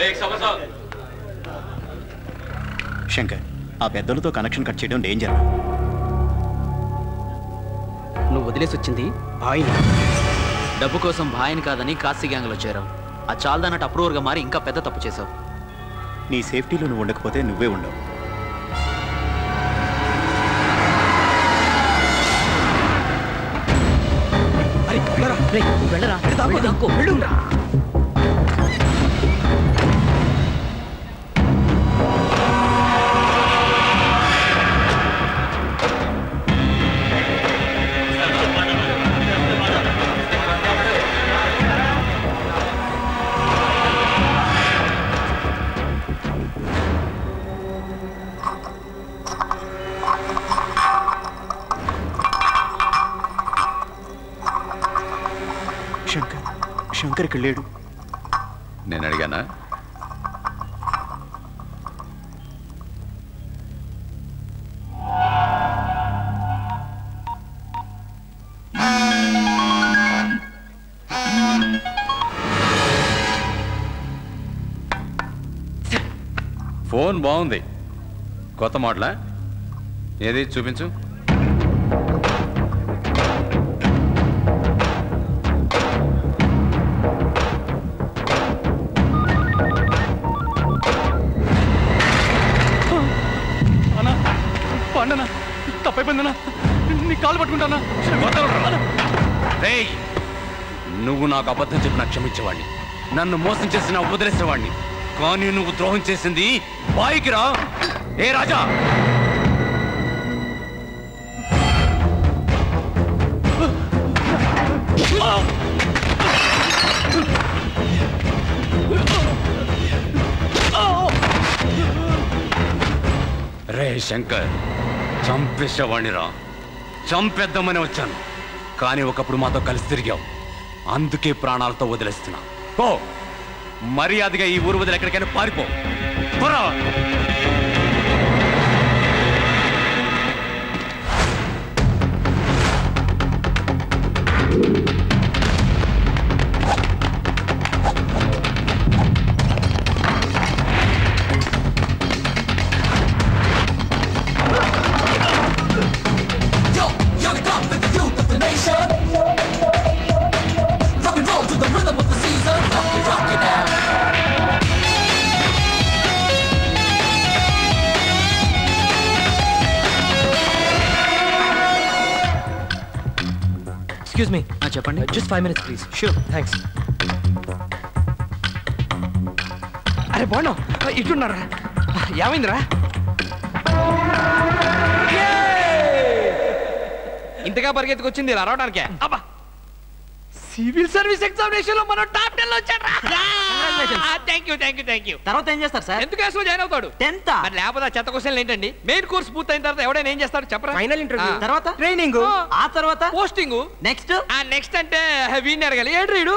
శంకర్ ఆ పెద్దలతో connection cut చేయడం డేంజర్ నువ్వు వదిలేసి వచ్చింది భాయిని డబ్బు కోసం భాయని కాదని కాశీ గ్యాంగ్లో చేరావు ఆ చాలదన్నట్టు అప్రూవర్గా మారి ఇంకా పెద్ద తప్పు చేశావు నీ సేఫ్టీలో నువ్వు ఉండకపోతే నువ్వే ఉండవు అరే వెళ్ళరా రేయ్, నువ్వు వెళ్ళరా వెళ్ళి దాక్కో, వెళ్ళు. శంకర్ శంకర్ ఇక్కడ లేడు నేను అడిగానా ఫోన్ బాగుంది కొత్త మోడలా ఏది చూపించు అన్నా పండనా తప్పైపోయిందన్నా నీ కాలు పట్టుకుంటానా రేయ్ నువ్వు నాకు అబద్ధం చెప్పిన క్షమించేవాడిని నన్ను మోసం చేసిన వదిలేసేవాడిని కానీ నువ్వు ద్రోహం చేసింది బాయికి రా ఏ రాజా రే శంకర్ చంపేసేవాడిని రా చంపేద్దామని వచ్చాను కానీ ఒకప్పుడు మాతో కలిసి తిరిగావు అందుకే ప్రాణాలతో వదిలేస్తున్నా పో మర్యాదగా ఈ ఊరు వదిలి ఎక్కడికైనా పారిపో పోరా Yo, you're the god with the youth of the nation. Rock and roll to the rhythm of the season. Rock it, rock it now. Excuse me చెప్పండి just five minutes please sure thanks అరే బాగున్నావు ఇటున్నారా ఏమైందిరా ఇంతగా పరిగెత్తుకొచ్చింది ఇలా రావడానికే అబ్బా civil service examination లో మనం top ten లో వచ్చాడ్రా thank you thank you thank you తర్వాత ఏం చేస్తారు సార్ ఎందుకు క్లాస్ లో జాయిన్ అవుతాడు టెన్త్ మరి లేకపోతే ఆ చెత్త క్వశ్చన్లు ఏంటండి మెయిన్ కోర్స్ పూర్తయిన తర్వాత ఎవడైనా ఏం చేస్తాడు చెప్పరా ఫైనల్ ఇంటర్వ్యూ ఆ. తర్వాత ట్రైనింగ్ ఆ తర్వాత పోస్టింగ్ నెక్స్ట్ ఆ నెక్స్ట్ అంటే వీడిని అడగాలి ఏంటి రీడు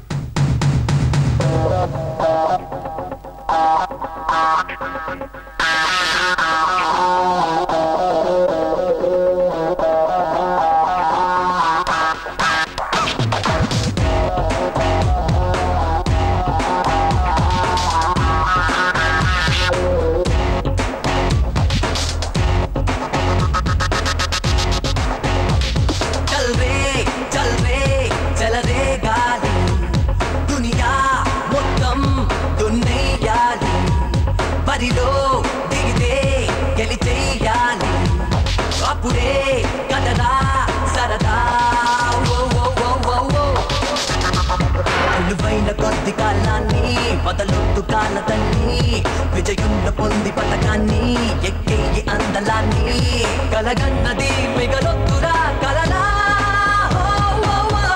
चल रे चल रे चल रे గాలి దునియా మొత్తం దున్నెయ్యాలి బరిలో దిగితే గెలిచేయాలి అప్పుడే కదరా సరదా ఓ ఓ ఓ ఓ ఓ విలువైన కొద్ది కాలాన్ని వదలొద్దు కాలదన్ని విజయుండ పొంది పథకాన్ని ఎక్కేయి అందలాన్ని కలగన్నది మిగలొద్దురా కలలా ఓ, ఓ, ఓ.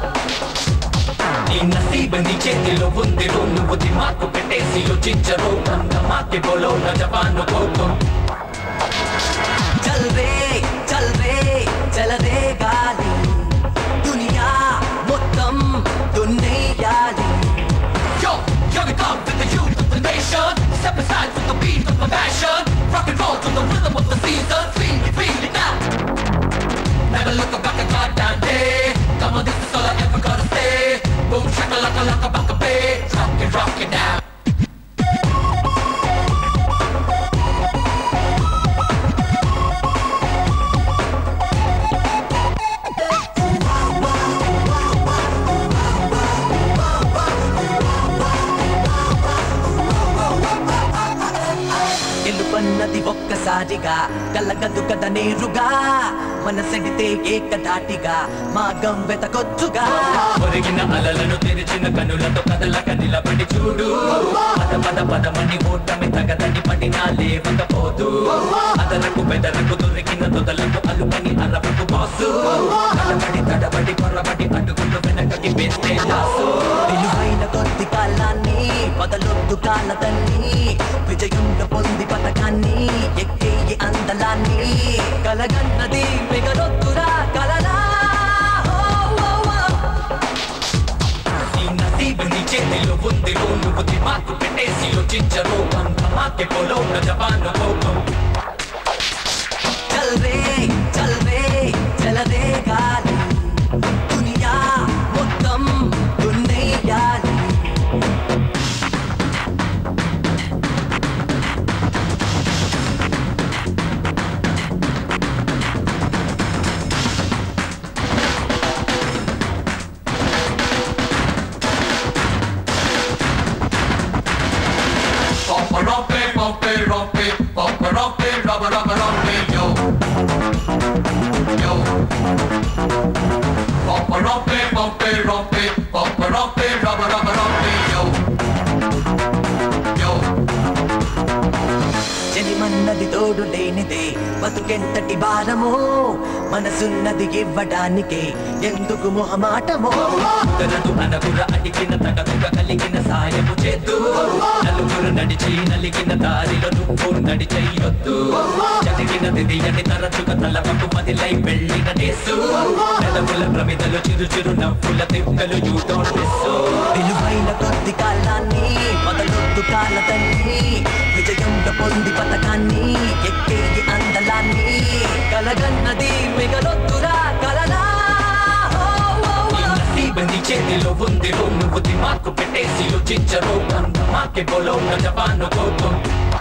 నీ నసీబ నీ చేతిలో ఉంది రో నువ్వు దిమాకు పెట్టేసి యోచించరు నన్న మాకి బోలో నా జవాను కోకో చల్ రే చల్ రే చల రే గాలి దునియా మొత్తం దున్నేయాలి Yo, you're the god with the youth of the nation Step aside with the beat of my passion Rock and roll to the rhythm of the season Feel it, feel it now Never look back a goddamn day Come on, this is all I ever gotta say Boom, shakalaka, laka, baka, bay Rock it, rock it now దారిగా కలగదు కథ నేరుగా మనసెడితే ఏకధాటిగా మాగం వెతకొచ్చుగా ఒరిగిన అలలను తెరిచిన కనులతో కదలక నిలబడి చూడు పద పద పదమని ఓటమి తగదని పడినా లేవకపోదు అదలకు బెదరకు దొరికిన తొదలకు అలుపని అరవకు బాసు తడబడి తడబడి కొరబడి అడుగులు వెనకకి వేస్తే లాసు విలువైన కొద్ది కాలాన్ని పదలొద్దు కాలతన్ని విజయుండ పొంది పథకాన్ని ఎక్కేయి అందలాన్ని కలగన్నది మిగలొద్దురా కలలా ఓ, ఓ, ఓ. ఈ నసీబు నీ చేతిలో ఉంది రో నువ్వు దిమాకు పెట్టేసి యోచించరు మాకే పోలో జపాను కోపం చల్ రే చల్ రే చలదే గాలి దునియా మొత్తం దున్నేయాలి Pompa rompe, pompe, rompe, pompa rompe, rubber, rubber, rompe, yo. Yo. Pompa rompe, pompe, rompe, pompa rompe, rubber, rubber, rompe, yo. Yo. చెలిమన్నది తోడు లేనిదే బతుకెంతటి భారమో మనసున్నది ఇవ్వడానికే ఎందుకు మొహమాటమో కుదరదు అనగుర అడిగిన తగదుగ కలిగిన సాయము చేద్దు నలుగురు నడిచి నలిగిన దారిలో నువ్వు నడిచేయొద్దు చదివిన దిదియని తరచుగా తలపకు మదిలై వెళ్ళిన డేసు పెదవుల ప్రమిదలు చిరు చిరు నవ్వుల తిప్పలు యూ డోంట్ మిస్ విలువైన కొద్ది కాలాన్ని మొదలొద్దు కాలతన్ని విజయంలో పొంది పథకాన్ని ఎక్కేయి అందలాన్ని కలగన్నది మిగలొద్దురా కలలా ఓ, ఓ, ఓ. నీ చేతిలో ఉంది రో నువ్వు దిమాకు పెట్టేసి యోచించరు మాకే బోలో జపాను కోపం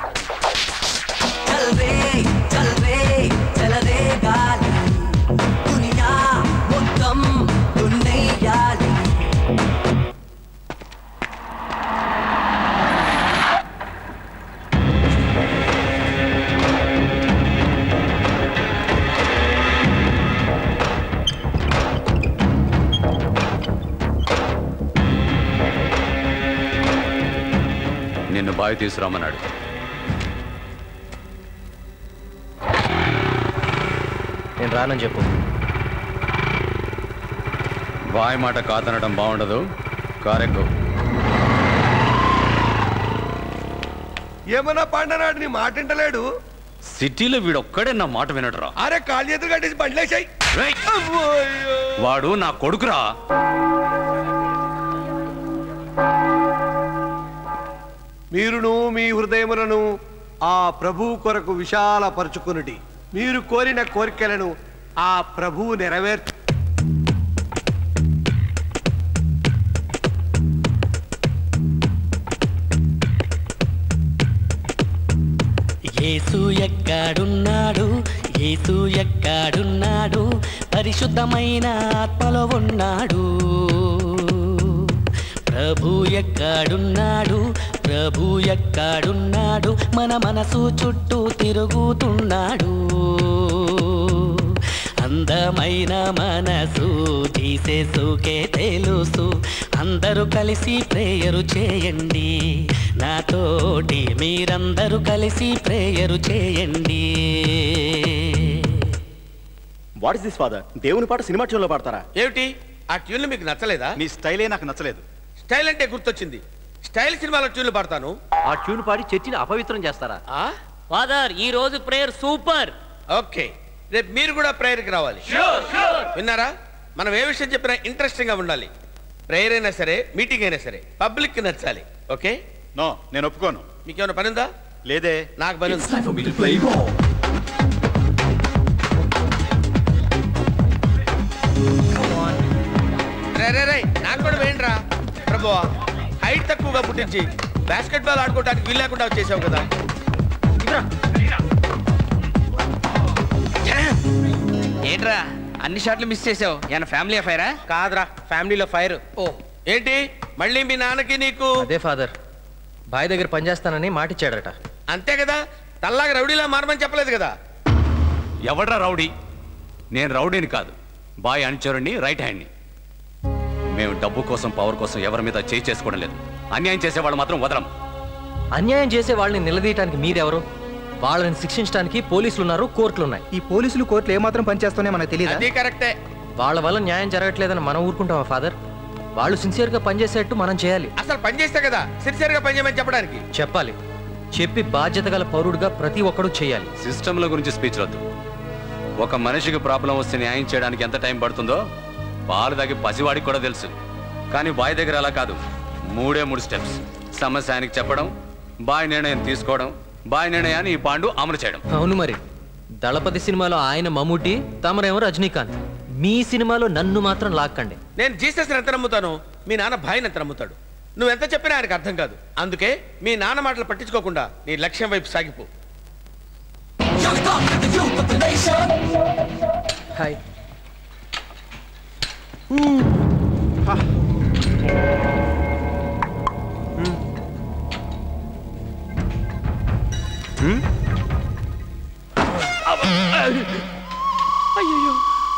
చల్ రే చల్ రే చలదే గాలి దునియా మొత్తం దున్నేయాలి నిన్ను బావి తీసుకురామన్నాడు నేను రానని చెప్పు బావి మాట కాదనడం బాగుండదు కారెక్కు ఏమన్నా పండనాడు నీ మాట వింటలేడు సిటీలో వీడొక్కడే నా మాట వినడురా అరే కాళ్ళు చేతులు కట్టేసి బండ్లేసాయి రేయ్! వాడు నా కొడుకురా మీరును మీ హృదయములను ఆ ప్రభు కొరకు విశాలపరుచుకునుడి మీరు కోరిన కోరికలను ఆ ప్రభువు నెరవేర్చు యేసు ఎక్కడున్నాడు యేసు ఎక్కడున్నాడు పరిశుద్ధమైన ఆత్మలో ఉన్నాడు ప్రభు ఎక్కడున్నాడు ప్రభు ఎక్కడున్నాడు మన మనసు చుట్టూ తిరుగుతున్నాడు అందమైన మనసు జీసేసుకే తెలుసు అందరూ కలిసి ప్రేయరు చేయండి నాతోటి మీరందరూ కలిసి ప్రేయరు చేయండి వాట్ ఇస్ దిస్ ఫాదర్ దేవుని పాట సినిమా ట్యూన్లో పాడతారా ఏమిటి ఆ ట్యూన్లు మీకు నచ్చలేదా నీ స్టైలే నాకు నచ్చలేదు స్టైల్ అంటే గుర్తొచ్చింది స్టైల్ సినిమాలో ట్యూన్లు పాడతాను ఆ ట్యూన్ పాడి చర్చిని అపవిత్రం చేస్తారా ఆ? ఫాదర్ ఈ రోజు ప్రేయర్ సూపర్ ఓకే రేపు మీరు కూడా ప్రేయర్కి రావాలి విన్నారా మనం ఏ విషయం చెప్పినా ఇంట్రెస్టింగ్ గా ఉండాలి ప్రేయర్ అయినా సరే మీటింగ్ అయినా సరే పబ్లిక్ కి నచ్చాలి ఓకే నో నేను ఒప్పుకోను మీకేమైనా పని ఉందా లేదే నాకు పని ఉంది Time for me to play ball. రే రే రే నాకు కూడా వేయండిరా ప్రభువా హైట్ తక్కువగా పుట్టించి బాస్కెట్ బాల్ ఆడుకోవడానికి వీలు లేకుండా వచ్చేసావు కదా ఏంట్రా అన్ని షాట్లు మిస్ చేసావు ఏమైనా ఫ్యామిలీ అఫైరా కాదురా ఫ్యామిలీలో ఫైర్ ఓ ఏంటి మళ్ళీ మీ నాన్నకి నీకు అదే ఫాదర్ బాయ్ దగ్గర పనిచేస్తానని మాటిచ్చాడట అంతే కదా తల్లాగా రౌడీలా మారమని చెప్పలేదు కదా ఎవడ్రా రౌడీ నేను రౌడీని కాదు బాయ్ అనుచరుణ్ణి రైట్ హ్యాండ్ని మేము డబ్బు కోసం పవర్ కోసం ఎవరి మీద చేయి చేసుకోవడం లేదు అన్యాయం చేసేవాళ్ళు మాత్రం వదలం అన్యాయం చేసే వాళ్ళని నిలదీయటానికి మీరెవరు వాళ్ళని శిక్షించడానికి పోలీసులు ఉన్నారు కోర్టులు ఉన్నాయి ఈ పోలీసులు కోర్టులు ఏమాత్రం పనిచేస్తున్నాయో మనకు తెలియదు అది కరెక్టే వాళ్ళ వల్ల న్యాయం జరగట్లేదని మనం ఊరుకుంటామా ఫాదర్ వాళ్ళు సిన్సియర్గా పనిచేసేట్టు మనం చేయాలి అసలు పని చేస్తే కదా సిన్సియర్ గా పని చేయమని చెప్పడానికి చెప్పాలి చెప్పి బాధ్యత గల పౌరుడిగా ప్రతి ఒక్కరూ చేయాలి సిస్టంల గురించి స్పీచ్ వద్దు ఒక మనిషికి ప్రాబ్లం వస్తే న్యాయం చేయడానికి ఎంత టైం పడుతుందో పాలు తాగి పసివాడికి కూడా తెలుసు కానీ బాయ్ దగ్గర అలా కాదు మూడే మూడు స్టెప్స్ సమస్య ఆయనకి చెప్పడం బాయ్ నిర్ణయం తీసుకోవడం బాయ్ నిర్ణయాన్ని ఈ పాండు అమలు చేయడం అవును మరి దళపతి సినిమాలో ఆయన మమ్ముటి తమరేమో రజనీకాంత్ మీ సినిమాలో నన్ను మాత్రం లాక్కండి నేను జీసస్ ఎంత నమ్ముతాను మీ నాన్న భాయిని ఎంత నమ్ముతాడు నువ్వు ఎంత చెప్పినా ఆయనకు అర్థం కాదు అందుకే మీ నాన్న మాటలు పట్టించుకోకుండా నీ లక్ష్యం వైపు సాగిపో హాయ్ అయ్యో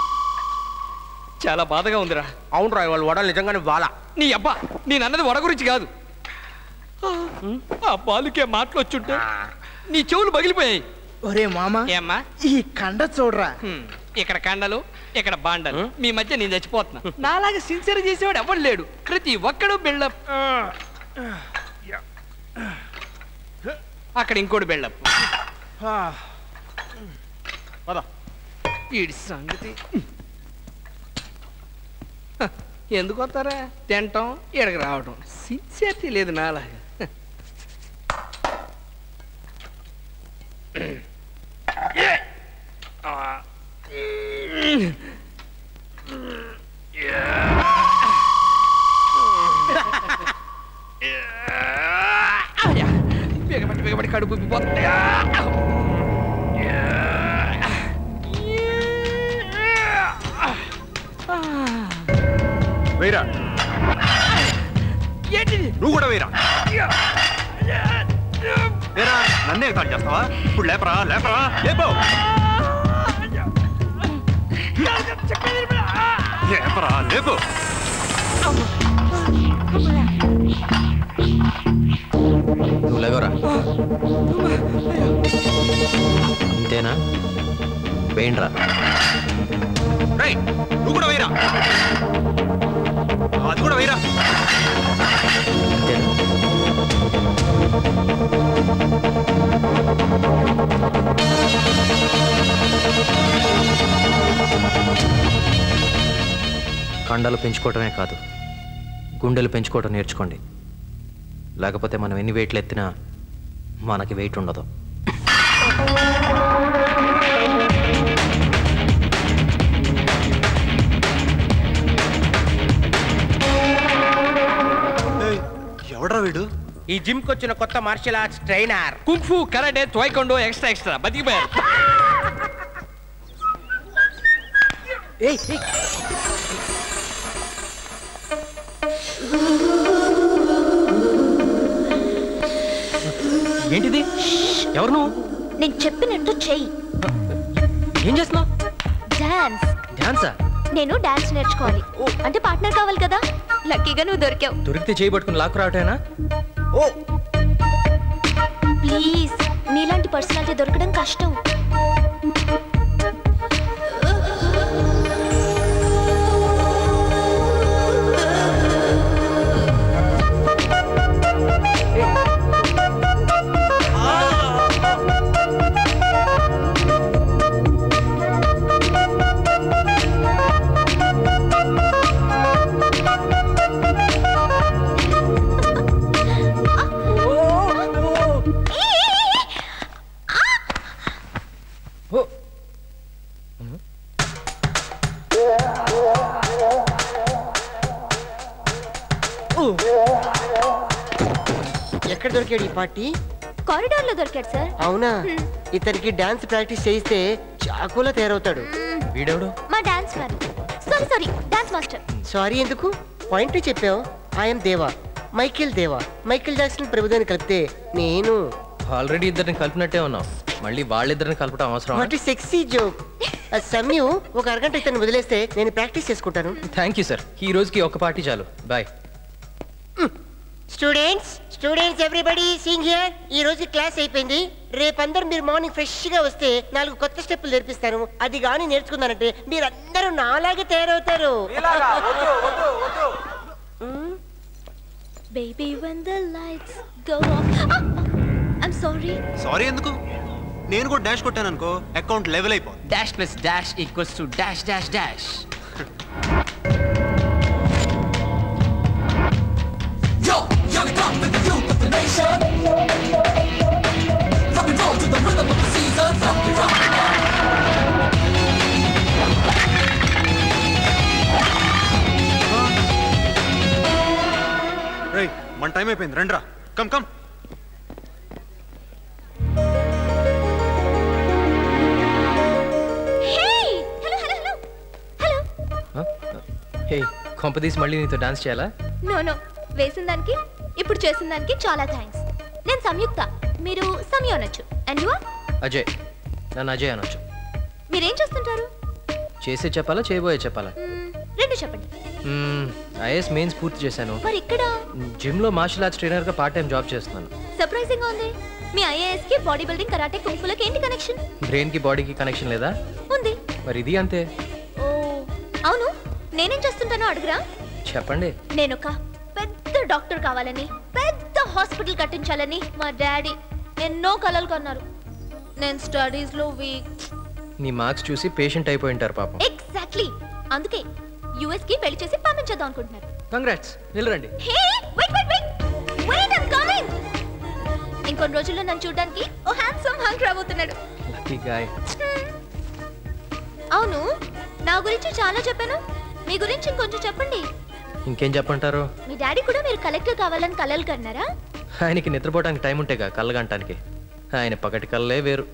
చాలా బాధగా ఉందిరా అవును రా వాళ్ళు వడలు నిజంగానే వాలా నీ అబ్బా నేను అన్నది వడ గురించి కాదు ఆ పాలుకే మాటలు వచ్చుంటే నీ చెవులు పగిలిపోయాయి ఒరే మామ ఏమ్మా ఈ కండ చూడరా హ్మ్, ఇక్కడ కండలు ఇక్కడ బాండలు మీ మధ్య నేను చచ్చిపోతున్నా నాలాగా సిన్సియర్ చేసేవాడు ఎవడు లేడు ప్రతి ఒక్కడు బిల్డప్ అక్కడ ఇంకోటి బిల్డప్ ఈడి సంగతి హ, ఎందుకు వస్తారా తింటాం ఇక్కడికి రావడం సిన్సియర్టీ లేదు నాలాగా అయ్యా, బిగబట్టి బిగబట్టి కడుపు ఉబ్బిపోతుంది. వేరా ఏంటిది నువ్వు కూడా వేరా వేరా నన్నే కాల్ చేస్తావా ఇప్పుడు లేపరా లేపరా లేపో లేపరా లేపు నువ్వు లేవరా అంతేనా వేయండిరా రేయ్, నువ్వు కూడా వేరా అది కూడా వేరా అంతేనా కండలు పెంచుకోవటమే కాదు గుండెలు పెంచుకోవటం నేర్చుకోండి లేకపోతే మనం ఎన్ని వెయిట్లు ఎత్తినా మనకి వెయిట్ ఉండదు ఎవడ్రా వీడు ఈ జిమ్ కి వచ్చిన కొత్త martial arts trainer kung fu karate taekwondo extra extra బతికిపోయారు ఏయ్ ఏయ్ ఏంటిది ఎవరు నువ్వు నేను చెప్పినట్టు చెయ్యి ఏం చేస్తున్నావు డాన్స్ డాన్సా నేను డాన్స్ నేర్చుకోవాలి అంటే పార్ట్నర్ కావాలి కదా లక్కీగా నువ్వు దొరికావు దొరికితే చేయబట్టుకుని లాక్కు రావటేనా ప్లీజ్ నీలాంటి పర్సనాలిటీ దొరకడం కష్టం ఎక్కడ దొరికాడు ఈ పార్టీ కారిడార్ లో దొరికాడు సార్ అవునా ఇతనికి డాన్స్ ప్రాక్టీస్ చేయిస్తే చాకులా తయారవుతాడు వీడెవడు మా డాన్స్ వారు sorry sorry dance master sorry ఎందుకు పాయింట్ చెప్పావు I'm Deva Michael Deva Michael Jackson ప్రభుత్వాన్ని కలిపితే నేను ఆల్రెడీ ఇద్దరిని కలిపినట్టే ఉన్నాం మళ్ళీ వాళ్ళిద్దరిని కలపడం అవసరం వాట్ సెక్సీ జోక్ సమయం ఒక అరగంట ఇతను వదిలేస్తే నేను ప్రాక్టీస్ చేసుకుంటాను థ్యాంక్ యూ సార్ ఈ రోజుకి ఒక పార్టీ చాలు బాయ్ students students everybody sing here ఈ రోజు క్లాస్ అయిపోయింది రేపు అందరూ మీరు మార్నింగ్ ఫ్రెష్ గా వస్తే నాలుగు కొత్త స్టెప్పులు నేర్పిస్తాను అది కానీ నేర్చుకున్నారంటే మీరు అందరూ నాలాగే తయారవుతారు Baby, when the lights go off. Ah! I'm sorry. Sorry ఎందుకు నేను కూడా డాష్ కొట్టాను అనుకో అకౌంట్ లెవెల్ అయిపో dash plus dash equals to dash dash dash Yo, young gun with the youth of the nation. Rock and roll to the rhythm of the season. Rock it, rock it, rock. రేయ్ మన time అయిపోయింది రండ్రా come come Hey! Hello, hello, hello. Hello. Hey కొంపదీసి మళ్ళీ నీతో dance చేయాలా no no వేసిన దానికి ఇప్పుడు చేసిన దానికి చాలా థ్యాంక్స్ నేను సంయుక్త మీరు సమయ అనొచ్చు అండ్ యు అజయ్ నన్ను అజయ్ అనొచ్చు మీరేం చేస్తుంటారు చేసే చెప్పాలా చేయబోయే చెప్పాలా మ్మ్, రెండు చెప్పండి ఐఎస్ మెయిన్స్ పూర్తి చేశాను మరి ఇక్కడ జిమ్లో మార్షల్ ఆర్ట్స్ ట్రైనర్గా పార్ట్ టైం జాబ్ చేస్తున్నాను సర్ప్రైజింగ్ గా ఉంది మీ ఐఏఎస్ కి బాడీ బిల్డింగ్ కరాటే కుంఫులకి ఏంటి కనెక్షన్ బ్రెయిన్కి బాడీకి కనెక్షన్ లేదా ఉంది మరి ఇది అంతే ఓ అవును నేనేం చేస్తుంటానో అడుగురా చెప్పండి నేను ఒక పెద్ద డాక్టర్ కావాలని పెద్ద హాస్పిటల్ కట్టించాలని మా డాడీ ఎన్నో కలలు కన్నారు నేను స్టడీస్ లో వీక్ నీ మార్క్స్ చూసి పేషెంట్ అయిపోయి ఉంటారు పాపం ఎగ్జాక్ట్లీ అందుకే యుఎస్ కి పెళ్లి చేసి పంపించేద్దాం అనుకుంటున్నారు కంగ్రాట్స్ వెళ్ళరండి hey wait wait wait wait I'm coming ఇంకొన్ని రోజుల్లో నన్ను చూడడానికి ఓ హ్యాండ్సమ్ హంక్ రాబోతున్నాడు లక్కీ గాయ్ అవును నా గురించి చాలా చెప్పాను మీ గురించి ఇంకొంచెం చెప్పండి ఇంకేం చెప్పంటారు మీ డాడీ కూడా మీరు కలెక్టర్ కావాలని కలలు కన్నారా ఆయనకి నిద్రపోవడానికి టైం ఉంటేగా కళ్ళగంటానికి ఆయన పగటి కళ్ళే వేరు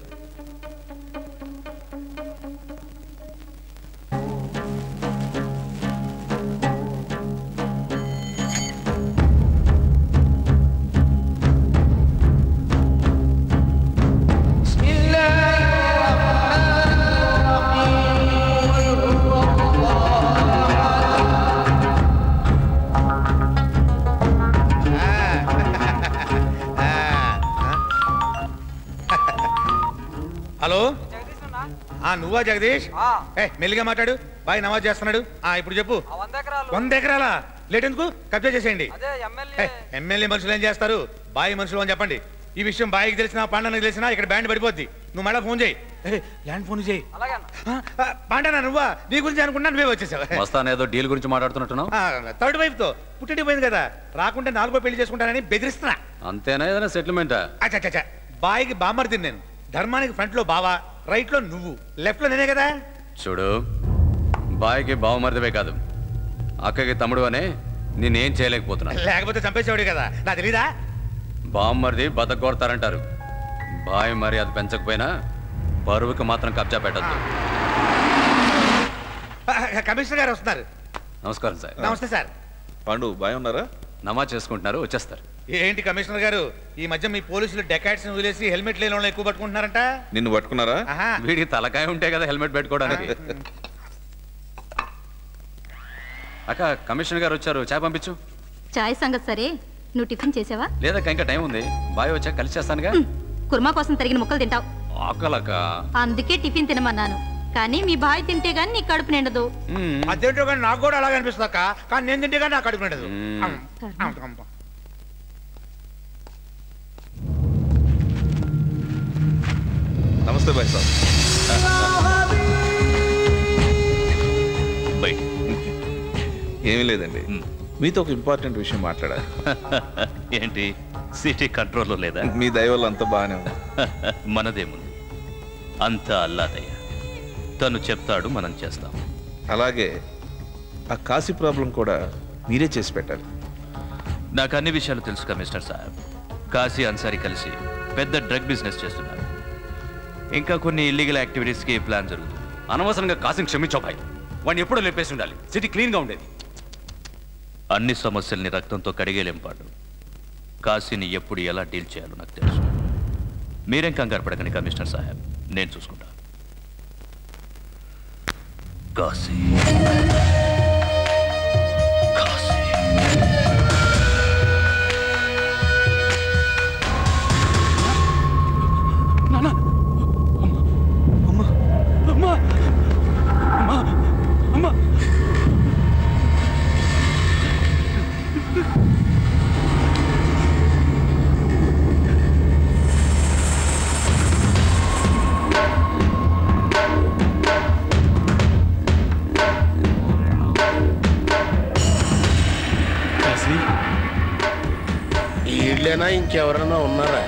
హలో ఆ నువ్వా జగదీష్ ఏ మెల్లిగా మాట్లాడు బాయ్ నమాజ్ చేస్తున్నాడు ఆ ఇప్పుడు చెప్పు వంద ఎకరాలా లేట్ ఎందుకు కబ్జా చేసేయండి ఏ, ఎమ్మెల్యే మనుషులు ఏం చేస్తారు బాయ్ మనుషులు అని చెప్పండి ఈ విషయం బాయికి తెలిసినా పాండనకి తెలిసినా ఇక్కడ బ్యాండ్ పడిపోద్ది నువ్వు మళ్ళీ ఫోన్ చేయి ఏ, ల్యాండ్ ఫోన్ చేయి ఆ, ఆ, పాండనా నువ్వా నీ గురించి అనుకున్నా నువ్వే వచ్చేసావు వస్తాను ఏదో డీల్ గురించి మాట్లాడుతున్నట్టున్నావు ఆ, థర్డ్ వైఫ్ తో పుట్టింటి పోయింది కదా రాకుంటే నాలుగో పెళ్లి చేసుకుంటానని బెదిరిస్తున్నా అంతేనా ఏదైనా సెటిల్మెంటా అచ్చా బాయికి బామ్మర్ది నేను ధర్మానికి ఫ్రంట్ లో బావా రైట్ లో నువ్వు లెఫ్ట్ లో నేనే కదా చూడు బాయ్కి బావమరిదివే కాదు అక్కకి తమ్ముడు అనే నేనేం చేయలేకపోతున్నాను లేకపోతే చంపేసేవాడు కదా నా తెలీదా బావమరిది బతకొడతారంటారు బాయ్ మరి అది పెంచకపోయినా బరువుకి మాత్రం కబ్జా పెట్టద్దు ఆ, కమిషనర్ గారు వస్తున్నారు నమస్కారం సార్ నమస్తే సార్ పండు బాయ్ ఉన్నారా నమాజ్ చేసుకుంటున్నారు వచ్చేస్తారు ఏంటి కమిషనర్ గారు ఈ మధ్య మీ పోలీసులు డెకాట్స్ వదిలేసి హెల్మెట్ లేని వాళ్ళని ఎక్కువ పట్టుకుంటున్నారంట నిన్ను పట్టుకున్నారా ఆహా. వీడికి తలకాయ ఉంటే కదా హెల్మెట్ పెట్టుకోవడానికి అక్క కమిషనర్ గారు వచ్చారు చాయ్ పంపించు చాయ్ సంగతి సరే నువ్వు టిఫిన్ చేసావా లేదా ఇంకా టైం ఉంది బాయ్ వచ్చాక కలిసి చేస్తానుగా కుర్మా కోసం తరిగిన ముక్కలు తింటావు ఆకలక్క అందుకే టిఫిన్ తినమన్నాను కానీ మీ బాయ్ తింటే గానీ నీ కడుపు నిండదు అదేంటో కానీ నాకు కూడా అలాగే అనిపిస్తుంది అక్క కానీ నేను తింటే కానీ నాకు కడుపు నిండదు అమ్, అమ్, అమ్. నమస్తే భాయ్ సార్ బై ఏమీ లేదండి మీతో ఒక ఇంపార్టెంట్ విషయం మాట్లాడాలి ఏంటి సిటీ కంట్రోల్లో లేదా మీ దయ వల్ల అంతా బాగానే ఉంది మనదేముంది అంతా అల్లాదయ్య తను చెప్తాడు మనం చేస్తాం అలాగే ఆ కాశీ ప్రాబ్లం కూడా మీరే చేసి పెట్టాలి నాకు అన్ని విషయాలు తెలుసు మిస్టర్ సాహెబ్ కాశీ అన్సారీ కలిసి పెద్ద డ్రగ్ బిజినెస్ చేస్తున్నారు ఇంకా కొన్ని ఇల్లీగల్ యాక్టివిటీస్కి ప్లాన్ జరుగుతుంది అనవసరంగా కాసిం క్షమించావు భాయ్ వాడిని ఎప్పుడో లేపేసి ఉండాలి సిటీ క్లీన్గా ఉండేది అన్ని సమస్యల్ని రక్తంతో కడిగేలేం పాటు కాశీని ఎప్పుడు ఎలా డీల్ చేయాలో నాకు తెలుసు మీరేం కంగారు పడకండి కమిషనర్ సాహెబ్ నేను చూసుకుంటా కాశీ నాన్న అమ్మా అమ్మా అమ్మా అమ్మా కాశీ వీళ్ళేనా ఇంకెవరైనా ఉన్నారా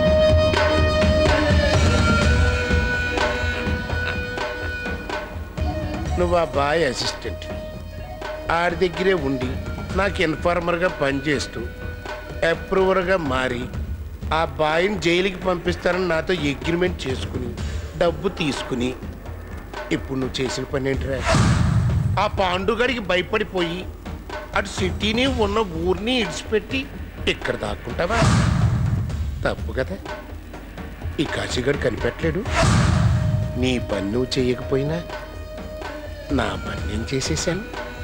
నువ్వు ఆ బాయ్ అసిస్టెంట్ ఆడి దగ్గరే ఉండి నాకు ఇన్ఫార్మర్గా పనిచేస్తూ అప్రూవర్గా మారి ఆ బాయ్ని జైలుకి పంపిస్తానని నాతో అగ్రిమెంట్ చేసుకుని డబ్బు తీసుకుని ఇప్పుడు నువ్వు చేసిన పని ఏంటిరా ఆ పాండుగాడికి భయపడిపోయి అటు సిటీని ఉన్న ఊరిని ఇడిచిపెట్టి ఇక్కడ దాక్కుంటావా తప్పు కదా ఈ కాశీగాడు కనిపెట్టలేడు నీ పని నువ్వు చేయకపోయినా నా పని నేను చేసేసాను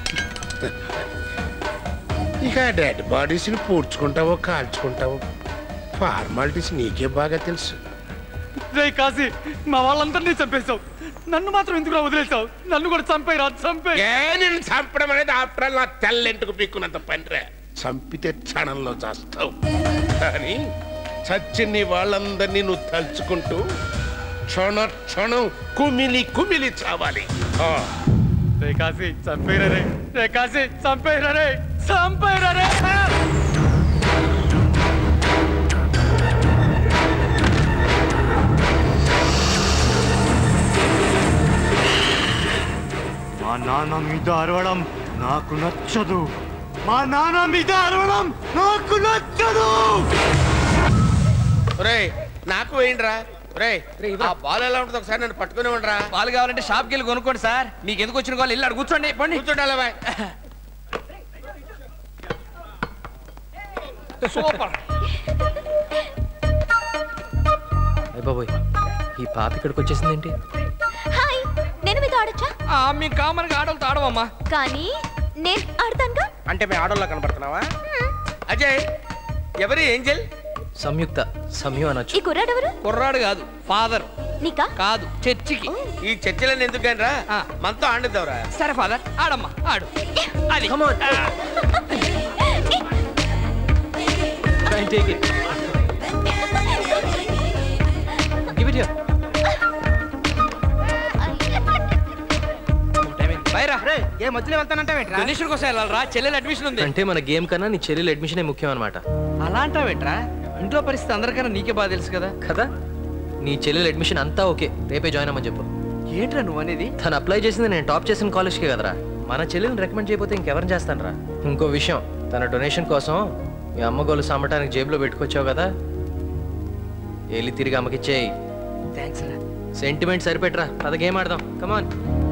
ఇక డెడ్ బాడీస్ని పూడ్చుకుంటావో కాల్చుకుంటావో ఫార్మాలిటీస్ నీకే బాగా తెలుసు రే కాశీ మా వాళ్ళందరినీ చంపేశావు నన్ను మాత్రం ఎందుకు వదిలేసావు నన్ను కూడా చంపేరా చంపే ఏ నేను చంపడం అనేది ఆఫ్టర్ ఆల్ నా తెల్లెంటుకు పీక్కున్నంత పనిరా చంపితే క్షణంలో చేస్తావు కానీ చచ్చిన నీ వాళ్ళందరినీ నువ్వు తలుచుకుంటూ క్షణ క్షణం కుమిలి కుమిలి చావాలి ఆ. రే కాశీ చంపేరా రే రే కాశీ చంపేరా రే చంపేరా రే మా నాన్న మీద అరవడం నాకు నచ్చదు మా నాన్న మీద అరవడం నాకు నచ్చదు ఒరేయ్ నాకు వేయండిరా ఒరేయ్ ఆ బాల్ ఎలా ఉంటుంది ఒకసారి నన్ను పట్టుకుని ఉండరా పాలు కావాలంటే షాప్కి వెళ్ళి కొనుక్కోండి సార్ మీకు ఎందుకు వచ్చిన వాళ్ళు ఇల్లు కూర్చోండి పండి కూర్చోండి బాయ్ సూపర్ అయ్య బాబోయ్ ఈ పాప ఇక్కడికి వచ్చేసింది ఏంటి హాయ్ నేను మీతో ఆడొచ్చా మీ కామన్ గా ఆడవాళ్ళతో ఆడవమ్మా కానీ నేను ఆడతానుగా అంటే మీ ఆడోళ్ళ కనబడుతున్నావా అజయ్ ఎవరి ఏంజల్ సంయుక్త సంయు అనొచ్చు ఈ కుర్రాడు ఎవరు కుర్రాడు కాదు ఫాదర్ నీకా కాదు చర్చికి ఈ చర్చలను ఎందుకు రా మనతో ఆడిద్దాంరా సరే ఫాదర్ ఆడమ్మా ఆడు అది Try and take it. Give it here. Baira ఏ మధ్యలో వెళ్తానంటావేంట్రా డొనేషన్ కోసం వెళ్ళాలరా చెల్లెలు అడ్మిషన్ ఉంది అంటే మన గేమ్ కన్నా నీ చెల్లెలు అడ్మిషనే ముఖ్యం అనమాట అలా అంటావేంట్రా ఇంట్లో పరిస్థితి అందరికన్నా నీకే బాగా తెలుసు కదా కదా నీ చెల్లెలు అడ్మిషన్ అంతా ఓకే రేపే జాయిన్ అవ్వమని చెప్పు ఏంట్రా నువ్వు అనేది తను అప్లై చేసింది నేను టాప్ చేసిన కాలేజ్కే కదరా మన చెల్లెల్ని రికమెండ్ చేయకపోతే ఇంకెవరిని చేస్తానరా ఇంకో విషయం తన డొనేషన్ కోసం మీ అమ్మ గోలు సామటానికి జేబులో పెట్టుకొచ్చావు కదా వెళ్ళి తిరిగి అమ్మకిచ్చేయి థ్యాంక్స్ రా సెంటిమెంట్ సరిపెట్టరా పద గేమ్ ఆడదాం కమాన్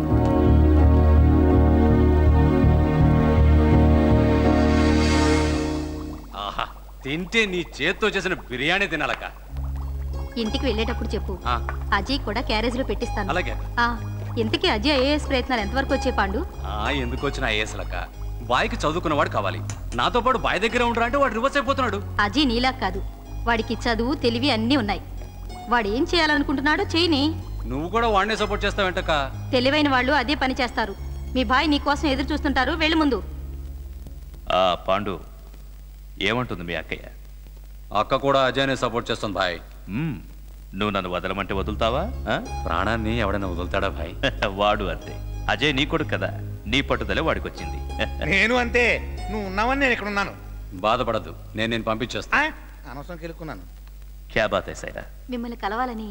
ఆహా తింటే నీ చేత్తో చేసిన బిర్యానీ తినాలక్క ఇంటికి వెళ్ళేటప్పుడు చెప్పు ఆ, అజయ్ కూడా క్యారేజ్ లో పెట్టిస్తాను అలాగే ఆ, ఇంతకీ అజయ్ ఐఏఎస్ ప్రయత్నాలు ఎంతవరకు వచ్చే పాండు ఆ, ఎందుకు వచ్చిన ఐఏఎస్లక్క బాయ్కి చదువుకున్నవాడు కావాలి నాతో పాటు బాయ్ దగ్గర ఉండరా అంటే వాడు రివర్స్ అయిపోతున్నాడు అజయ్ నీలా కాదు వాడికి చదువు తెలివి అన్నీ ఉన్నాయి వాడు ఏం చేయాలనుకుంటున్నాడో చేయని నువ్వు కూడా వాడినే సపోర్ట్ చేస్తావంటక్క తెలివైన వాళ్ళు అదే పని చేస్తారు మీ భాయ్ నీ కోసం ఎదురు చూస్తుంటారు వెళ్ళి ముందు ఆ పాండు ఏమంటుంది మీ అక్కయ్య అక్క కూడా అజయ్నే సపోర్ట్ చేస్తుంది భాయ్ మ్మ్. నువ్వు నన్ను వదలమంటే వదులుతావా ఆ? ప్రాణాన్ని ఎవడైనా వదులుతాడా భాయ్ వాడు అంతే అజయ్ నీ కొడుకు కదా నీ పట్టుదలే వాడికి వచ్చింది నేను అంతే నువ్వు ఉన్నావని నేను ఇక్కడ ఉన్నాను బాధపడద్దు నేను నేను పంపించేస్తా ఆ? అనవసరం కెలుక్కున్నాను క్యా బాత్ హై సైరా మిమ్మల్ని కలవాలని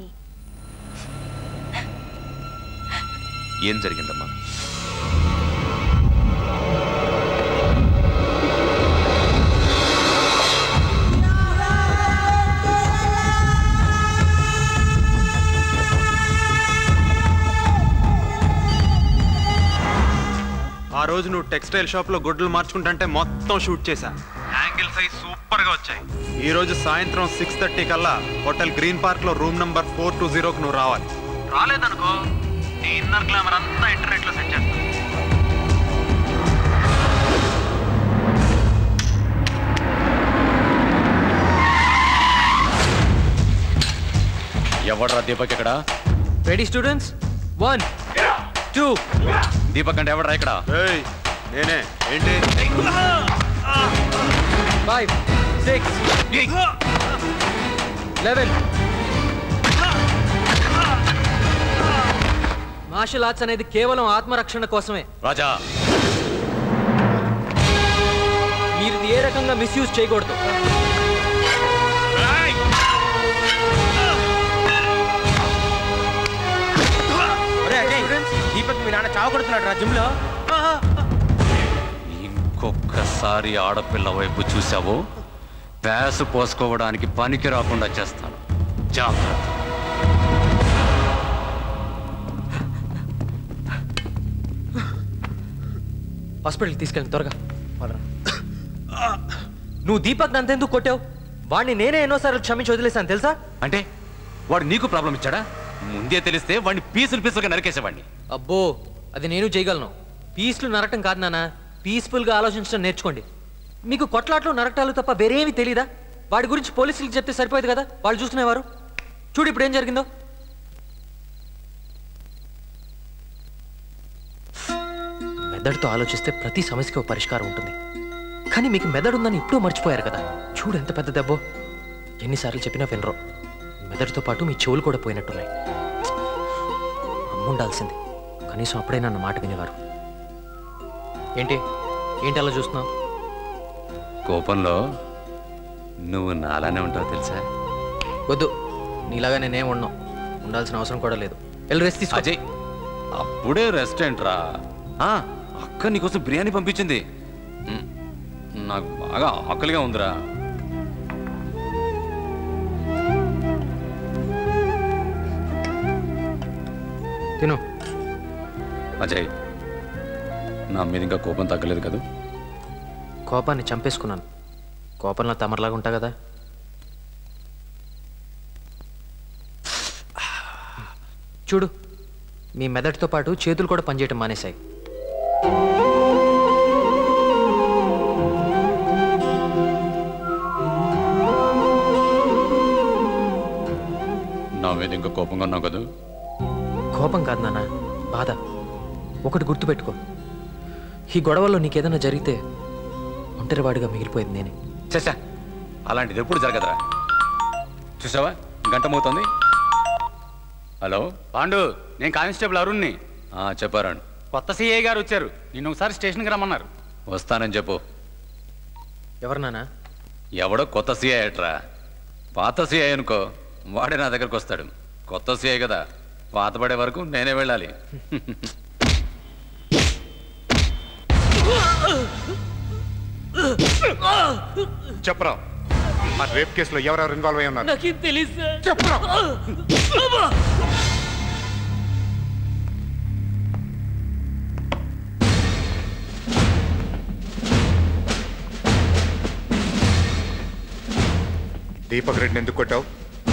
ఏం జరిగిందమ్మా ఆ రోజు నువ్వు టెక్స్టైల్ షాప్ లో గుడ్లు మార్చుకుంటుంటే మొత్తం షూట్ చేశా యాంగిల్ బాటిల్స్ అయి సూపర్ గా వచ్చాయి ఈ రోజు సాయంత్రం సిక్స్ థర్టీ కల్లా హోటల్ గ్రీన్ పార్క్ లో రూమ్ నంబర్ ఫోర్ టూ జీరోకి నువ్వు రావాలి రాలేదనుకో నీ ఇన్నర్ గ్లామర్ అంతా ఇంటర్నెట్ లో సెట్ చేస్తాను ఎవడరా దీపక్ ఇక్కడ ready students one two Deepak అంటే ఎవడరా ఇక్కడ నేనే ఏంటి five six eleven martial arts అనేది కేవలం ఆత్మరక్షణ కోసమే రాజా మీరు ఇది ఏ రకంగా మిస్యూజ్ చేయకూడదు దీపక్ మీ నాన్న చావు కొడుతున్నాడు రా జిమ్ లో ఇంకొకసారి ఆడపిల్ల వైపు చూసావో ప్యాసు పోసుకోవడానికి పనికి రాకుండా చేస్తాను జాగ్రత్త హాస్పిటల్కి తీసుకెళ్ళి త్వరగా నువ్వు దీపక్ నంతెందుకు కొట్టావు వాడిని నేనే ఎన్నోసార్లు క్షమించి వదిలేశాను తెలుసా అంటే వాడు నీకు ప్రాబ్లం ఇచ్చాడా ముందే తెలిస్తే వాడిని పీసులు పీసులుగా నరికేసేవాడిని అబ్బో అది నేను చేయగలను పీస్లు నరకటం కాదు నాన్న పీస్ఫుల్గా ఆలోచించడం నేర్చుకోండి మీకు కొట్లాట్లు నరకటాలు తప్ప వేరేమీ తెలీదా వాడి గురించి పోలీసులకు చెప్తే సరిపోయేది కదా వాళ్ళు చూసుకునేవారు చూడు ఇప్పుడు ఏం జరిగిందో మెదడుతో ఆలోచిస్తే ప్రతి సమస్యకి ఒక పరిష్కారం ఉంటుంది కానీ మీకు మెదడు ఉందని ఇప్పుడు మర్చిపోయారు కదా చూడు ఎంత పెద్ద దెబ్బో ఎన్నిసార్లు చెప్పినా వినరు మెదడుతో పాటు మీ చెవులు కూడా పోయినట్టున్నాయి అమ్ముండాల్సింది కనీసం అప్పుడే నన్ను మాట వినేవారు ఏంటి ఏంటి అలా చూస్తున్నావు కోపంలో నువ్వు నాలానే ఉంటావు తెలుసా వద్దు నీలాగా నేనేం ఉన్నాం ఉండాల్సిన అవసరం కూడా లేదు వెళ్ళి రెస్ట్ తీసుకో అజయ్ అప్పుడే రెస్టారెంట్ రా ఆ, అక్క నీకోసం బిర్యానీ పంపించింది మ్, నాకు బాగా ఆకలిగా ఉందిరా తిను అజయ్ నా మీద ఇంకా కోపం తగ్గలేదు కదా కోపాన్ని చంపేసుకున్నాను కోపంలో తమరలాగా ఉంటా కదా చూడు మీ మెదడుతో పాటు చేతులు కూడా పనిచేయటం మానేశాయి నా మీద ఇంకా కోపంగా ఉన్నావు కదా కోపం కాదు నాన్న బాధ ఒకటి గుర్తుపెట్టుకో ఈ గొడవల్లో నీకేదైనా జరిగితే ఒంటరివాడిగా మిగిలిపోయింది నేనే చచ్చా అలాంటిది ఎప్పుడు జరగదురా చూసావా గంట మోతుంది హలో పాండు నేను కానిస్టేబుల్ అరుణ్ని చెప్పారాను కొత్త సిఐ గారు వచ్చారు నిన్ను ఒకసారి స్టేషన్కి రమ్మన్నారు వస్తానని చెప్పు ఎవరు నాన్న ఎవడో కొత్త సీఐ అట్రా పాత సీఐ అనుకో వాడే నా దగ్గరకు వస్తాడు కొత్త సీఐ కదా పాత పడే వరకు నేనే వెళ్ళాలి చెప్పరా ఆ రేప్ కేసులో ఎవరెవరు ఇన్వాల్వ్ అయి ఉన్నారు నాకేం తెలియదు సార్ చెప్పురా దీపక్ రెడ్డిని ఎందుకు కొట్టావు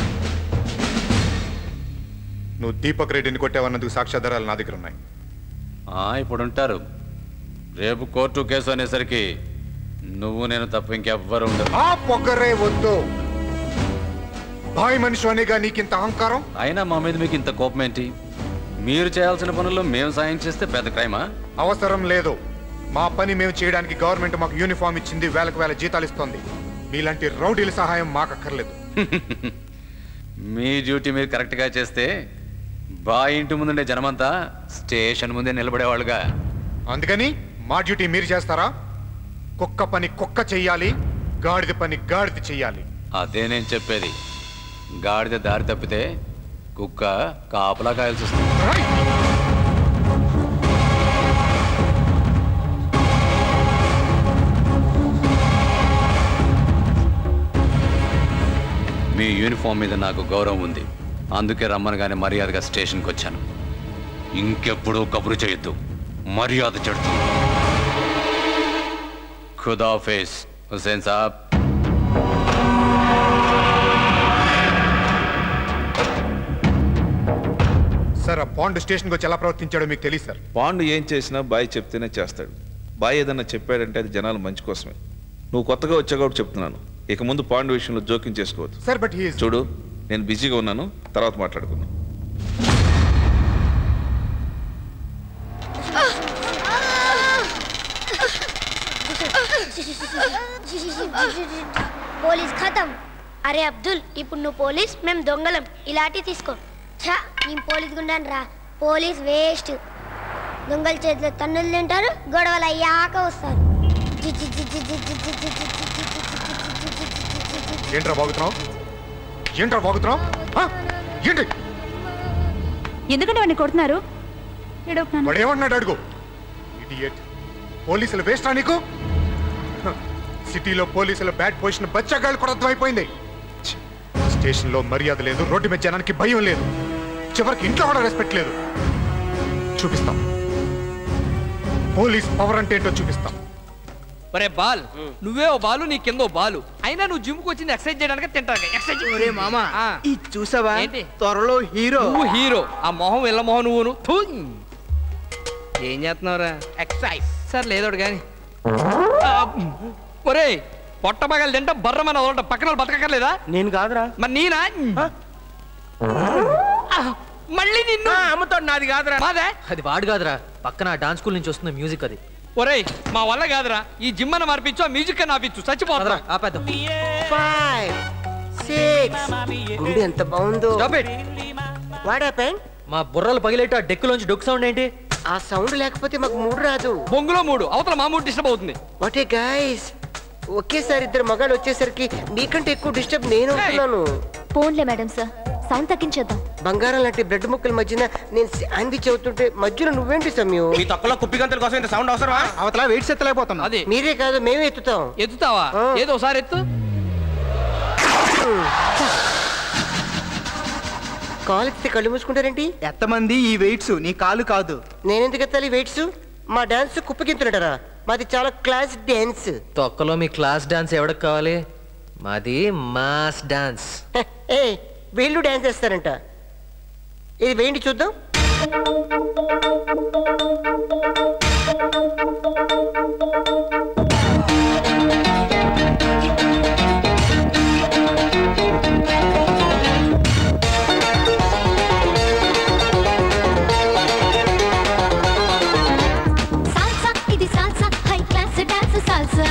నువ్వు దీపక్ రెడ్డిని కొట్టావన్నందుకు సాక్ష్యాధారాలు నా దగ్గర ఉన్నాయి ఆ, ఇప్పుడు ఉంటారు రేపు కోర్టు కేసు అనేసరికి నువ్వు నేను తప్ప ఇంకెవ్వరు ఉండరు ఆ పొగరే వద్దు బాయ్ మనిషి అనేగా నీకింత అహంకారం అయినా మా మీద మీకు ఇంత కోపం ఏంటి మీరు చేయాల్సిన పనుల్లో మేము సాయం చేస్తే పెద్ద క్రైమా అవసరం లేదు మా పని మేము చేయడానికి గవర్నమెంట్ మాకు యూనిఫామ్ ఇచ్చింది వేలకు వేల జీతాలు ఇస్తోంది మీలాంటి రౌడీల సహాయం మాకు అక్కర్లేదు మీ డ్యూటీ మీరు కరెక్ట్గా చేస్తే బా ఇంటి ముందుండే జనమంతా స్టేషన్ ముందే నిలబడేవాళ్ళుగా అందుకని మా డ్యూటీ మీరు చేస్తారా కుక్క పని కుక్క చెయ్యాలి గాడిద పని గాడిద చెయ్యాలి అదే నేను చెప్పేది గాడిద దారి తప్పితే కుక్క కాపలా కాయాల్సి వస్తుంది మీ యూనిఫామ్ మీద నాకు గౌరవం ఉంది అందుకే రమ్మనగానే మర్యాదగా స్టేషన్కి వచ్చాను ఇంకెప్పుడు కబురు చేయొద్దు మర్యాద చెడుతుంది ఖుదాఫేస్ హుసేన్ సాబ్ సార్ ఆ పాండ్ స్టేషన్కి వచ్చి ఎలా ప్రవర్తించాడో మీకు తెలియదు సార్ పాండు ఏం చేసినా బాయ్ చెప్తేనే చేస్తాడు బాయ్ ఏదన్నా చెప్పాడంటే అది జనాల మంచి కోసమే నువ్వు కొత్తగా వచ్చా కాబట్టి చెప్తున్నాను ఇక ముందు పాండు విషయంలో జోక్యం చేసుకోవద్దు సార్ బట్ హీ చూడు నేను బిజీగా ఉన్నాను తర్వాత మాట్లాడుకుందాం పోలీస్ ఖతం అరే అబ్దుల్ ఇప్పుడు నువ్వు పోలీస్ మేము దొంగలం ఇలాంటి తీసుకో ఛా నేను పోలీస్ గుండాను రా పోలీస్ వేస్ట్ దొంగల చేతిలో తన్నులు తింటారు గొడవలు అయ్యాక వస్తారు జి జి జి జి జి జి జి జి జి జి జి జి. ఏంట్రా బాగుతున్నావు ఏంట్రా బాగుతున్నావు ఆ? ఏంటి ఎందుకంటే వాడిని కొడుతున్నారు ఏడవకు నాన్న. వాడు ఏమన్నాడు అడుగు ఇడియట్ పోలీసులు వేస్టా నీకు హ, సిటీలో పోలీసుల బ్యాడ్ పొజిషన్ బచ్చగాళ్ళు కూడా అర్థమైపోయింది ఛీ, స్టేషన్లో మర్యాద లేదు రోడ్డు మీద జనానికి భయం లేదు చివరికి ఇంట్లో కూడా రెస్పెక్ట్ లేదు చూపిస్తాం పోలీస్ పవర్ అంటే ఏంటో చూపిస్తాం ఒరే బాల్ నువ్వే ఓ బాలు నీ కింద ఓ బాలు అయినా నువ్వు జిమ్ కు వచ్చింది ఎక్సర్సైజ్ చేయడానికి తింటాను ఎక్సర్సైజ్ ఒరే మామా ఈ చూసావా ఏంటి త్వరలో హీరో నువ్వు హీరో ఆ మొహం ఇళ్ళ మొహం నువ్వును థూ. ఏం చేస్తున్నావురా ఎక్సర్సైజ్ సరే లేదోడు కానీ ఒరే పొట్ట పగలు తింటా బర్ర మన వదలటం పక్కన వాళ్ళు బతకక్కర్లేదా నేను కాదురా మరి నేనా ఆ, మళ్ళీ నిన్ను అమ్ముతాడు నాది కాదురా మాదే అది వాడు కాదురా పక్కన డాన్స్ స్కూల్ నుంచి వస్తున్న మ్యూజిక్ అది ఒరేయ్ మా వల్ల కాదురా ఈ జిమ్ అని మార్పించు ఆ మ్యూజిక్ అని ఆపించు చచ్చిపోతారా ఆపేద్దాం ఫైవ్ సిక్స్ గుండె ఎంత బాగుందో వాట్ హ్యాపెన్ మా బుర్రలు పగిలేట ఆ డెక్కులోంచి డొక్ సౌండ్ ఏంటి ఆ సౌండ్ లేకపోతే మాకు మూడు రాదు బొంగులో మూడు అవతల మా మూడు డిస్టర్బ్ అవుతుంది వాట్ ఏ గైస్ ఒకేసారి ఇద్దరు మగాళ్ళు వచ్చేసరికి మీకంటే ఎక్కువ డిస్టర్బ్ నేను అవుతున్నాను పోన్లే మేడం సార్ సౌండ్ తగ్గించేద్దాం బంగారం లాంటి బ్రెడ్ ముక్కల మధ్యన నేను శాండ్విచ్ అవుతుంటే మధ్యలో నువ్వేంటి సమయం మీ తొక్కలో కుప్పి గంతల కోసం ఇంత సౌండ్ అవసరమా అవతల వెయిట్స్ ఎత్తలేకపోతున్నా అది మీరే కాదు మేమే ఎత్తుతాం ఎత్తుతావా ఏదో ఒకసారి ఎత్తు కాలు ఎత్తితే కళ్ళు మూసుకుంటారేంటి ఎంతమంది ఈ వెయిట్స్ నీ కాలు కాదు నేనెందుకు ఎత్తాలి వెయిట్స్ మా డాన్స్ కుప్పకింతుంటారా మాది చాలా క్లాస్ డాన్స్ తొక్కలో మీ క్లాస్ డాన్స్ ఎవరికి కావాలి మాది మాస్ డాన్స్ ఏ వీళ్ళు డాన్స్ చేస్తారంట ఇది వేయండి చూద్దాం సాల్సా ఇది salsa high class dance salsa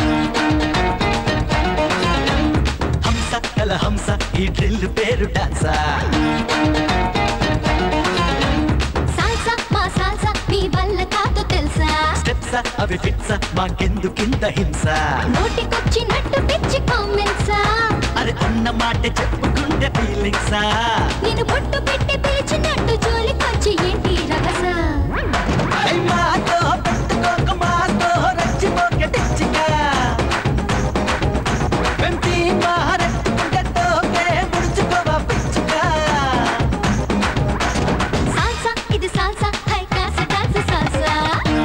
హంస కల హంస ఈ డ్రిల్ పేరు డాన్సా సాల్సా మా సాల్సా మీ వల్ల కాదు తెలుసా స్టెప్స్ అవి ఫిట్స్ మాకెందుకింత హింస నోటికొచ్చినట్టు పిచ్చి కామెంట్సా అరే అన్న మాట చెప్పుకుంటే ఫీలింగ్సా నేను బొట్టు పెట్టి పిలిచినట్టు జోలికొచ్చి ఏంటి రహస మాతో పెట్టుకోక మాతో రచ్చిపోక తెచ్చిగా వెంటి మారెట్టుకుంటే తోకే ముడుచుకోవా పిచ్చుగా సాల్సా ఇది salsa high class dance salsa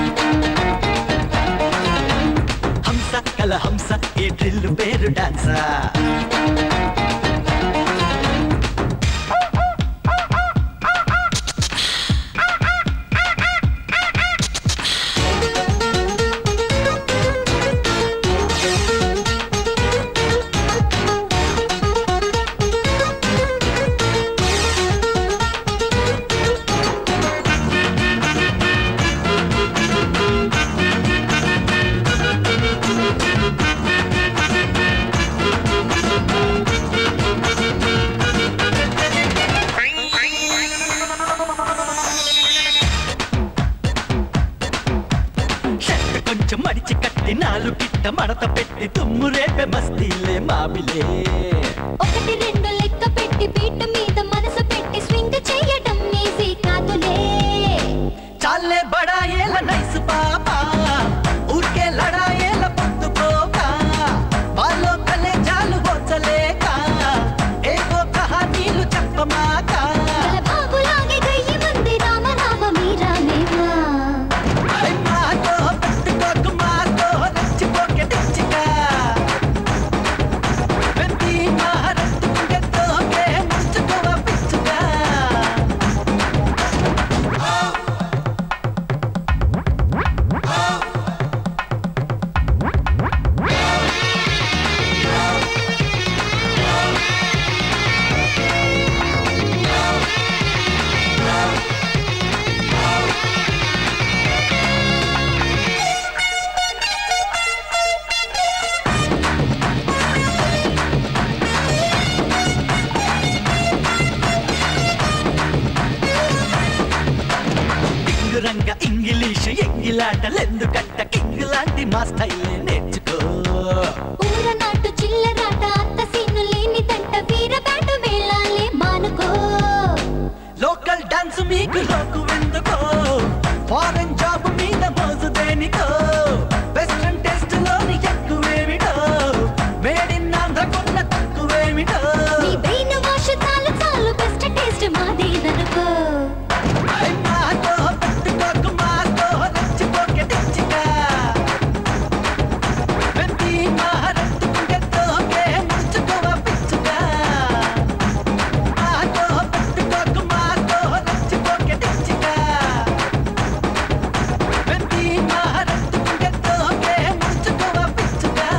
హంస కల హంస ఈ డ్రిల్ పేరు డాన్సా షర్ట్ కొంచెం మడిచి కట్టి నాలుగు గిట్ట మడత పెట్టి తుమ్ము రేపే మస్తీలే మామిలే ఒకటి రెండు లెక్క పెట్టి బీట్ మీద మనసు పెట్టి స్వింగ్ చేయడం ఈజీ కాదులే చాలే బడాయేల నైస్ పాపా ఊరికే లడాయేల పొద్దుకోక వాళ్ళో కలే చాలు వచ్చలేక ఏవో కహానీలు చెప్పమాక బాబులాగే గయ్యి మంది రామ రామ మీరా మేమా మాతో పెట్టుకోక మాతో రెచ్చిపోకే తెచ్చిగా ఆటలెందుకంట కింగ్ లాంటి మా స్టైలే నేర్చుకో ఊరనాటు చిల్లరాట అంత సీను లేనిదంట వీరబాటు వేళాలే మానుకో లోకల్ డాన్స్ మీకు లోకు ఎందుకో ఫారెన్ జాబ్ మీద మోజు దేనికో వెస్ట్రన్ టెస్ట్ లోని ఎక్కువేమిటో మేడ్ ఇన్ ఆంధ్ర కొన్న తక్కువేమిటో నీ బ్రెయిన్ వాష్ చాలు చాలు బెస్ట్ టేస్ట్ మాదేదనుకో మాతో పెట్టుకోకు మాతో రెచ్చిపోకే తెచ్చిగా ప్రతి మహారత్తుకుంటే తోకే ముంచుకోవ పిచ్చుగా మాతో పెట్టుకోకు మాతో రెచ్చిపోకే తెచ్చిగా ప్రతి మహారత్తుకుంటే తోకే ముంచుకోవ పిచ్చుగా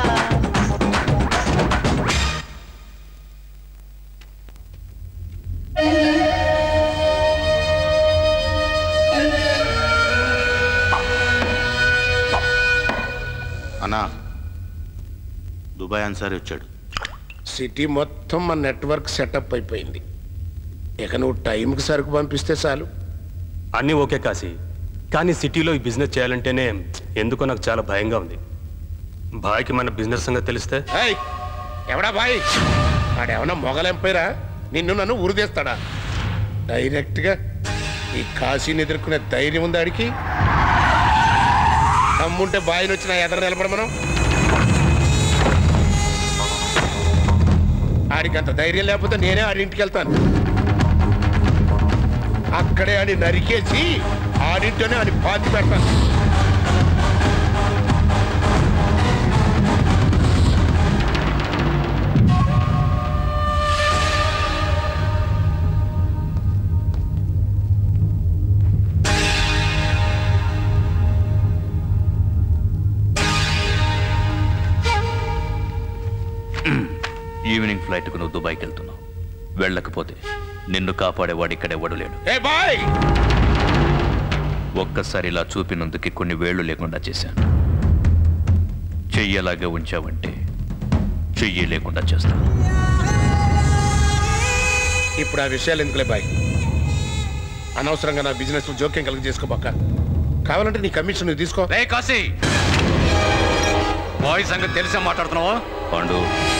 అన్నా దుబాయ్ అన్సారీ వచ్చాడు సిటీ మొత్తం మన నెట్వర్క్ సెటప్ అయిపోయింది ఇక నువ్వు టైంకి సరుకు పంపిస్తే చాలు అన్నీ ఓకే కాశీ కానీ సిటీలో ఈ బిజినెస్ చేయాలంటేనే ఎందుకో నాకు చాలా భయంగా ఉంది బాయ్కి మన బిజినెస్ సంగతి తెలిస్తే ఏయ్, ఎవడా బాయ్ వాడేమన్నా మొగలెంపైరా నిన్ను నన్ను ఉరిదేస్తాడా డైరెక్ట్గా ఈ కాశీని ఎదుర్కొనే ధైర్యం ఉంది ఆడికి దమ్ముంటే బాయిని వచ్చిన ఎదర నిలబడ మనం ఆడికి అంత ధైర్యం లేకపోతే నేనే ఆడి ఇంటికి వెళ్తాను అక్కడే ఆడి నరికేసి ఆడింటోనే ఆడి పాతి పెడతాను ఈవినింగ్ ఫ్లైట్కు నువ్వు దుబాయ్కి వెళ్తున్నావు వెళ్ళకపోతే నిన్ను కాపాడేవాడు ఇక్కడ ఎవడు లేడు ఏ బాయ్ ఒక్కసారి ఇలా చూపినందుకు కొన్ని వేళ్లు లేకుండా చేశాను చెయ్యలాగే ఉంచావంటే చెయ్యి లేకుండా చేస్తాను ఇప్పుడు ఆ విషయాలు ఎందుకులే బాయ్ అనవసరంగా నా బిజినెస్ జోక్యం కలిగి చేసుకోబాక కావాలంటే నీ కమిషన్ నువ్వు తీసుకో రే కాశీ బాయ్ సంగతి తెలిసే మాట్లాడుతున్నావా పాండు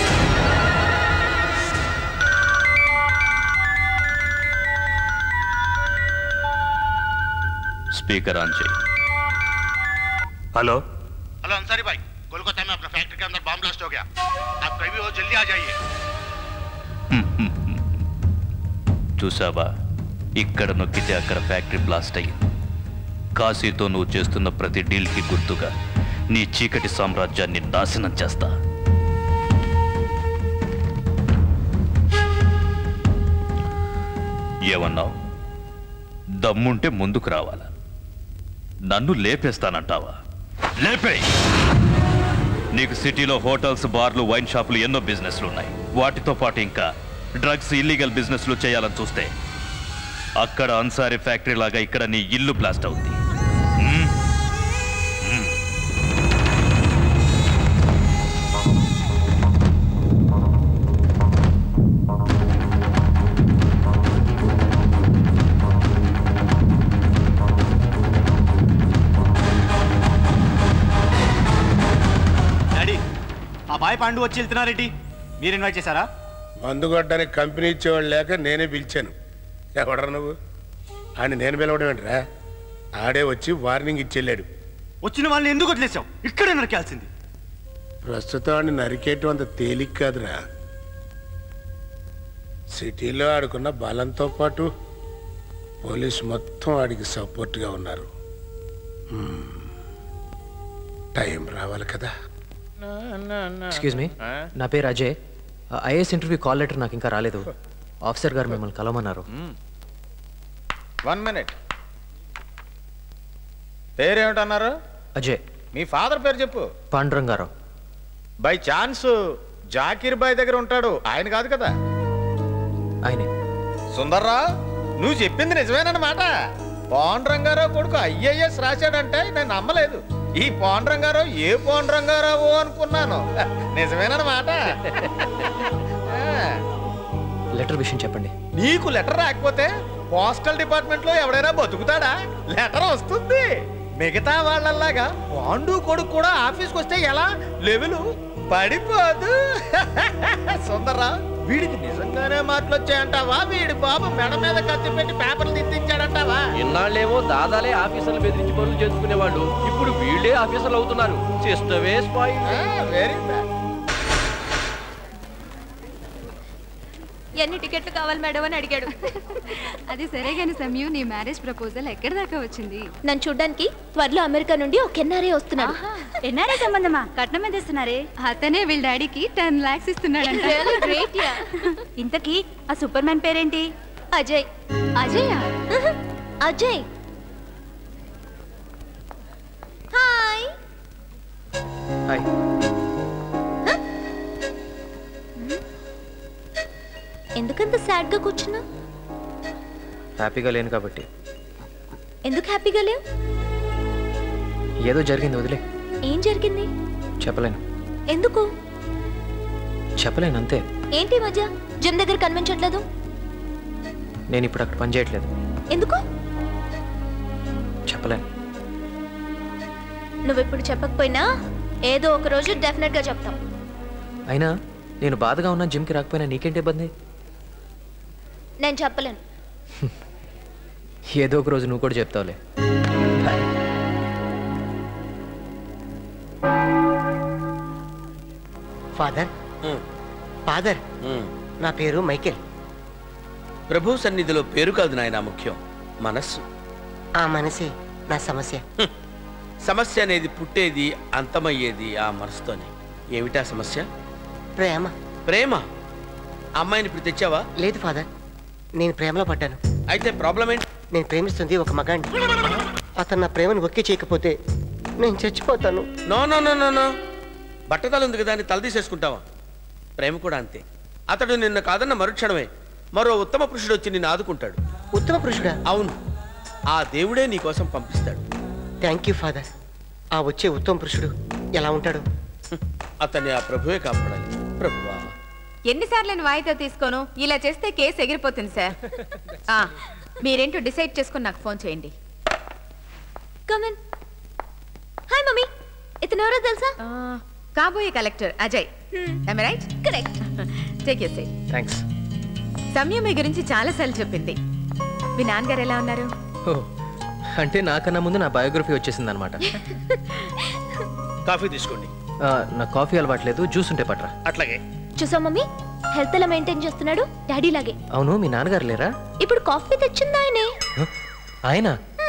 स्पीकर ऑन चाहिए हेलो हेलो अंसारी भाई कोलकाता में अपना फैक्ट्री के अंदर बम ब्लास्ट हो गया आप कहीं भी हो जल्दी आ जाइए చూసావా ఇక్కడ నొక్కితే అక్కడ ఫ్యాక్టరీ బ్లాస్ట్ అయ్యింది కాశీతో నువ్వు చేస్తున్న ప్రతి డీల్కి గుర్తుగా నీ చీకటి సామ్రాజ్యాన్ని నాశనం చేస్తా ఏమన్నావు దమ్ముంటే ముందుకు రావాలా నన్ను లేపేస్తానంటావా లేపేయ్ నీకు సిటీలో హోటల్స్ బార్లు వైన్ షాపులు ఎన్నో బిజినెస్లు ఉన్నాయి వాటితో పాటు ఇంకా డ్రగ్స్ ఇల్లీగల్ బిజినెస్లు చేయాలని చూస్తే అక్కడ అన్సారీ ఫ్యాక్టరీ లాగా ఇక్కడ నీ ఇల్లు బ్లాస్ట్ అవుద్ది మ్మ్? మ్మ్. డాడీ ఆ బాయ్ పాండు వచ్చి వెళ్తున్నారేంటి మీరు ఇన్వైట్ చేశారా మందు కొట్టడానికి కంపెనీ ఇచ్చేవాడు లేక నేనే పిలిచాను ఎవడరా నువ్వు ఆయన నేను పిలవడం ఏంట్రా ఆడే వచ్చి వార్నింగ్ ఇచ్చెళ్ళాడు వచ్చిన వాళ్ళని ఎందుకు వదిలేసావు ఇక్కడే నరికేయాల్సింది ప్రస్తుతం ఆడిని నరికేయటం అంత తేలిక కాదురా సిటీలో ఆడుకున్న బలంతో పాటు పోలీసు మొత్తం ఆడికి సపోర్ట్గా ఉన్నారు హ్మ్. టైం రావాలి కదా ఎక్స్క్యూజ్ మీ నా పేరు Ajay IAS interview call letter నాకు ఇంకా రాలేదు ఆఫీసర్ గారు మిమ్మల్ని కలవమన్నారు వన్ మినిట్ పేరేమిటన్నారు అజయ్ మీ ఫాదర్ పేరు చెప్పు పాండురంగారావు బై ఛాన్స్ జాకీర్ బాయ్ దగ్గర ఉంటాడు ఆయన కాదు కదా ఆయనే సుందర్రా నువ్వు చెప్పింది నిజమేనన్నమాట పాండురంగారావు కొడుకు ఐఏఎస్ రాశాడంటే నేను నమ్మలేదు ఈ పాండురంగారావు ఏ పాండురంగారావు అనుకున్నాను నిజమేనన్నమాట లెటర్ విషయం చెప్పండి నీకు లెటర్ రాకపోతే పోస్టల్ డిపార్ట్మెంట్ లో ఎవడైనా బతుకుతాడా లెటర్ వస్తుంది మిగతా వాళ్ళలాగా పాండు కొడుకు కూడా ఆఫీస్కి వస్తే ఎలా లెవెలు పడిపోదు సుందరా వీడికి నిజంగానే మాటలు వచ్చాయంటావా వీడి బాబు మెడ మీద కత్తి పెట్టి పేపర్లు దిద్దించాడంటావా ఇన్నాళ్ళేమో దాదాలే ఆఫీసర్లు బెదిరించి పనులు చేసుకునేవాళ్ళు ఇప్పుడు వీళ్ళే ఆఫీసర్లు అవుతున్నారు సిస్టమే స్పాయిల్ వెరీ బ్యాడ్ ఎన్ని టికెట్లు కావాలి మేడం అని అడిగాడు అది సరే గాని సమయం నీ మ్యారేజ్ ప్రపోజల్ ఎక్కడి దాకా వచ్చింది నన్ను చూడ్డానికి త్వరలో అమెరికా నుండి ఒక ఎన్ఆర్ఏ వస్తున్నాడు ఎన్ఆర్ఐ సంబంధమా కట్నం ఎంత ఇస్తున్నారే అతనే వీళ్ళ డాడీకి టెన్ లాక్స్ ఇస్తున్నాడంట Really great, yeah. ఇంతకీ ఆ సూపర్ మ్యాన్ పేరేంటి అజయ్ అజయ్ అజయ్ హాయ్ హాయ్ ఎందుకంత సాడ్ గా కూర్చున్నా హ్యాపీగా లేను కాబట్టి ఎందుకు హ్యాపీగా లేవు ఏదో జరిగింది వదిలే ఏం జరిగింది చెప్పలేను ఎందుకు చెప్పలేను అంతే ఏంటి ఈ మధ్య జిమ్ దగ్గర కనిపించట్లేదు నేను ఇప్పుడు అక్కడ పని చేయట్లేదు ఎందుకు చెప్పలేను నువ్వు ఇప్పుడు చెప్పకపోయినా ఏదో ఒక రోజు డెఫినెట్ గా చెప్తాం అయినా నేను బాధగా ఉన్నా జిమ్కి రాకపోయినా నీకేంటి ఇబ్బంది నేను చెప్పలేను ఏదో ఒక రోజు నువ్వు కూడా చెప్తావులే ఫాదర్ ఫాదర్ నా పేరు మైకేల్ ప్రభు సన్నిధిలో పేరు కాదు నాయన ముఖ్యం మనస్సు ఆ మనసే నా సమస్య సమస్య అనేది పుట్టేది అంతమయ్యేది ఆ మనసుతోనే ఏమిటా సమస్య ప్రేమ ప్రేమ అమ్మాయిని ఇప్పుడు తెచ్చావా లేదు ఫాదర్ నేను ప్రేమలో పడ్డాను అయితే ప్రాబ్లం ఏంటి నేను ప్రేమిస్తుంది ఒక మగాడిని అతను నా ప్రేమను ఒక్కి చేయకపోతే నేను చచ్చిపోతాను no no no no no బట్టతలు ఉంది కదా అని తలదీసేసుకుంటావా ప్రేమ కూడా అంతే అతడు నిన్న కాదన్న మరుక్షణమే మరో ఉత్తమ పురుషుడు వచ్చి నిన్ను ఆదుకుంటాడు ఉత్తమ పురుషుడా అవును ఆ దేవుడే నీ కోసం పంపిస్తాడు థ్యాంక్ యూ ఫాదర్ ఆ వచ్చే ఉత్తమ పురుషుడు ఎలా ఉంటాడు అతన్ని ఆ ప్రభువే కాపాడాలి ప్రభువా ఎన్నిసార్లు నేను వాయిదా తీసుకోను ఇలా చేస్తే కేసు ఎగిరిపోతుంది సార్ ఆ, మీరేంటో డిసైడ్ చేసుకుని నాకు ఫోన్ చేయండి కమన్ హాయ్ మమ్మీ ఇతను ఎవరో తెలుసా కాబోయే collector Ajay right correct take you say thanks సమయం మీ గురించి చాలా సార్లు చెప్పింది మీ నాన్నగారు ఎలా ఉన్నారు ఓ అంటే నాకన్నా ముందు నా బయోగ్రఫీ వచ్చేసింది అనమాట కాఫీ తీసుకోండి నా కాఫీ అలవాట్లేదు జ్యూస్ ఉంటే పట్రా అట్లాగే చూసా మమ్మీ హెల్త్ ఎలా మెయింటైన్ చేస్తున్నాడు డాడీ లాగే అవును మీ నాన్నగారు లేరా ఇప్పుడు కాఫీ తెచ్చింది ఆయనే ఆయన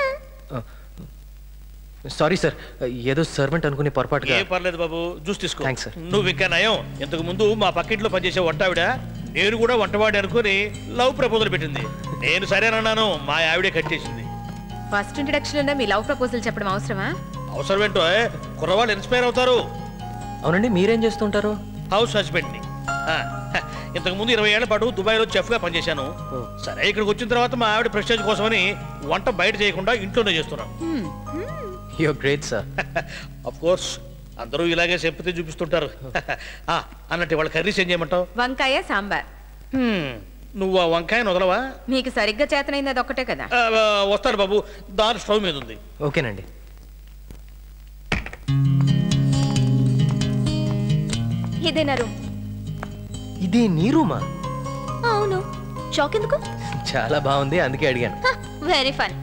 సారీ సార్ ఏదో సర్వెంట్ అనుకుని పొరపాటుగా ఏం పర్లేదు బాబు జ్యూస్ తీసుకో థ్యాంక్స్ సార్ నువ్వు ఇంకా నయం ఇంతకు ముందు మా పక్కింట్లో పనిచేసే వంట ఆవిడ నేను కూడా వంటవాడి అనుకుని లవ్ ప్రపోజల్ పెట్టింది నేను సరేనన్నాను మా ఆవిడే కట్టేసింది ఫస్ట్ ఇంట్రడక్షన్ మీ లవ్ ప్రపోజల్ చెప్పడం అవసరమా అవసరం ఏంటో ఏ, కుర్రవాళ్ళు ఇన్స్పైర్ అవుతారు అవునండి మీరేం చేస్తుంటారు హౌస్ హస్బెండ్ ని ఇంతకు ముందు ఇరవై ఏళ్ల పాటు దుబాయ్లో చెఫ్ గా పనిచేశాను సరే ఇక్కడికి వచ్చిన తర్వాత మా ఆవిడ ప్రెస్టేజ్ కోసమని వంట బయట చేయకుండా ఇంట్లోనే చేస్తున్నాను యో గ్రేట్ సార్ అఫ్ కోర్స్ అందరూ ఇలాగే సింపతి చూపిస్తుంటారు ఆ, అన్నట్టు వాళ్ళ కర్రీస్ ఏం చేయమంటావు వంకాయ సాంబార్ హ్మ్, నువ్వు ఆ వంకాయను వదలవా మీకు సరిగ్గా చేతనైంది అది ఒక్కటే కదా ఆ, ఆ, వస్తాను బాబు దాని స్టవ్ మీద ఉంది ఓకేనండి ఇదేనా రూమ్ ఇదే నీ రూమా అవును షాక్ ఎందుకు చాలా బాగుంది అందుకే అడిగాను వెరీ ఫన్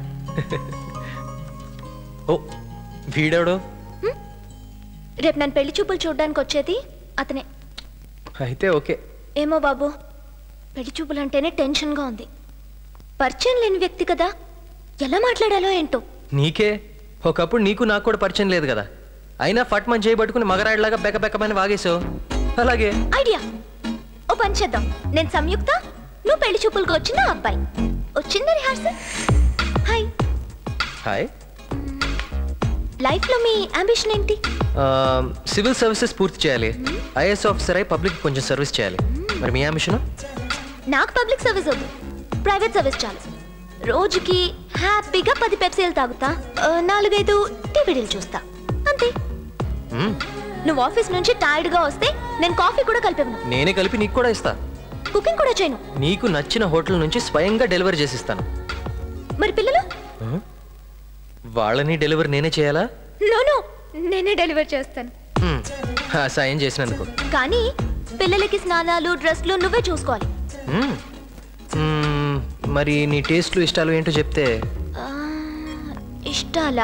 ఓ వీడెవడు రేపు నన్ను పెళ్లి చూపులు చూడడానికి వచ్చేది అతనే అయితే ఓకే ఏమో బాబు పెళ్లి చూపులు అంటేనే టెన్షన్గా ఉంది పరిచయం లేని వ్యక్తి కదా ఎలా మాట్లాడాలో ఏంటో నీకే ఒకప్పుడు నీకు నాకు కూడా పరిచయం లేదు కదా అయినా ఫట్ మన చేయబట్టుకుని మగరాయిలాగా బెక్క బెక్కమని వాగేసావు అలాగే ఐడియా ఓ పని చేద్దాం నేను సంయుక్త నువ్వు పెళ్లి చూపులకు వచ్చిన అబ్బాయి వచ్చిందా రిహార్సల్ హాయ్ హాయ్ లైఫ్లో మీ అంబిషన్ ఏంటి సివిల్ సర్వీసెస్ పూర్తి చేయాలి ఐఏఎస్ ఆఫీసర్ అయి పబ్లిక్ కొంచెం సర్వీస్ చేయాలి మరి మీ అంబిషన్ నాకు పబ్లిక్ సర్వీస్ వద్దు ప్రైవేట్ సర్వీస్ చాలు రోజుకి హ్యాపీగా పది పెప్సీలు తాగుతా ఆ, నాలుగైదు టీవీడీలు చూస్తా అంతే నువ్వు ఆఫీస్ నుంచి టైర్డ్ గా వస్తే నేను కాఫీ కూడా కలిపివ్వను నేనే కలిపి నీకు కూడా ఇస్తా కుకింగ్ కూడా చేయను నీకు నచ్చిన హోటల్ నుంచి స్వయంగా డెలివరీ చేసిస్తాను మరి పిల్లలు వాళ్ళని డెలివరీ నేనే చేయాలా నో నేనే డెలివర్ చేస్తాను మ్మ్. ఆ సాయం చేసినందుకు కానీ పిల్లలకి స్నానాలు డ్రెస్లు నువ్వే చూసుకోవాలి మ్మ్. మ్మ్. మరి నీ టేస్ట్లు ఇష్టాలు ఏంటో చెప్తే ఆ, ఇష్టాలా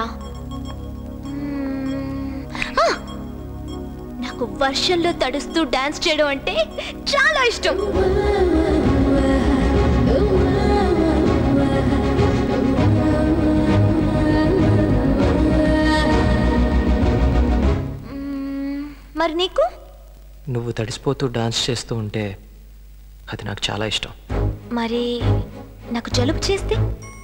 మ్మ్. ఆ! నాకు వర్షంలో తడుస్తూ డాన్స్ చేయడం అంటే చాలా ఇష్టం మ్మ్. మరి నీకు నువ్వు తడిసిపోతూ డాన్స్ చేస్తూ ఉంటే అది నాకు చాలా ఇష్టం మరి నాకు జలుబు చేస్తే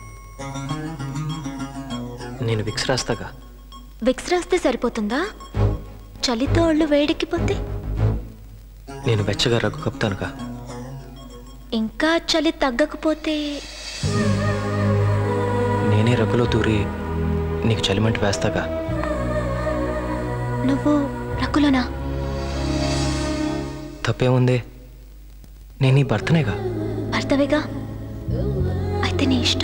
నేను విక్స్ రాస్తాగా విక్స్ రాస్తే సరిపోతుందా చలితో ఒళ్ళు వేడెక్కిపోతే నేను వెచ్చగా రగ్గు కప్తానుగా ఇంకా చలి తగ్గకపోతే నేనే రగ్గులో దూరి నీకు చలిమంట వేస్తాగా నువ్వు రకులోనా తప్పేముంది నేను నీ భర్తనేగా భర్తవేగా అయితే నీ ఇష్టం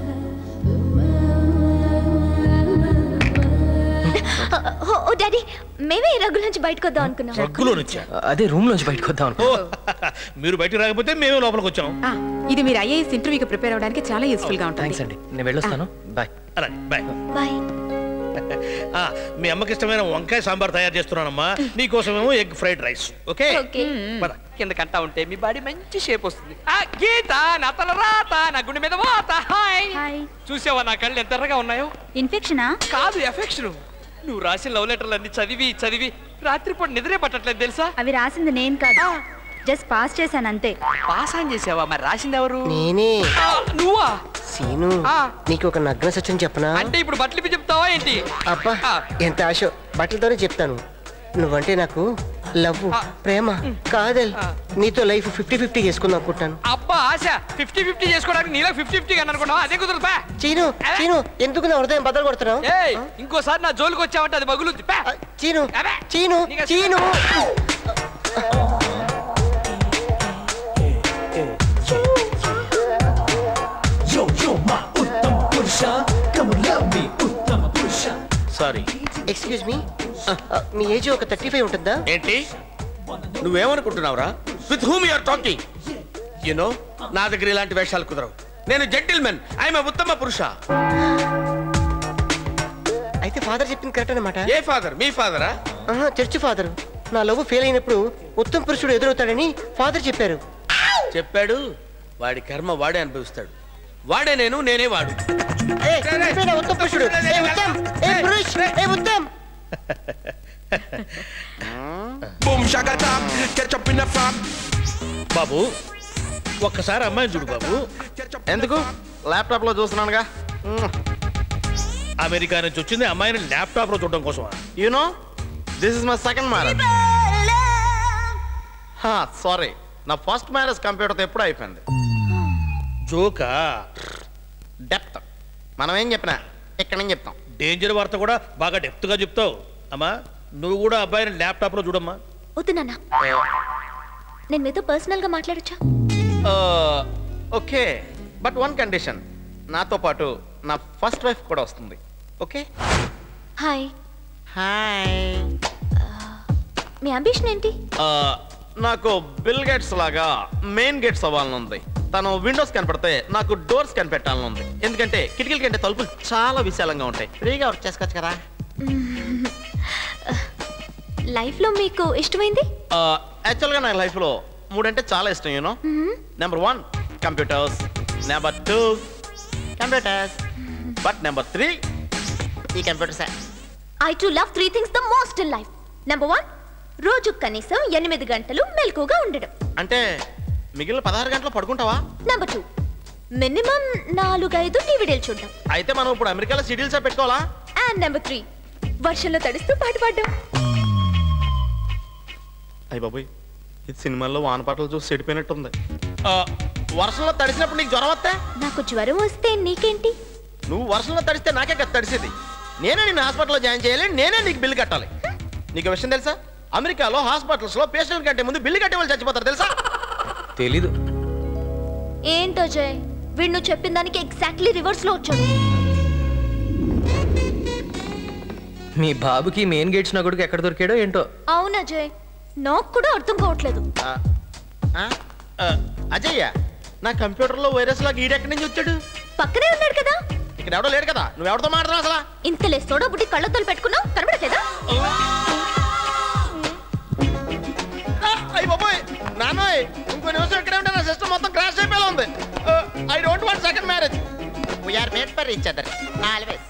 ఓ, ఓ డాడీ మేమే ఈ రగ్గుల నుంచి బయటకు వద్దాం అనుకున్నాం రగ్గులో నుంచా అదే రూమ్ లోంచి బయటకు వద్దాం అనుకో మీరు బయటికి రాకపోతే మేమే లోపలికి వచ్చాం ఆ, ఇది మీరు ఐఏఎస్ ఇంటర్వ్యూకి ప్రిపేర్ అవ్వడానికి చాలా యూస్ఫుల్ గా ఉంటుంది థ్యాంక్స్ అండి నేను వెళ్ళొస్తాను బాయ్ అలాగే బాయ్ బాయ్ ఆ, మీ అమ్మకి ఇష్టమైన వంకాయ సాంబార్ తయారు చేస్తున్నానమ్మా నీకోసమేమో ఎగ్ ఫ్రైడ్ రైస్ ఓకే పద. కింద కంటా ఉంటే మీ బాడీ మంచి షేప్ వస్తుంది ఆ గీత నా తల రాత నా గుండె మీద వాత హాయ్ చూసావా నా కళ్ళు ఎంత ఎర్రగా ఉన్నాయో ఇన్ఫెక్షనా కాదు ఎఫెక్షన్ నువ్వు రాసిన లవ్ లెటర్లు అన్ని చదివి చదివి రాత్రిపూట నిద్రే పట్టట్లేదు తెలుసా అవి రాసింది నేను కాదు జస్ట్ పాస్ చేశాను అంతే పాస్ ఆన్ చేసావా మరి రాసింది ఎవరు నేనే ఆ, నువ్వా సీను నీకు ఒక నగ్న సత్యం చెప్పనా అంటే ఇప్పుడు బట్టలు ఇప్పి చెప్తావా ఏంటి అబ్బా ఎంత ఆశ బట్టలతోనే చెప్తాను నువ్వంటే నాకు లవ్ ప్రేమ కాదల్ నీతో లైఫ్ ఫిఫ్టీ ఫిఫ్టీ చేసుకుందాం అనుకుంటాను అబ్బా ఆశ ఫిఫ్టీ ఫిఫ్టీ చేసుకోవడానికి నీలో ఫిఫ్టీ ఫిఫ్టీ అని అనుకున్నావా అదే కుదరదు పా చీను చీను ఎందుకు నా హృదయం బద్దలు కొడుతున్నావు ఏయ్ ఇంకోసారి నా జోలికి వచ్చావంటే అది బగులుద్ది పా Cheenu Cheenu Cheenu sorry excuse me మీ ఏజ్ ఒక థర్టీ ఫైవ్ ఉంటుందా ఏంటి నువ్వేమనుకుంటున్నావురా with whom you are talking you know నా దగ్గర ఇలాంటి వేషాలు కుదరవు నేను జెంటిల్మెన్ ఐఎమ్ ఉత్తమ పురుష అయితే ఫాదర్ చెప్పింది కరెక్ట్ అనమాట ఏ ఫాదర్ మీ ఫాదరా చర్చ్ ఫాదర్ నా లవ్ ఫెయిల్ అయినప్పుడు ఉత్తమ పురుషుడు ఎదురవుతాడని ఫాదర్ చెప్పారు చెప్పాడు వాడి కర్మ వాడే అనుభవిస్తాడు వాడే నేను నేనే వాడు ఏ, నువ్వేనా ఉత్తమ పురుషుడు ఏ ఉత్తమ్ ఏ పురుష్ ఏ ఉత్తమ్ బాబు ఒక్కసారి అమ్మాయిని చూడు బాబు ఎందుకు ల్యాప్టాప్ లో చూస్తున్నానుగా అమెరికా నుంచి వచ్చింది అమ్మాయిని ల్యాప్టాప్ లో చూడడం కోసమా you know this is my second marriage sorry నా ఫస్ట్ మ్యారేజ్ కంప్యూటర్తో ఎప్పుడు అయిపోయింది జోకా డెప్త్ మనం ఏం చెప్పినా ఇక్కడ నుంచి చెప్తాం డేంజర్ వార్త కూడా బాగా డెప్త్ గా చెప్తావు అమ్మా నువ్వు కూడా అబ్బాయిని ల్యాప్టాప్ లో చూడమ్మా వద్దు నాన్న నేను మీతో పర్సనల్ గా మాట్లాడొచ్చా ఓకే బట్ వన్ కండిషన్ నాతో పాటు నా ఫస్ట్ వైఫ్ కూడా వస్తుంది ఓకే హాయ్ హాయ్ మీ అంబిషన్ ఏంటి నాకు బిల్ గేట్స్ లాగా మెయిన్ గేట్స్ అవ్వాలని ఉంది తను విండోస్ కనపడితే నాకు డోర్స్ కనిపెట్టాలని ఉంది ఎందుకంటే కిటికీల కంటే తలుపులు చాలా విశాలంగా ఉంటాయి ఫ్రీగా వర్క్ చేసుకోవచ్చు కదా లైఫ్ లో మీకు ఇష్టమైంది యాక్చువల్గా నా లైఫ్లో మూడంటే చాలా ఇష్టం you know number one computers number two computers but number three ఈ computers I too love three things the most in life number one రోజు కనీసం ఎనిమిది గంటలు మెలకుగా ఉండడం అంటే మిగిలిన పదహారు గంటలు పడుకుంటావా నెంబర్ టూ మినిమం నాలుగైదు టీవీడీలు చూడడం అయితే మనం ఇప్పుడు అమెరికాలో సిడీల్సే పెట్టుకోవాలా అండ్ నెంబర్ త్రీ వర్షంలో తడుస్తూ పాట పాడడం అయ్య బాబోయ్ ఇది సినిమాల్లో వానపాటలు చూసి చెడిపోయినట్టుంది వర్షంలో తడిసినప్పుడు నీకు జ్వరం వస్తే నాకు జ్వరం వస్తే నీకేంటి నువ్వు వర్షంలో తడిస్తే నాకే కదా తడిసేది నేనే నిన్ను హాస్పిటల్లో జాయిన్ చేయాలి నేనే నీకు బిల్లు కట్టాలి నీకు విషయం తెలుసా అమెరికాలో హాస్పిటల్స్ లో పేషెంట్ కంటే ముందు బిల్లు కట్టే వాళ్ళు చచ్చిపోతారు తెలుసా తెలీదు ఏంటో జయ్ వీడు నువ్వు చెప్పిన దానికి ఎగ్జాక్ట్లీ రివర్స్ లో వచ్చాడు మీ బాబుకి మెయిన్ గేట్స్ నా కొడుకు ఎక్కడ దొరికాడో ఏంటో అవును అజయ్ నాకు కూడా అర్థం కావట్లేదు అజయ్య నా కంప్యూటర్లో వైరస్ లాగా ఈడెక్కడి నుంచి వచ్చాడు పక్కనే ఉన్నాడు కదా ఇక్కడ ఎవడో లేడు కదా నువ్వు ఎవరితో మాట్లాడుతున్నావు అసలు ఇంతలే సోడా బుడ్డి కళ్ళతోలు పెట్టుకున్నావు కనబడట్లేదా అయ్యి బాబోయ్ నాన్నోయ్ ఇంకో నిమిషం ఇక్కడే ఉంటే నా సిస్టమ్ మొత్తం క్రాష్ అయిపోయేలా ఉంది I don't want second marriage we are made for each other always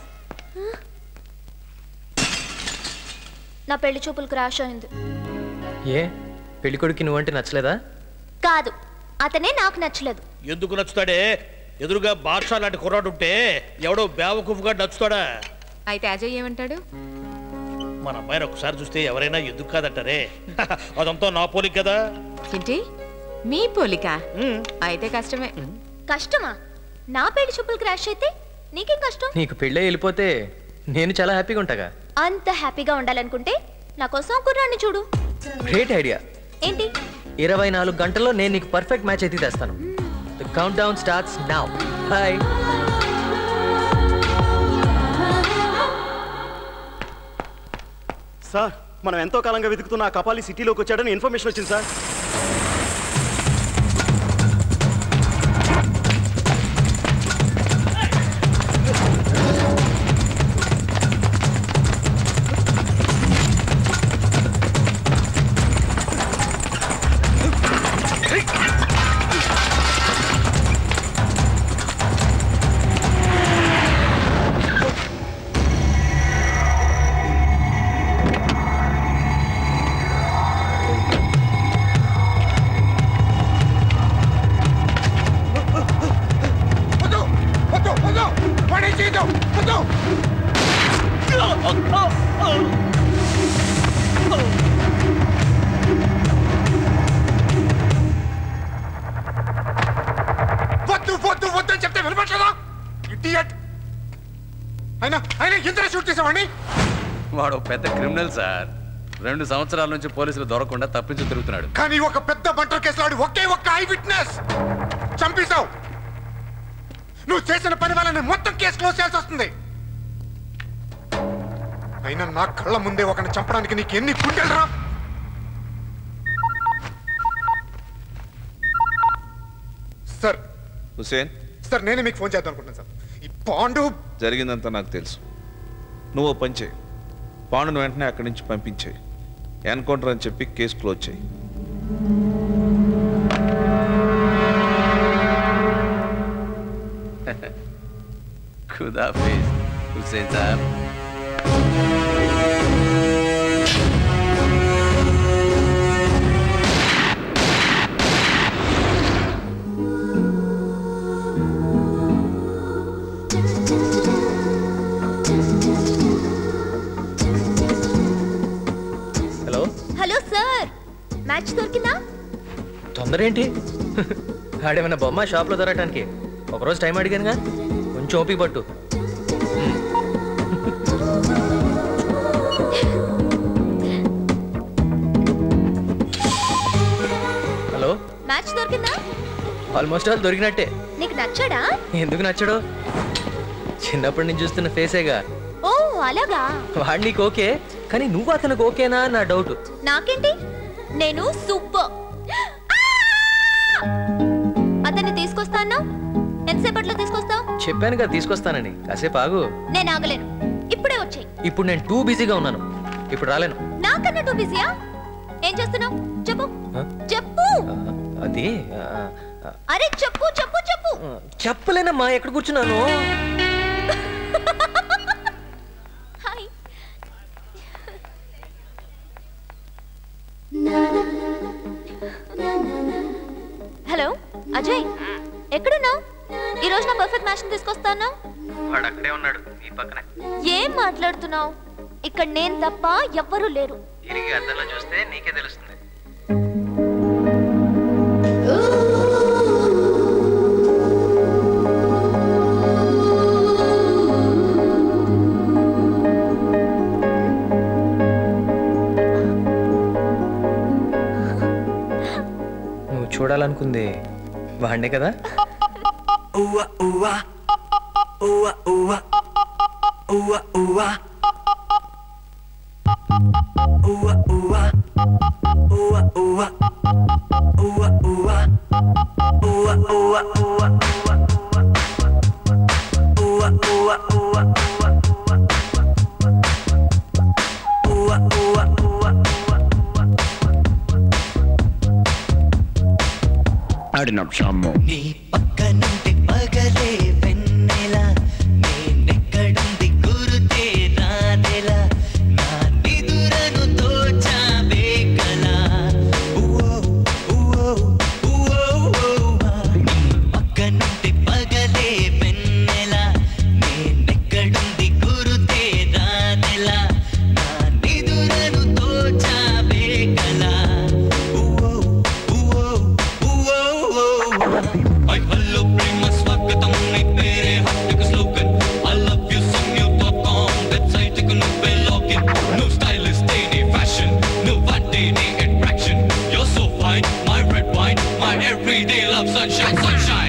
నా పెళ్లి చూపులు క్రాష్ అయింది ఏ పెళ్లి కొడుకు నువ్వంటే నచ్చలేదా కాదు అతనే నాకు నచ్చలేదు ఎందుకు నచ్చుతాడే ఎదురుగా బాద్షా లాంటి కుర్రాడు ఉంటే ఎవడో బేవకుఫ్గా నచ్చుతాడా అయితే అజయ్ ఏమంటాడు మన అమ్మాయిని ఒకసారి చూస్తే ఎవరైనా ఎందుకు కాదంటారే అదంతా నా పోలిక కదా ఏంటి మీ పోలిక అయితే కష్టమే కష్టమా నా పెళ్లి చూపులు క్రాష్ అయితే నీకేం కష్టం నీకు పెళ్ళే వెళ్ళిపోతే నేను చాలా హ్యాపీగా ఉంటాగా అంత హ్యాపీగా ఉండాలనుకుంటే నా కోసం కుర్రాన్ని చూడు గ్రేట్ ఐడియా ఏంటి ఇరవై నాలుగు గంటల్లో నేను నీకు పర్ఫెక్ట్ మ్యాచ్ అయితే తెస్తాను the count down starts now hi sir మనం ఎంతో కాలంగా వెతుకుతున్న ఆ కపాలి సిటీలోకి వచ్చాడని ఇన్ఫర్మేషన్ వచ్చింది సార్ వద్దు వద్దు వద్దు వాడిని చేయదు వద్దు వద్దు వద్దు వద్దు అని చెప్తే వినపట్లేదా ఇడియట్ అయినా అయినా ఇంత షూట్ చేసావాడిని వాడు పెద్ద క్రిమినల్ సార్ రెండు సంవత్సరాల నుంచి పోలీసులు దొరకకుండా తప్పించి తిరుగుతున్నాడు కానీ ఒక పెద్ద బంటర్ కేసులో ఆడు ఒకే ఒక్క ఐ విట్నెస్ చంపేశావు నువ్వు చేసిన పని వల్ల నేను మొత్తం కేసు క్లోజ్ చేయాల్సి వస్తుంది అయినా నా కళ్ళ ముందే ఒకరిని చంపడానికి నీకు ఎన్ని గుండెలరా సార్ హుసేన్ సార్ నేనే మీకు ఫోన్ చేద్దాం అనుకుంటున్నాను సార్ ఈ పాండు జరిగిందంతా నాకు తెలుసు నువ్వు ఓ పని చేయి పాండును వెంటనే అక్కడి నుంచి పంపించేయి ఎన్కౌంటర్ అని చెప్పి కేసు క్లోజ్ చేయి खुदाफिज हुसैन साहब హలో హలో సార్ మ్యాచ్ దొరికిందా తొందర ఏంటి ఆడేమైనా బొమ్మ షాప్లో దొరకటానికి ఒకరోజు టైం అడిగానుగా కొంచెం ఓపిక పట్టు హలో మ్యాచ్ దొరికిందా ఆల్మోస్ట్ ఆల్ దొరికినట్టే నీకు నచ్చాడా ఎందుకు నచ్చడు చిన్నప్పటి నుంచి చూస్తున్న ఫేసేగా ఓ అలాగా వాడు నీకు ఓకే కానీ నువ్వు అతనికి ఓకేనా అని నా డౌట్ నాకేంటి నేను సూపర్ అతన్ని తీసుకొస్తాను ఎంతసేపట్లో తీసుకొస్తావు చెప్పాను కదా తీసుకొస్తానని కాసేపు ఆగు నేను ఆగలేను ఇప్పుడే వచ్చాయి ఇప్పుడు నేను టూ బిజీగా ఉన్నాను ఇప్పుడు రాలేను నాకన్నా టూ బిజీయా ఏం చేస్తున్నావు చెప్పు ఆ? చెప్పు అది ఆ, ఆ, అరే చెప్పు చెప్పు చెప్పు చెప్పలేనమ్మా ఎక్కడ కూర్చున్నాను హాయ్ హలో అజయ్ ఎక్కడున్నావు ఈ రోజు నా పర్ఫెక్ట్ మ్యాచ్ తీసుకొస్తాను వాడు అక్కడే ఉన్నాడు ఈ పక్కనే ఏం మాట్లాడుతున్నావు ఇక్కడ నేను తప్ప ఎవ్వరూ లేరు తిరిగి అద్దంలో చూస్తే నీకే తెలుస్తుంది నువ్వు చూడాలనుకుంది వాడినే కదా ఆడినక్షాము నీ పక్కనుంటే పగలే వెన్నెల నేనెక్కడుంది గురుతే రాదెలా నా నిదురను దోచావే కలా ఊవో ఊవో ఊవో ఊవా. నీ పక్కనుంటే పగలే వెన్నెల నేనెక్కడుంది గురుతే రాదెలా నా నిదురను దోచావే కలా ఊవో ఊవో ఊవో ఐ హలో ప్రేమ స్వాగతం నీ పేరే హట్టుకు slogan I love you Samyu dot com website కు నువ్వే లాగిన్ నువ్వు స్టైలిస్ట్ నీ ఫ్యాషన్ నువ్వంటే నీ attraction your so fine my red wine my everyday love sunshine sunshine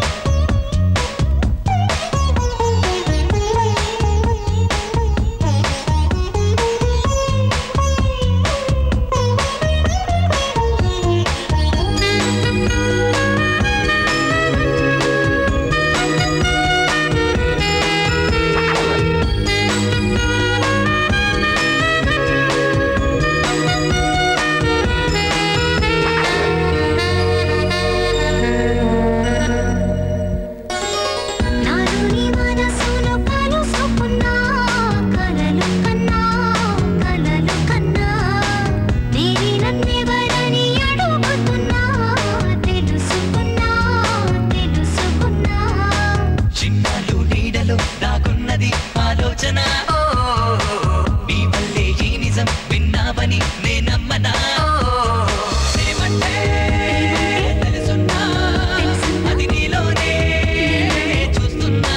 నాలోని మనసులో కలుసుకున్నా కలలు కన్నా కలలు కన్నా నేనే నన్నెవరని అడుగుతున్నా తెలుసుకున్నా తెలుసుకున్నా చిన్నాలు నీడలో దాగున్నది ఆలోచన నీ వల్లే ఈ నిజం విన్నావని నేనమ్మనా ప్రేమంటే తెలుసున్నా అది నీలోనే చూస్తున్నా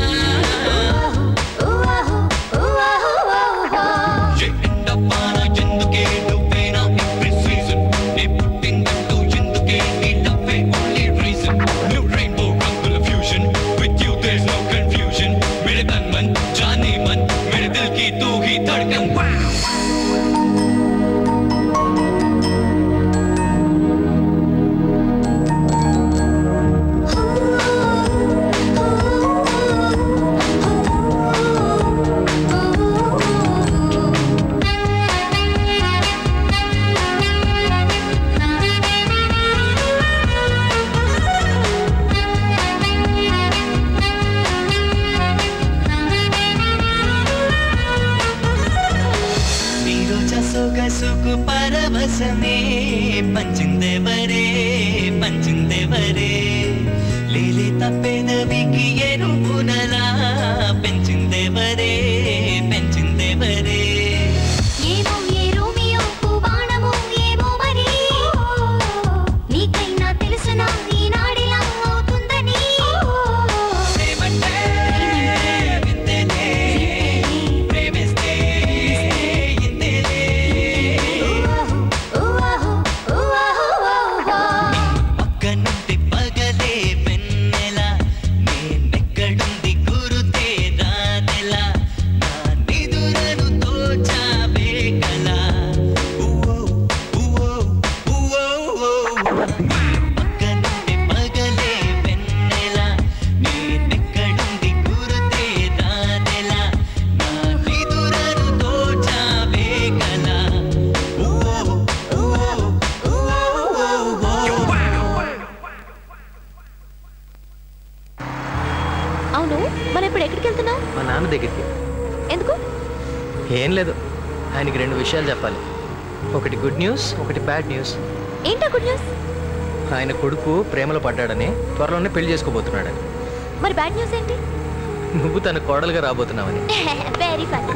ఎండపాన ఎందుకే నువ్వేనా ఎవ్రీ సీజన్ నీ పుట్టిందంటూ ఎందుకే నీ లవ్వే ఓన్లీ రీజన్ నువ్వు రెయిన్బో రంగుల fusion with you there no confusion मेरे तन मन जाने मन मेरे दिल की तू ही धड़कन ఈ రోజా సొగసుకు పరవశమే పంచిందెవరే పంచిందెవరే లేలే తప్పెదవికి ఎరుపునలా పెంచిందెవరే పెంచిందెవరే ఏమో ఏ రోమియో బాణమో ఏమో మరి నీకైనా తెలుసునా ఈనాడిలా అవుతుందని ప్రేమంటే వింతేలే ప్రేమిస్తే ఇంతేలే పక్కనుంటి పగలే వెన్నెల నేనెక్కడుంది గురుతే రాదెలా నా నిదురను తోచావే కలా ఊవో ఊవో ఊవో పక్కనుంటి పగలే వెన్నెల నేనెక్కడుంది గురుతే రాదెలా నా నిదురను తోచావే కలా ఊవో ఊవో అవును మనం ఇప్పుడు ఎక్కడికి వెళ్తున్నాం మా నాన్న దగ్గరికి ఎందుకు ఏం లేదు ఆయనకి రెండు విషయాలు చెప్పాలి ఒకటి గుడ్ న్యూస్ ఒకటి బ్యాడ్ న్యూస్ ఏంటా గుడ్ న్యూస్ ఆయన కొడుకు ప్రేమలో పడ్డాడని త్వరలోనే పెళ్లి చేసుకోబోతున్నాడని మరి బ్యాడ్ న్యూస్ ఏంటి నువ్వు తన కోడలుగా రాబోతున్నావని వెరీ ఫన్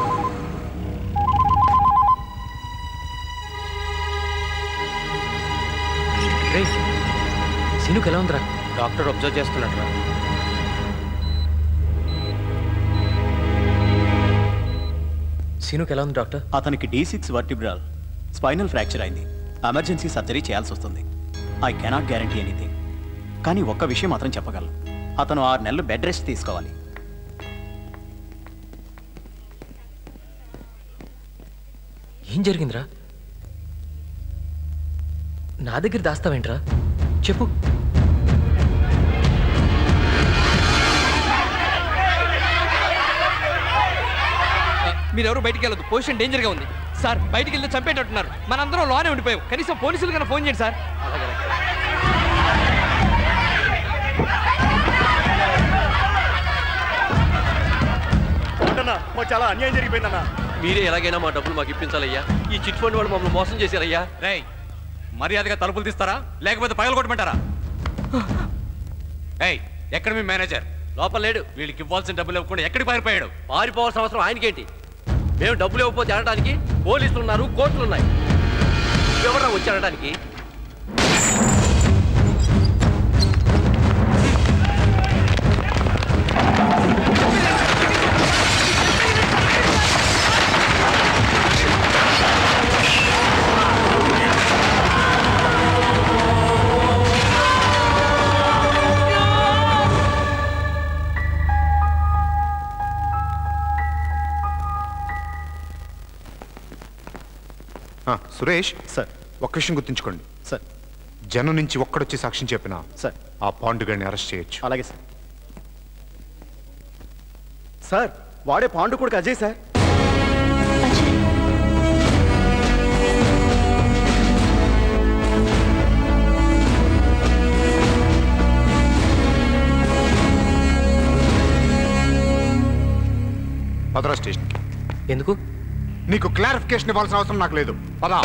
రే సీనుకు ఎలా ఉందిరా డాక్టర్ అబ్జర్వ్ చేస్తున్నాడు రా సీనుకు ఎలా ఉంది డాక్టర్ అతనికి D six vertebral spinal fracture అయింది ఎమర్జెన్సీ సర్జరీ చేయాల్సి వస్తుంది ఐ కెనాట్ గ్యారంటీ ఎనీథింగ్ కానీ ఒక్క విషయం మాత్రం చెప్పగలను అతను ఆరు నెలలు బెడ్ రెస్ట్ తీసుకోవాలి ఏం జరిగిందిరా నా దగ్గర దాస్తావేంట్రా చెప్పు మీరెవరు బయటికి వెళ్ళదు పొజిషన్ డేంజర్ గా ఉంది సార్ బయటికి వెళ్తే చంపేటట్టున్నారు మనందరం లోనే ఉండిపోయాం కనీసం పోలీసులు కన్నా ఫోన్ చేయండి సార్ అన్నా మాకు చాలా అన్యాయం జరిగిపోయిందన్నా మీరే ఎలాగైనా మా డబ్బులు మాకు ఇప్పించాలయ్యా ఈ చిట్ ఫండ్ వాళ్ళు మమ్మల్ని మోసం చేశారయ్యా రేయ్ మర్యాదగా తలుపులు తీస్తారా లేకపోతే పగలు కొట్టమంటారా ఏయ్ ఎక్కడ మీ మేనేజర్ లోపల లేడు వీళ్ళకి ఇవ్వాల్సిన డబ్బులు ఇవ్వకుండా ఎక్కడికి పారిపోయాడు పారిపోవాల్సిన అవసరం ఆయనకేంటి మేము డబ్బులు ఇవ్వకపోతే అనడానికి పోలీసులు ఉన్నారు కోర్టులు ఉన్నాయి ఎవరా వచ్చి అనడానికి ఆ, సురేష్ సార్ ఒక్క విషయం గుర్తుంచుకోండి సార్ జనం నుంచి ఒక్కడొచ్చి సాక్ష్యం చెప్పినా సార్ ఆ పాండుగాడిని అరెస్ట్ చేయొచ్చు అలాగే సార్ సార్ వాడే పాండు కొడుకు అజయ్ సార్ పదరా స్టేషన్కి ఎందుకు నీకు క్లారిఫికేషన్ ఇవ్వాల్సిన అవసరం నాకు లేదు పదా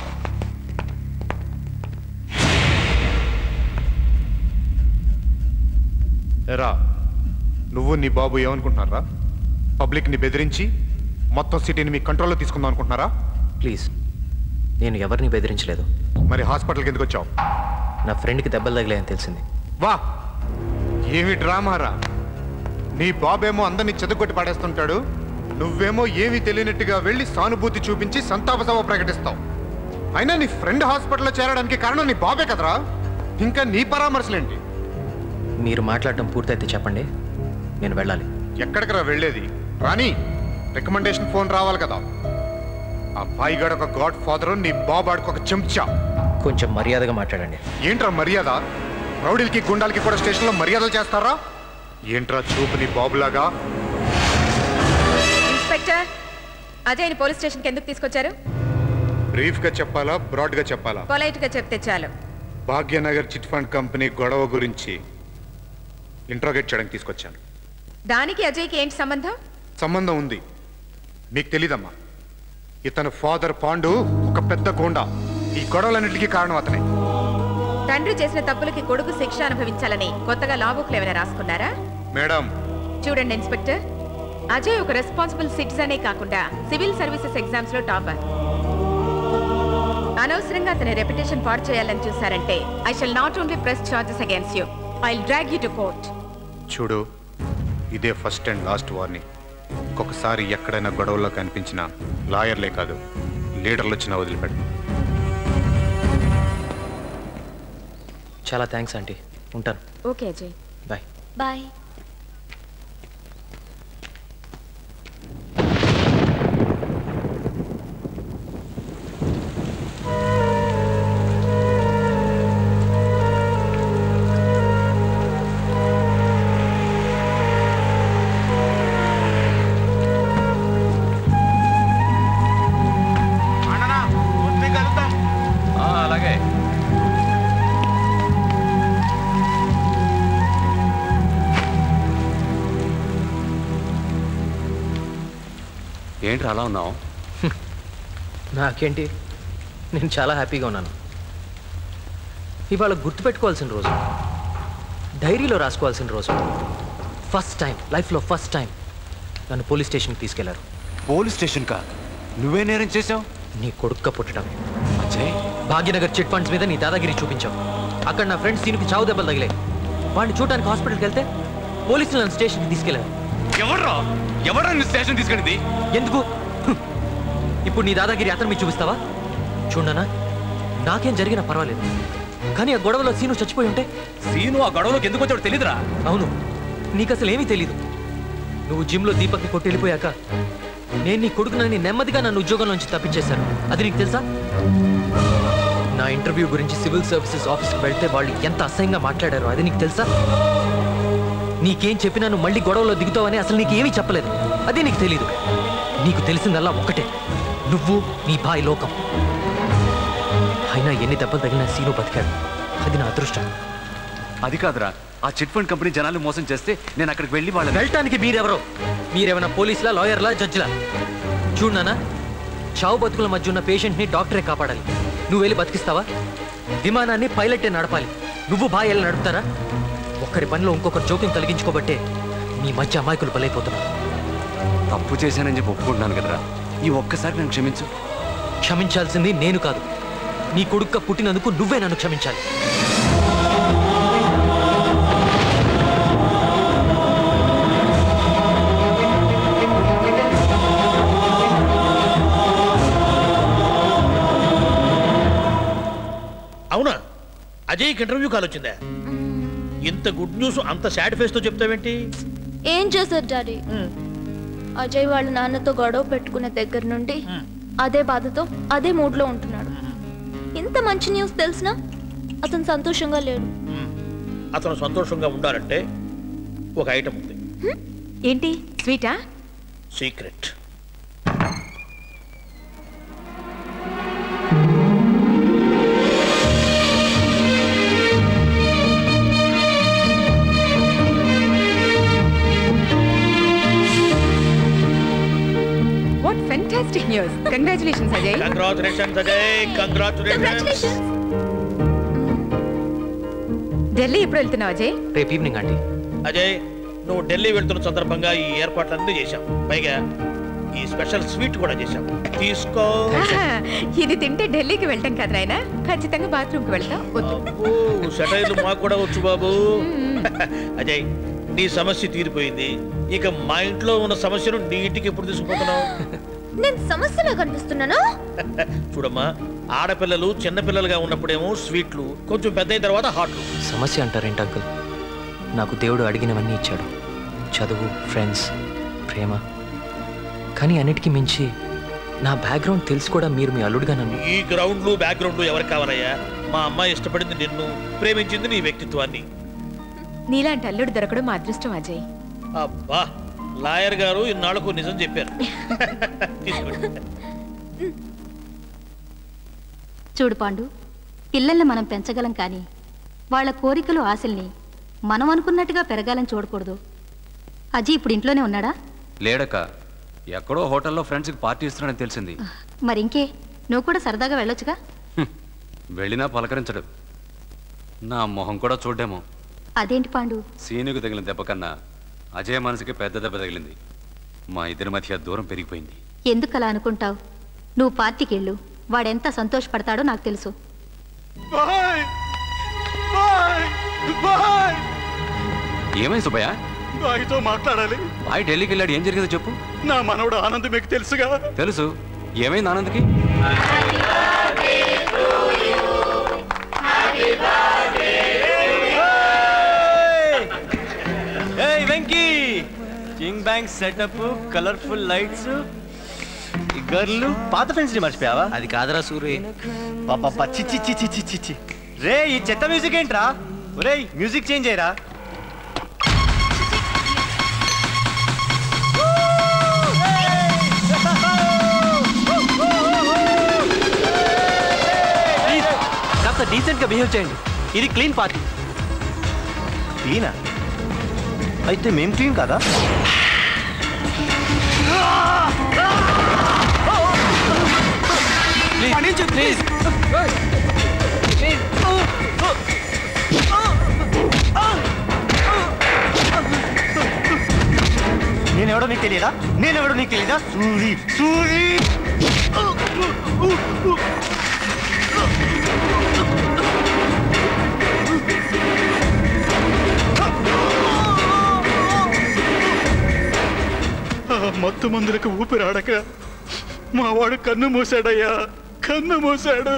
ఎరా నువ్వు నీ బాబు ఏమనుకుంటున్నారా పబ్లిక్ని బెదిరించి మొత్తం సిటీని మీ కంట్రోల్లో తీసుకుందాం అనుకుంటున్నారా ప్లీజ్ నేను ఎవరిని బెదిరించలేదు మరి హాస్పిటల్కి ఎందుకు వచ్చావు నా ఫ్రెండ్కి దెబ్బలు తగిలాయని తెలిసింది వా ఏమి డ్రామారా నీ బాబేమో అందరినీ చెదగొట్టి పాడేస్తుంటాడు నువ్వేమో ఏమీ తెలియనట్టుగా వెళ్ళి సానుభూతి చూపించి సంతాప సభ ప్రకటిస్తావు అయినా నీ ఫ్రెండ్ హాస్పిటల్లో చేరడానికి కారణం నీ బాబే కదరా ఇంకా నీ పరామర్శలేంటి మీరు మాట్లాడటం పూర్తయితే చెప్పండి నేను వెళ్ళాలి ఎక్కడికరా వెళ్ళేది రాని రికమెండేషన్ ఫోన్ రావాలి కదా ఆ బాయిగాడు ఒక గాడ్ ఫాదర్ నీ బాబాడికి ఒక చెంచా కొంచెం మర్యాదగా మాట్లాడండి ఏంట్రా మర్యాద రౌడీలకి గుండాలకి కూడా స్టేషన్లో మర్యాదలు చేస్తారా ఏంట్రా చూపు నీ బాబులాగా ఇన్స్పెక్టర్ అజయ్ని పోలీస్ స్టేషన్కి ఎందుకు తీసుకొచ్చారు బ్రీఫ్ గా చెప్పాలా బ్రాడ్ గా చెప్పాలా పొలైట్ గా చెప్తే చాలు భాగ్యనగర్ చిట్ ఫండ్ కంపెనీ గొడవ గురించి ఇంట్రోగేట్ చేయడానికి తీసుకొచ్చాను దానికి అజయ్కి ఏంటి సంబంధం సంబంధం ఉంది మీకు తెలీదమ్మా ఇతను ఫాదర్ పాండు ఒక పెద్ద గోండా ఈ గొడవలన్నిటికీ కారణం అతనే తండ్రి చేసిన తప్పులకి కొడుకు శిక్ష అనుభవించాలని కొత్తగా లా బుక్లు ఏమైనా రాసుకున్నారా మేడం చూడండి ఇన్స్పెక్టర్ అజయ్ ఒక రెస్పాన్సిబుల్ సిటిజనే కాకుండా సివిల్ సర్వీసెస్ ఎగ్జామ్స్ లో టాపర్ అనవసరంగా అతని రెప్యుటేషన్ పాడు చేయాలని చూసారంటే I shall not only press charges against you I drag you to court చూడు ఇదే ఫస్ట్ అండ్ లాస్ట్ వార్నింగ్ ఒక్కొక్కసారి ఎక్కడైనా గొడవల్లో కనిపించిన లాయర్లే కాదు లీడర్లు వచ్చినా వదిలిపెట్టు చాలా థ్యాంక్స్ ఆంటీ ఉంటాను ఓకే అజయ్ బాయ్ బాయ్ ఆ, అలాగే ఏంటి అలా ఉన్నావు నాకేంటి నేను చాలా హ్యాపీగా ఉన్నాను ఇవాళ గుర్తుపెట్టుకోవాల్సిన రోజు డైరీలో రాసుకోవాల్సిన రోజు ఫస్ట్ టైం లైఫ్లో ఫస్ట్ టైం నన్ను పోలీస్ స్టేషన్కి తీసుకెళ్లారు పోలీస్ స్టేషన్ కా నువ్వే నేరం చేసావు నీ కొడుక్క పుట్టడం అజయ్ భాగ్యనగర్ చిట్ ఫండ్స్ మీద నీ దాదాగిరి చూపించావు అక్కడ నా ఫ్రెండ్స్ దీనికి చావు దెబ్బలు తగిలాయి వాడిని చూడడానికి హాస్పిటల్కి వెళ్తే పోలీసులు నన్ను స్టేషన్కి తీసుకెళ్లారు ఎవర్రా ఎవరా నీ స్టేషన్ తీసుకెళ్ళింది ఎందుకు హ్మ్. ఇప్పుడు నీ దాదాగిరి అతను మీరు చూపిస్తావా చూడనా నాకేం జరిగినా పర్వాలేదు కానీ ఆ గొడవలో సీను చచ్చిపోయి ఉంటే సీను ఆ గొడవలోకి ఎందుకు వచ్చాడు తెలీదురా అవును నీకు అసలు ఏమీ తెలీదు నువ్వు జిమ్లో దీపక్ని కొట్టి వెళ్ళిపోయాక నేను నీ కొడుకునని నెమ్మదిగా నన్ను ఉద్యోగంలోంచి తప్పించేశాను అది నీకు తెలుసా నా ఇంటర్వ్యూ గురించి సివిల్ సర్వీసెస్ ఆఫీస్కి వెళ్తే వాళ్ళు ఎంత అసహ్యంగా మాట్లాడారో అది నీకు తెలుసా నీకేం చెప్పినా నువ్వు మళ్ళీ గొడవలో దిగుతావని అసలు నీకేమీ చెప్పలేదు అది నీకు తెలీదు నీకు తెలిసిందల్లా ఒక్కటే నువ్వు నీ బాయ్ లోకం అయినా ఎన్ని దెబ్బలు తగిలినా సీను బతికాడు అది నా అదృష్టం అది కాదురా ఆ చిట్ ఫండ్ కంపెనీ జనాలు మోసం చేస్తే నేను అక్కడికి వెళ్ళి వాళ్ళని వెళ్ళటానికి మీరెవరో మీరేమైనా పోలీసులా లాయర్లా జడ్జిలా చూడు నాన్న చావు బతుకుల మధ్య ఉన్న పేషెంట్ని డాక్టరే కాపాడాలి నువ్వు వెళ్ళి బతికిస్తావా విమానాన్ని పైలటే నడపాలి నువ్వు బాగా నడుపుతారా ఒక్కరి పనిలో ఇంకొకరు జోక్యం కలిగించుకోబట్టే మీ మధ్య అమాయకులు బలైపోతున్నారు తప్పు చేశానని చెప్పి ఒప్పుకుంటున్నాను కదరా ఈ ఒక్కసారి నన్ను క్షమించు క్షమించాల్సింది నేను కాదు నీ కొడుక్క పుట్టినందుకు నువ్వే నన్ను క్షమించాలి అవునా అజయ్కి ఇంటర్వ్యూ కాల్ వచ్చిందా ఇంత గుడ్ న్యూస్ అంత సాడ్ ఫేస్ తో చెప్తావేంటి ఏం చేశారు డాడీ అజయ్ వాళ్ళ నాన్నతో గొడవ పెట్టుకున్న దగ్గర నుండి అదే బాధతో అదే మూడ్లో ఉంటున్నాడు ఇంత మంచి న్యూస్ తెలిసినా అతను సంతోషంగా లేడు అతను సంతోషంగా ఉండాలంటే ఒక ఐటమ్ ఉంది ఏంటి స్వీటా secret what fantastic news congratulations Ajay congratulations Ajay congratulations Delhi ఎప్పుడు వెళ్తున్నావు అజయ్ రేపు ఈవినింగ్ ఆంటీ అజయ్ నువ్వు ఢిల్లీ వెళ్తున్న సందర్భంగా ఈ ఏర్పాట్లన్నీ చేశాం పైగా ఈ స్పెషల్ స్వీట్ కూడా చేశాం తీసుకో ఆహా, ఇది తింటే ఢిల్లీకి వెళ్ళటం కదా నాయన ఖచ్చితంగా బాత్రూమ్కి వెళ్తాం వద్దు ఓ, సెటైర్లు మాకు కూడా వచ్చు బాబు అజయ్ నీ సమస్య తీరిపోయింది ఇక మా ఇంట్లో ఉన్న సమస్యను నీ ఇంటికి ఎప్పుడు తీసుకుపోతున్నావు నేను సమస్యలా కనిపిస్తున్నానా చూడమ్మా ఆడపిల్లలు చిన్నపిల్లలుగా ఉన్నప్పుడేమో స్వీట్లు కొంచెం పెద్ద అయిన తర్వాత హాట్లు సమస్య అంటారేంటి అంకుల్ నాకు దేవుడు అడిగినవన్నీ ఇచ్చాడు చదువు ఫ్రెండ్స్ ప్రేమ కానీ అన్నిటికీ మించి నా బ్యాక్గ్రౌండ్ తెలిసి కూడా మీరు మీ అల్లుడుగా నన్ను ఈ గ్రౌండ్లు బ్యాక్గ్రౌండ్లు ఎవరికి కావాలయ్యా మా అమ్మాయి ఇష్టపడింది నిన్ను ప్రేమించింది నీ వ్యక్తిత్వాన్ని నీలాంటి అల్లుడు దొరకడం మా అదృష్టం అజయ్ అబ్బా లాయర్ గారు ఇన్నాళ్లకు నిజం చెప్పారు తీసుకోండి చూడు పాండు పిల్లల్ని మనం పెంచగలం కానీ వాళ్ళ కోరికలు ఆశల్ని మనం అనుకున్నట్టుగా పెరగాలని చూడకూడదు అజీ ఇప్పుడు ఇంట్లోనే ఉన్నాడా లేడక ఎక్కడో హోటల్లో ఫ్రెండ్స్కి పార్టీ ఇస్తున్నాడని తెలిసింది మరింకే నువ్వు కూడా సరదాగా వెళ్ళొచ్చుగా వెళ్ళినా పలకరించడు నా మొహం కూడా చూడ్డేమో అదేంటి పాండు సీనుకు తగిలిన దెబ్బ కన్నా అజయ్ మనసుకి పెద్ద దెబ్బ తగిలింది మా ఇద్దరి మధ్య దూరం పెరిగిపోయింది ఎందుకు అలా అనుకుంటావు నువ్వు పార్టీకి వెళ్ళు వాడెంత సంతోషపడతాడో నాకు తెలుసు బాయ్ బాయ్ బాయ్ ఏమైంది సుబ్బయ్య బాయ్తో మాట్లాడాలి బాయ్ ఢిల్లీకి వెళ్ళాడు ఏం జరిగిందో చెప్పు నా మనవడు ఆనంద్ మీకు తెలుసుగా తెలుసు ఏమైంది ఆనంద్కి ఏయ్ Venky king bank setup colourful lights ఈ గర్లు పాత ఫ్రెండ్స్ ని మర్చిపోయావా అది కాదరా సూరి పాప చిచ్చి చిచ్చి చిచ్చి చిచ్చి రే ఈ చెత్త మ్యూజిక్ ఏంట్రా ఒరేయ్ మ్యూజిక్ చేంజ్ అయ్యరా ప్లీజ్ కాస్త డీసెంట్గా బిహేవ్ చేయండి ఇది క్లీన్ పార్టీ క్లీనా అయితే మేం క్లీన్ కదా ప్లీజ్ ప్లీజ్ నేనెవడో నీకు తెలియదా నేనెవడో నీకు తెలియదా సూరి సూరి ఆ మత్తు మందులకు ఊపిరాడక మా వాడు కన్ను మూసాడయ్యా కన్ను మూసాడు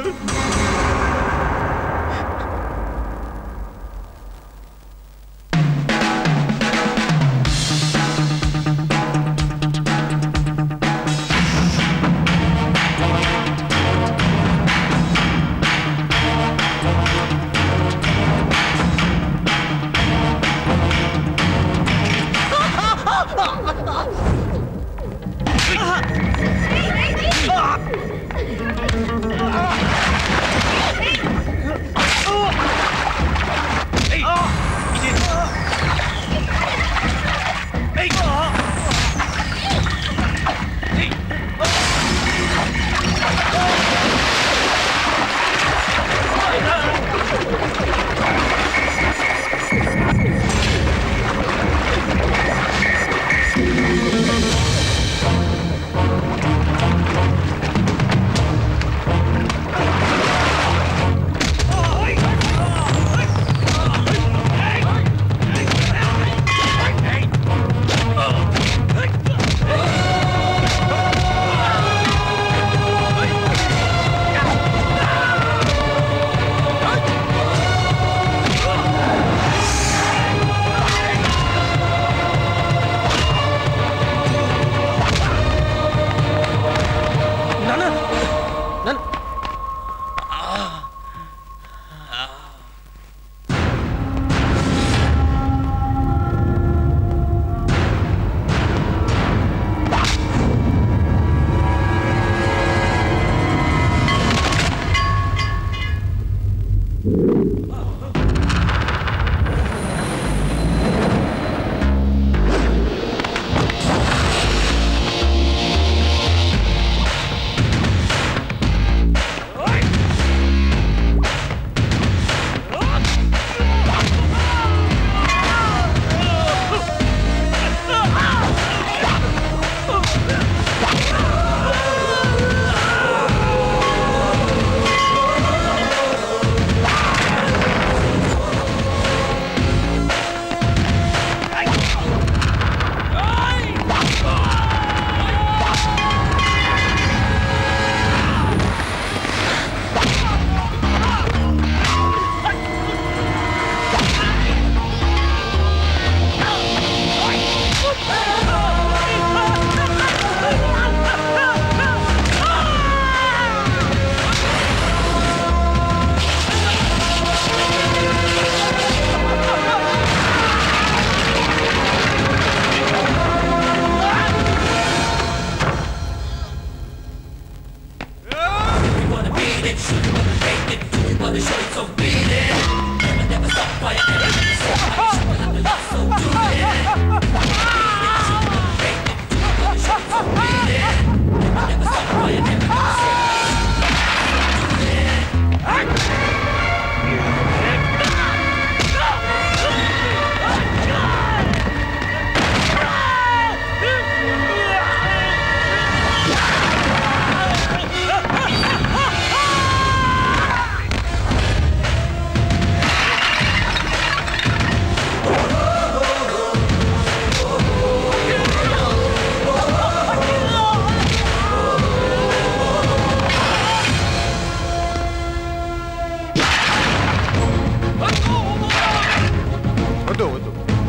వద్దు వద్దు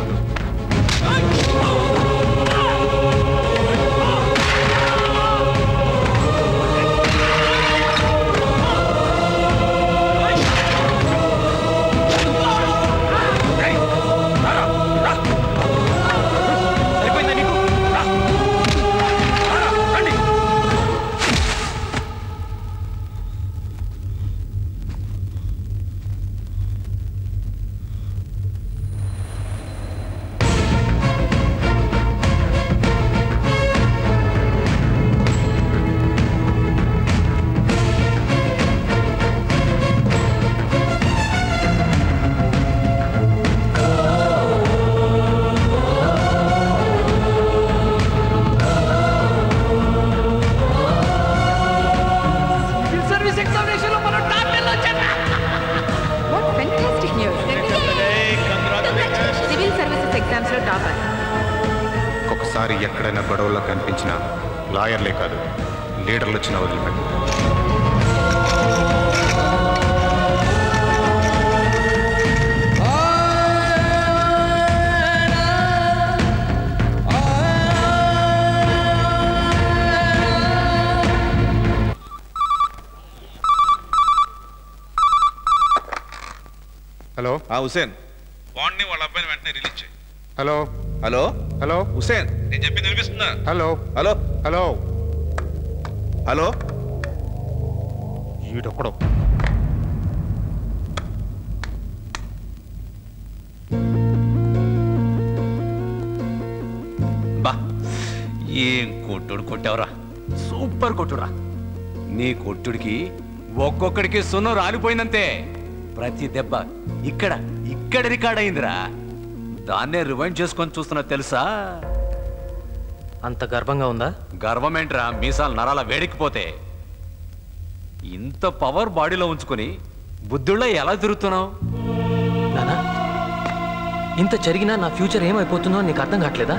సివిల్ సర్వీస్ ఎగ్జామినేషన్ లో మనం టాప్ టెన్ లో వచ్చాడ్రా what fantastic news civil services exams లో టాపర్ ఒక్కొక్కసారి ఎక్కడైనా గొడవల్లో కనిపించిన లాయర్లే కాదు లీడర్లు వచ్చిన వదిలిపెట్టి హలో ఆ హుసేన్ బాండ్ని వాళ్ళ అబ్బాయిని వెంటనే రిలీజ్ చేయి హలో హలో హలో హుసేన్ నేను చెప్పింది వినిపిస్తుందా హలో హలో హలో హలో ఈడొక్కడో బా ఏం కొట్టుడు కొట్టావురా సూపర్ కొట్టురా నీ కొట్టుడికి ఒక్కొక్కడికి సున్నం రాలిపోయిందంతే ప్రతి దెబ్బ ఇక్కడ ఇక్కడ రికార్డ్ అయిందిరా దాన్నే రివైండ్ చేసుకొని చూస్తున్నా తెలుసా అంత గర్వంగా ఉందా గర్వమేంట్రా మీసాలు నరాల వేడెక్కిపోతే ఇంత పవర్ బాడీలో ఉంచుకొని బుద్ధుళ్ళ ఎలా తిరుగుతున్నావు నానా ఇంత జరిగినా నా ఫ్యూచర్ ఏమైపోతుందో అని నీకు అర్థం కావట్లేదా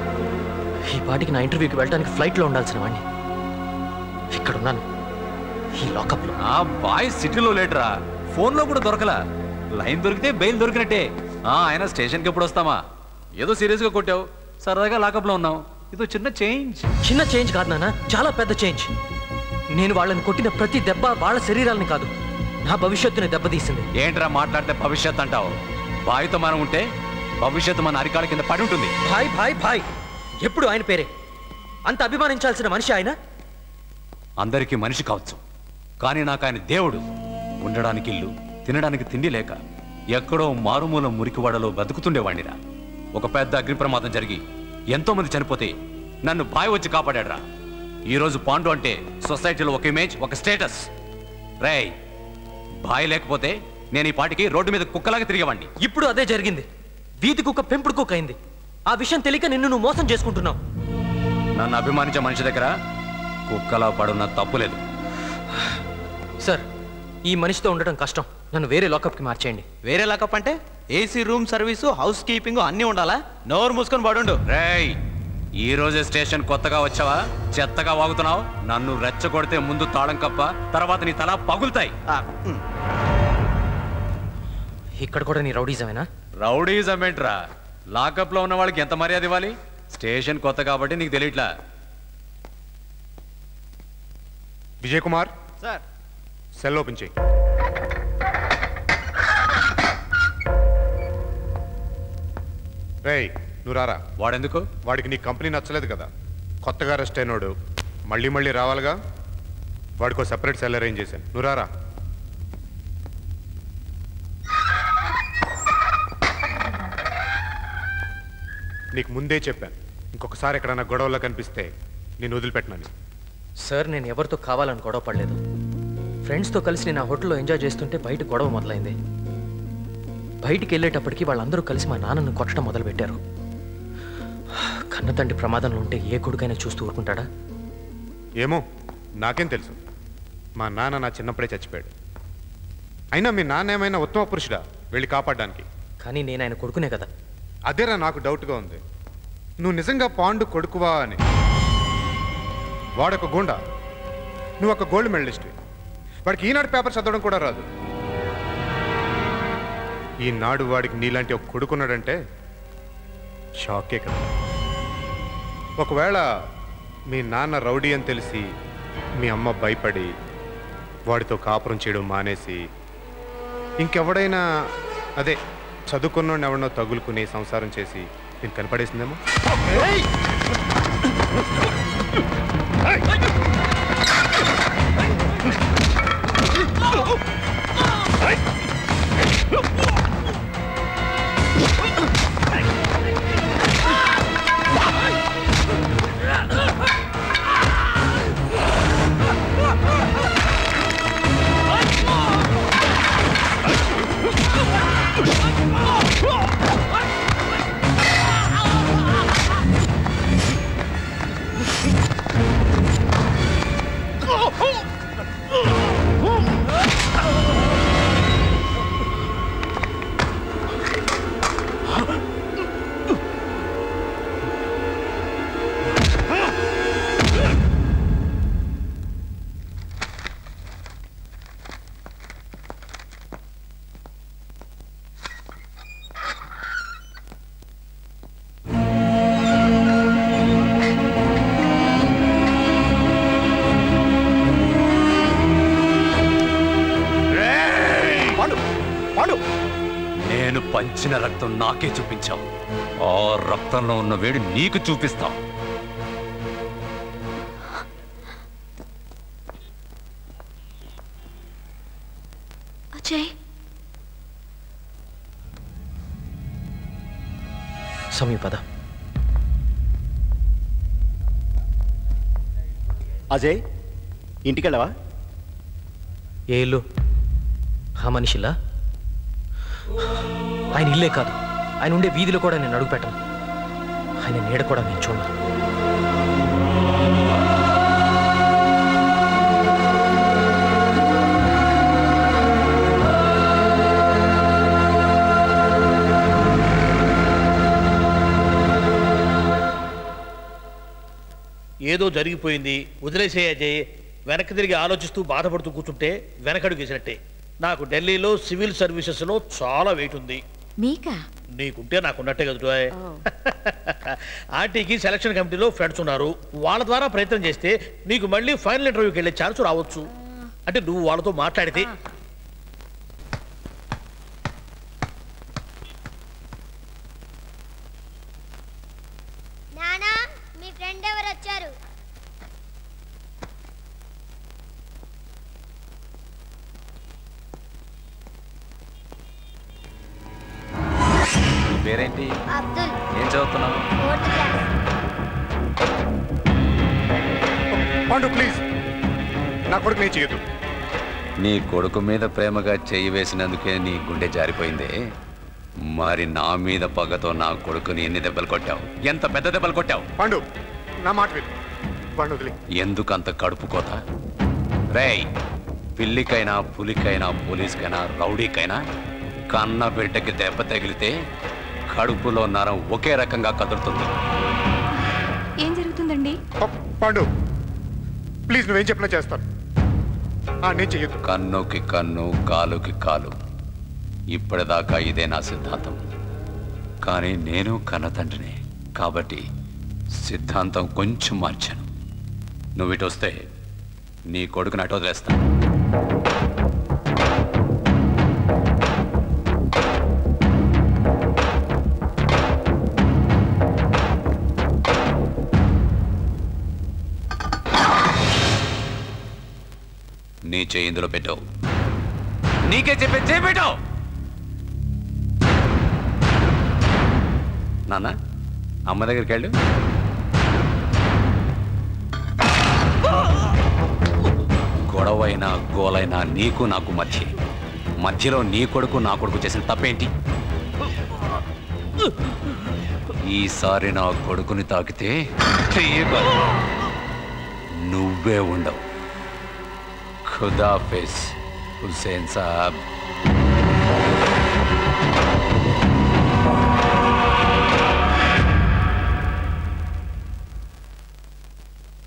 ఈ పాటికి నా ఇంటర్వ్యూకి వెళ్ళడానికి ఫ్లైట్లో ఉండాల్సిన వాడిని ఇక్కడ ఉన్నాను ఈ లాకప్లో ఆ బాయ్ సిటీలో లేటరా ఫోన్లో కూడా దొరకలా లైన్ దొరికితే బెయిల్ దొరికినట్టే ఆ ఆయన స్టేషన్కి ఎప్పుడు వస్తామా ఏదో సీరియస్గా కొట్టావు సరదాగా లాకప్లో ఉన్నావు ఇదో చిన్న చేంజ్ చిన్న చేంజ్ కాదు నాన్న చాలా పెద్ద చేంజ్ నేను వాళ్ళని కొట్టిన ప్రతి దెబ్బ వాళ్ళ శరీరాలని కాదు నా భవిష్యత్తుని దెబ్బతీసింది ఏంట్రా మాట్లాడితే భవిష్యత్ అంటావు బాయ్తో మనం ఉంటే భవిష్యత్తు మన అరికాల కింద పడి ఉంటుంది భాయ్ భాయ్ భాయ్ ఎప్పుడు ఆయన పేరే అంత అభిమానించాల్సిన మనిషి ఆయన అందరికీ మనిషి కావచ్చు కానీ నాకు ఆయన దేవుడు ఉండడానికి ఇల్లు తినడానికి తిండి లేక ఎక్కడో మారుమూల మురికివాడలో బతుకుతుండేవాణ్ణిరా ఒక పెద్ద అగ్ని ప్రమాదం జరిగి ఎంతో మంది చనిపోతే నన్ను బాయ్ వచ్చి కాపాడాడ్రా ఈరోజు పాండు అంటే సొసైటీలో ఒక ఇమేజ్ ఒక స్టేటస్ రేయ్ బాయ్ లేకపోతే నేను ఈ పాటికి రోడ్డు మీద కుక్కలాగా తిరిగేవాడిని ఇప్పుడు అదే జరిగింది వీధి కుక్క పెంపుడు కుక్క అయింది ఆ విషయం తెలియక నిన్ను నువ్వు మోసం చేసుకుంటున్నావు నన్ను అభిమానించే మనిషి దగ్గర కుక్కలా పడున్న తప్పులేదు సార్ ఈ మనిషితో ఉండటం కష్టం నన్ను వేరే లాకప్కి మార్చేయండి వేరే లాకప్ అంటే AC room service housekeeping అన్నీ ఉండాలా నోరు మూసుకొని పడుండు రేయ్ ఈ రోజే స్టేషన్ కొత్తగా వచ్చావా చెత్తగా వాగుతున్నావు నన్ను రెచ్చగొడితే ముందు తాళం కప్ప తర్వాత నీ తల పగులుతాయి ఇక్కడ కూడా నీ రౌడీజమేనా రౌడీజం ఏంట్రా లాకప్ లో ఉన్న వాళ్ళకి ఎంత మర్యాద ఇవ్వాలి స్టేషన్ కొత్త కాబట్టి నీకు తెలియట్లా Vijay Kumar sir cell open చేయి రేయ్ నువ్వు రారా వాడెందుకు వాడికి నీ కంపెనీ నచ్చలేదు కదా కొత్తగా అరెస్ట్ అయినోడు మళ్ళీ మళ్ళీ రావాలిగా వాడికో సెపరేట్ సెల్ అరేంజ్ చేశాను నువ్వు రారా నీకు ముందే చెప్పాను ఇంకొకసారి ఎక్కడైనా గొడవలో కనిపిస్తే నేను వదిలిపెట్టినాను సార్ నేను ఎవరితో కావాలని గొడవ పడలేదు ఫ్రెండ్స్తో కలిసి నేను ఆ హోటల్లో ఎంజాయ్ చేస్తుంటే బయట గొడవ మొదలైంది బయటికి వెళ్ళేటప్పటికి వాళ్ళందరూ కలిసి మా నాన్నను కొట్టడం మొదలుపెట్టారు కన్న తండ్రి ప్రమాదంలో ఉంటే ఏ కొడుకైనా చూస్తూ ఊరుకుంటాడా ఏమో నాకేం తెలుసు మా నాన్న నా చిన్నప్పుడే చచ్చిపోయాడు అయినా మీ నాన్న ఏమైనా ఉత్తమ పురుషుడా వెళ్ళి కాపాడడానికి కానీ నేను ఆయన కొడుకునే కదా అదేరా నాకు డౌట్గా ఉంది నువ్వు నిజంగా పాండు కొడుకువా అని వాడొక గుండా నువ్వు ఒక గోల్డ్ మెడలిస్ట్ వాడికి ఈనాడు పేపర్ చదవడం కూడా రాదు ఈనాడు వాడికి నీలాంటి ఒక కొడుకున్నాడంటే షాకే కదా ఒకవేళ మీ నాన్న రౌడీ అని తెలిసి మీ అమ్మ భయపడి వాడితో కాపురం చేయడం మానేసి ఇంకెవడైనా అదే చదువుకున్నోడిని ఎవడనో తగులుకుని సంసారం చేసి నేను కనపడేసిందేమో నేను పంచిన రక్తం నాకే చూపించావు ఆ రక్తంలో ఉన్న వేడి నీకు చూపిస్తా అజయ్ సమీ పద అజయ్ ఇంటికెళ్ళవా ఏ ఇల్లు ఆ మనిషిలా ఆయన ఇల్లే కాదు ఆయన ఉండే వీధిలో కూడా నేను అడుగు పెట్టను ఆయన నీడ కూడా నేను చూడను ఏదో జరిగిపోయింది వదిలేసే అజయ్ వెనక్కి తిరిగి ఆలోచిస్తూ బాధపడుతూ కూర్చుంటే వెనకడుగు వేసినట్టే నాకు ఢిల్లీలో సివిల్ సర్వీసెస్లో చాలా వెయిట్ ఉంది మీకా నీకుంటే నాకున్నట్టే కదా ఆర్టీకి సెలక్షన్ కమిటీలో ఫ్రెండ్స్ ఉన్నారు వాళ్ళ ద్వారా ప్రయత్నం చేస్తే నీకు మళ్ళీ ఫైనల్ ఇంటర్వ్యూకి వెళ్ళే ఛాన్స్ రావచ్చు అంటే నువ్వు వాళ్ళతో మాట్లాడితే నానా మీ ఫ్రెండ్ ఎవరు వచ్చారు పేరేంటి అబ్దుల్ ఏం చదువుతున్నావు ఫోర్త్ క్లాస్ పాండు ప్లీజ్ నా కొడుకు నేను చేయొద్దు నీ కొడుకు మీద ప్రేమగా చెయ్యి వేసినందుకే నీ గుండె జారిపోయిందే మరి నా మీద పగతో నా కొడుకుని ఎన్ని దెబ్బలు కొట్టావు ఎంత పెద్ద దెబ్బలు కొట్టావు పాండు నా మాట విను వాడిని వదిలే ఎందుకు అంత కడుపు కోత రేయ్ పిల్లికైనా పులికైనా పోలీస్కైనా రౌడీకైనా కన్న బిడ్డకి దెబ్బ తగిలితే కడుపులో నరం ఒకే రకంగా కదులుతుంది ఏం జరుగుతుందండి పాండు ప్లీజ్ నువ్వేం చెప్పినా చేస్తాను ఆ, నేను చెయ్యొద్దు కన్నుకి కన్ను కాలుకి కాలు ఇప్పటిదాకా ఇదే నా సిద్ధాంతం కానీ నేను కన్న తండ్రిని కాబట్టి సిద్ధాంతం కొంచెం మార్చాను నువ్వు ఇటు వస్తే నీ కొడుకుని అటు వదిలేస్తాను నీ చేయి ఇందులో పెట్టావు నీకే చెప్పే చేయి పెట్టావు నాన్న అమ్మ దగ్గరికి వెళ్ళు గొడవైనా గోలైనా నీకు నాకు మధ్య మధ్యలో నీ కొడుకు నా కొడుకు చేసిన తప్పేంటి ఈసారి నా కొడుకుని తాకితే చెయ్యి కాదు. నువ్వే ఉండవు ఖుదాఫిజ్ హుసేన్ సాబ్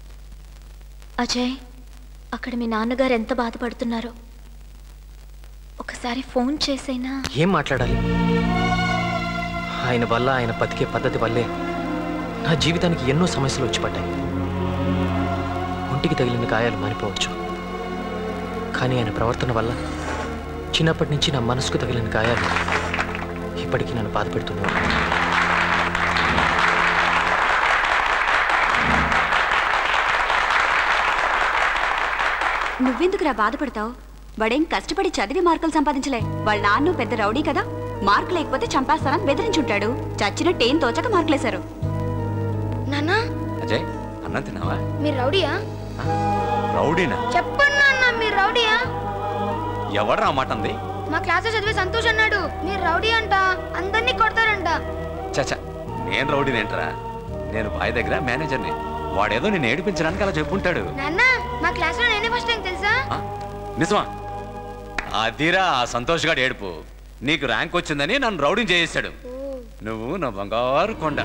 అజయ్ అక్కడ మీ నాన్నగారు ఎంత బాధపడుతున్నారో ఒకసారి ఫోన్ చేసైనా ఏం మాట్లాడాలి ఆయన వల్ల ఆయన బతికే పద్ధతి వల్లే నా జీవితానికి ఎన్నో సమస్యలు వచ్చి పడ్డాయి ఒంటికి తగిలిన గాయాలు మానిపోవచ్చు కానీ ఆయన ప్రవర్తన వల్ల చిన్నప్పటి నుంచి నా మనసుకు తగిలిన గాయాలు ఇప్పటికీ నన్ను బాధపెడుతున్నాయి నువ్వెందుకురా బాధపడతావు వాడేం కష్టపడి చదివి మార్కులు సంపాదించలే వాళ్ళ నాన్న పెద్ద రౌడీ కదా మార్కు లేకపోతే చంపేస్తానని బెదిరించుంటాడు చచ్చినట్టు ఏం తోచక మార్కులేశారు నాన్నా అజయ్ అన్నం తిన్నావా మీరు రౌడీయా రౌడీనా చెప్పండి నాన్న మీరు రౌడీయా ఎవడ్రా ఆ మాట అంది మా క్లాస్ చదివే సంతోష్ అన్నాడు మీరు రౌడీ అంట అందరినీ కొడతారంట చచ్చా నేను రౌడీనేంట్రా నేను బాయ్ దగ్గర మేనేజర్ని వాడేదో నేను ఏడిపించడానికి అలా చెప్పుంటాడు నాన్న మా క్లాస్ లో నేనే ఫస్ట్ టైం తెలుసా నిజమా అదిరా ఆ సంతోష్ గాడు ఏడుపు నీకు ర్యాంక్ వచ్చిందని నన్ను రౌడీని చేసేశాడు నువ్వు నా బంగారు కొండ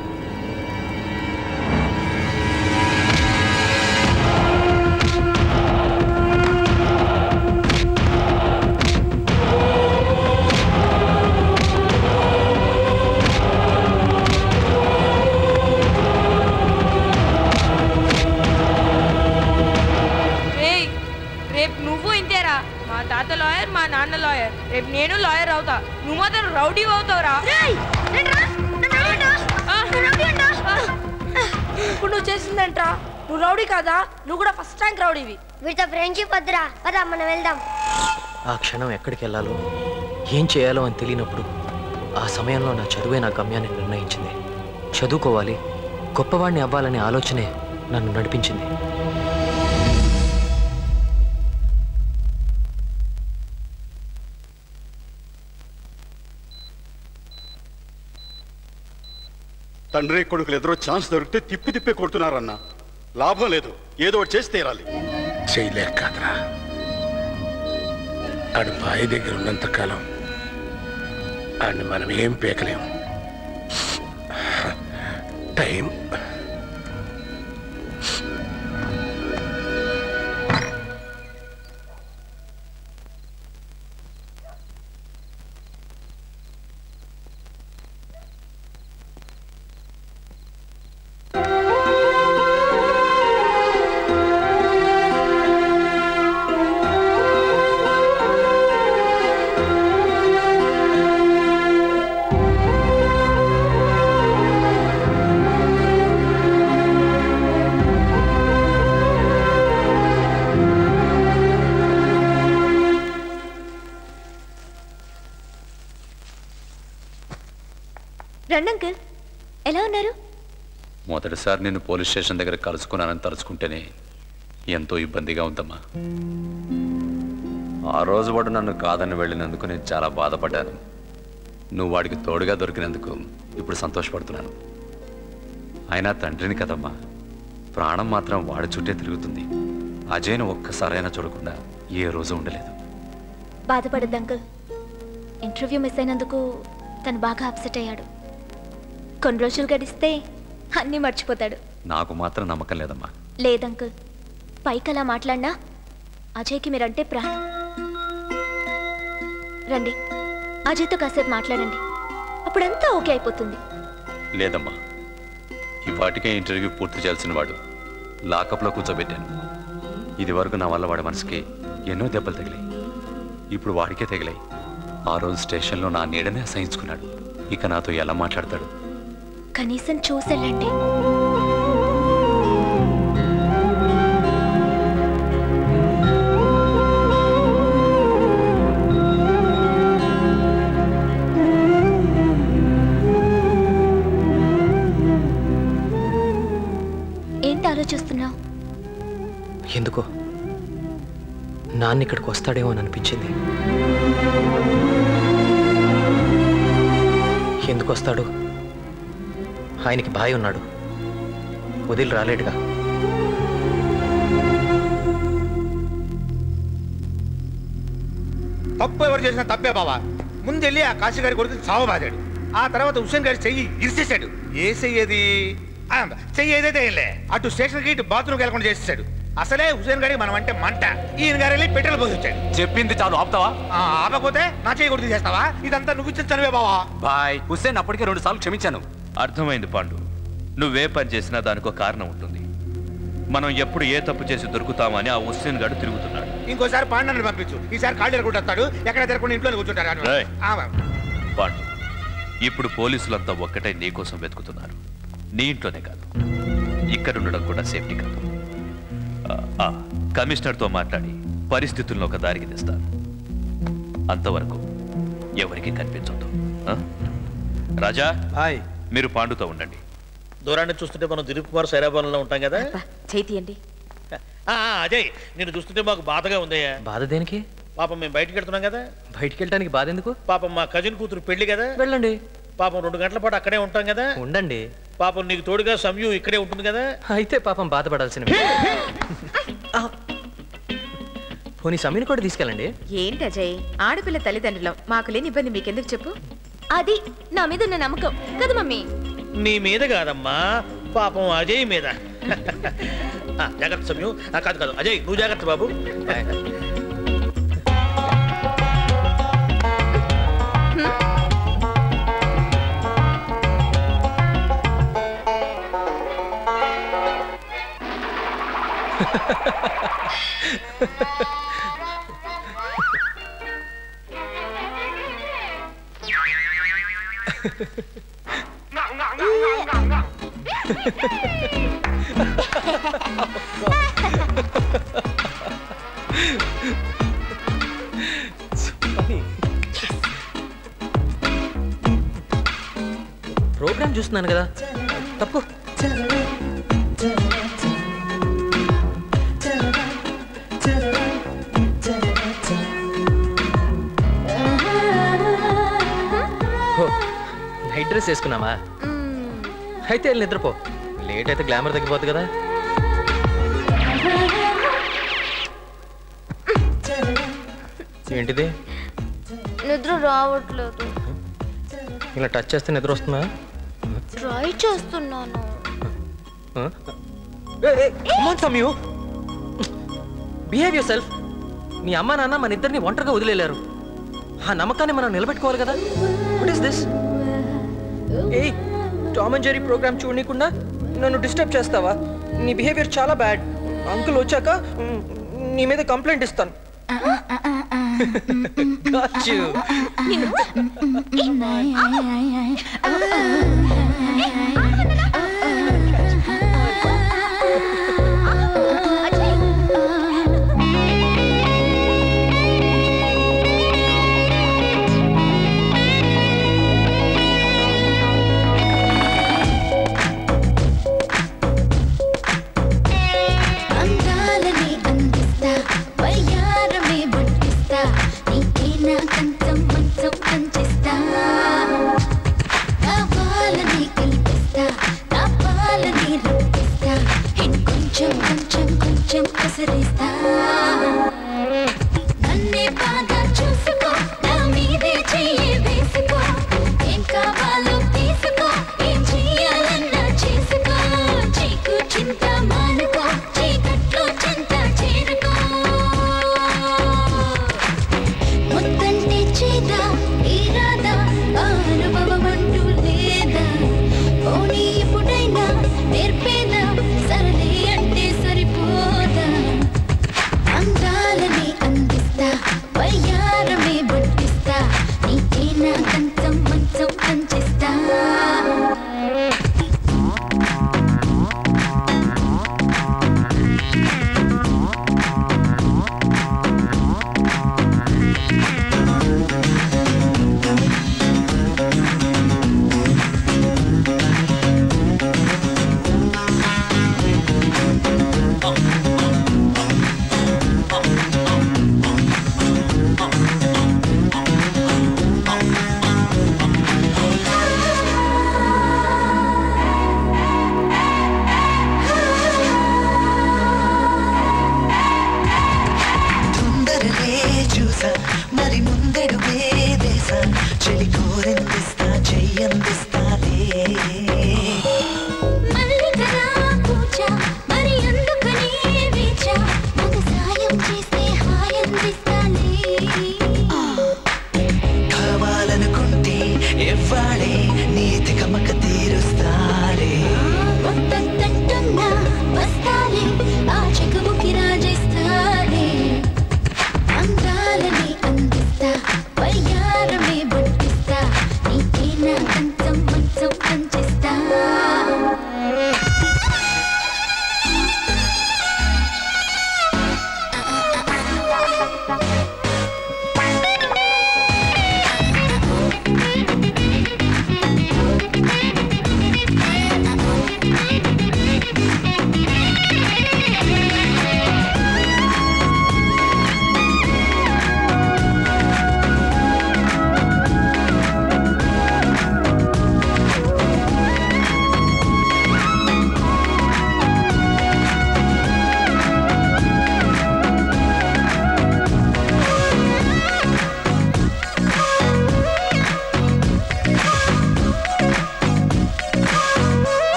రేయ్ రేపు నువ్వు ఇంతేరా మా తాత లాయర్ మా నాన్న లాయర్ రేపు నేను లాయర్ అవుతా నువ్వు మాత్రం రౌడీ అవుతావురా ఇప్పుడు నువ్వు చేసిందంట్రా నువ్వు రౌడీ కాదా నువ్వు కూడా ఫస్ట్ ర్యాంక్ రౌడీవి వీటితో ఫ్రెండ్షిప్ వద్దురా పద మనం వెళ్దాం ఆ క్షణం ఎక్కడికి వెళ్ళాలో ఏం చేయాలో అని తెలియనప్పుడు ఆ సమయంలో నా చదువే నా గమ్యాన్ని నిర్ణయించింది చదువుకోవాలి గొప్పవాడిని అవ్వాలనే ఆలోచనే నన్ను నడిపించింది తండ్రి కొడుకులు ఎదురో ఛాన్స్ దొరికితే తిప్పి తిప్పి కొడుతున్నారన్న లాభం లేదు ఏదో ఒకటి చేసి తీరాలి చేయలేక కాదురా ఆడు బావి దగ్గర ఉన్నంత కాలం ఆడిని మనం ఏం పీకలేం టైం రండి అంకుల్ ఎలా ఉన్నారు మొదటిసారి నిన్ను పోలీస్ స్టేషన్ దగ్గర కలుసుకున్నానని తలుచుకుంటేనే ఎంతో ఇబ్బందిగా ఉందమ్మా ఆ రోజు వాడు నన్ను కాదని వెళ్ళినందుకు నేను చాలా బాధపడ్డాను నువ్వు వాడికి తోడుగా దొరికినందుకు ఇప్పుడు సంతోషపడుతున్నాను అయినా తండ్రిని కదమ్మా ప్రాణం మాత్రం వాడి చుట్టే తిరుగుతుంది అజయ్ను ఒక్కసారైనా చూడకుండా ఏ రోజు ఉండలేదు బాధపడద్దు అంకుల్ ఇంటర్వ్యూ మిస్ అయినందుకు తను బాగా అప్సెట్ అయ్యాడు కొన్ని రోజులు గడిస్తే అన్నీ మర్చిపోతాడు నాకు మాత్రం నమ్మకం లేదమ్మా లేదంకుల్ పైకి అలా మాట్లాడినా అజయ్కి మీరంటే ప్రాణం రండి అజయ్తో కాసేపు మాట్లాడండి అప్పుడంతా ఓకే అయిపోతుంది లేదమ్మా ఇవాటికే ఇంటర్వ్యూ పూర్తి చేయాల్సిన వాడు లాకప్లో కూర్చోబెట్టాను ఇది వరకు నా వల్ల వాడి మనసుకి ఎన్నో దెబ్బలు తగిలాయి ఇప్పుడు వాడికే తగిలాయి ఆ రోజు స్టేషన్లో నా నీడనే అసహించుకున్నాడు ఇక నాతో ఎలా మాట్లాడతాడు కనీసం చూసెళ్ళండి ఏంటి ఆలోచిస్తున్నావు ఎందుకో నాన్న ఇక్కడికి వస్తాడేమో అని అనిపించింది ఎందుకు వస్తాడు ఆయనకి బాయ్ ఉన్నాడు వదిలి రాలేడుగా తప్పు ఎవరు చేసినా తప్పే బావా ముందెళ్ళి ఆ కాశీ గారి కొడుకు చావబాదాడు ఆ తర్వాత హుస్సేన్ గారి చెయ్యి ఇరిసేశాడు ఏ చెయ్యేది ఆ, చెయ్యి ఏదైతే ఏంలే అటు స్టేషన్కి ఇటు బాత్రూమ్కి వెళ్ళకుండా చేసేసాడు అసలే హుసేన్ గారికి మనం అంటే మంట ఈయన గారు వెళ్ళి పెట్రోల్ పోసి వచ్చాడు చెప్పింది చాలు ఆపుతావా ఆ, ఆపకపోతే నా చేయి కొడుతు చేస్తావా ఇదంతా నువ్వు ఇచ్చిన చనివే బావా బాయ్ హుస్సేన్ అప్పటికే రెండు సార్లు క్షమించాను అర్థమైంది పాండు నువ్వే పని చేసినా దానికో కారణం ఉంటుంది మనం ఎప్పుడు ఏ తప్పు చేసి దొరుకుతామని ఆ హుస్సేన్ గాడు తిరుగుతున్నాడు ఇంకోసారి పాండని పంపించు ఈసారి కాళ్ళు ఎరగొట్టేస్తాడు ఎక్కడ తిరగకుండా ఇంట్లో కూర్చుంటారు రేయ్. ఆ, పాండు ఇప్పుడు పోలీసులంతా ఒక్కటే నీ కోసం వెతుకుతున్నారు నీ ఇంట్లోనే కాదు ఇక్కడ ఉండడం కూడా సేఫ్టీ కాదు ఆ, ఆ, కమిషనర్తో మాట్లాడి పరిస్థితులను ఒక దారికి తెస్తాను అంతవరకు ఎవరికి కనిపించొద్దు ఆ? రాజా హాయ్ మీరు పాండుతో ఉండండి దూరాన్ని చూస్తుంటే మనం దిలీప్ కుమార్ సైరాబాలంలో ఉంటాం కదా చేతియండి ఆ, ఆ, అజయ్ నేను చూస్తుంటే మాకు బాధగా ఉందయ్యా బాధ దేనికి పాపం మేము బయటికి వెళ్తున్నాం కదా బయటికి వెళ్ళడానికి బాధ ఎందుకు పాపం మా కజిన్ కూతురు పెళ్లి కదా వెళ్ళండి పాపం రెండు గంటల పాటు అక్కడే ఉంటాం కదా ఉండండి పాపం నీకు తోడుగా సమయం ఇక్కడే ఉంటుంది కదా అయితే పాపం బాధపడాల్సిన పోనీ సమీని కూడా తీసుకెళ్ళండి ఏంటి అజయ్ ఆడపిల్ల తల్లిదండ్రులం మాకు లేని ఇబ్బంది మీకెందుకు చెప్పు అది నా మీద ఉన్న నమ్మకం కదా మమ్మీ నీ మీద కాదమ్మా పాపం అజయ్ మీద ఆ, జాగ్రత్త సమయం ఆ, కాదు కాదు అజయ్ నువ్వు జాగ్రత్త బాబు ప్రోగ్రామ్ చూస్తున్నాను కదా తప్పు ఓ, నైట్ డ్రెస్ వేసుకున్నావా అయితే వెళ్ళి నిద్రపో లేట్ అయితే గ్లామర్ తగ్గిపోద్ది కదా ఏంటిది నిద్ర రావట్లేదు ఇలా టచ్ చేస్తే నిద్ర వస్తుందా ట్రై చేస్తున్నాను సమయు బిహేవ్ యూర్ సెల్ఫ్ మీ అమ్మ నాన్న మన ఇద్దరిని ఒంటరిగా వదిలేలేరు ఆ నమ్మకాన్ని మనం నిలబెట్టుకోవాలి కదా వాట్ ఇస్ దిస్ ఏయ్ టామ్ అండ్ జెరీ ప్రోగ్రామ్ చూడనీకుండా నన్ను డిస్టర్బ్ చేస్తావా నీ బిహేవియర్ చాలా బ్యాడ్ అంకుల్ వచ్చాక మ్, నీ మీద కంప్లైంట్ ఇస్తాను Got you. అందాలని అందిస్తా వయ్యారమే బట్టిస్తా నీకే నా కంచం మంచం పంచిస్తా కావాలని కల్పిస్తా నా పాలని రప్పిస్తా ఇంకొంచెం కొంచెం కొంచెం కసరిస్తా నన్నే బాగా చూసుకో నా మీదే చెయ్యి వేసుకో ఏం కావాలో తీసుకో ఏం చెయ్యాలన్నా చేసుకో చీకు చింత మానుకో చీకట్లో చింత చేరుకో ముత్తంటే చేదా ఇరాదా అనుభవం అంటూ లేదా పోనీ ఎప్పుడైనా నేర్పేదా సరలే అంటే సరిపోదా అందాలని అందిస్తా వయ్యారమే బట్టిస్తా నీకే నా కంచం మంచం పంచిస్తా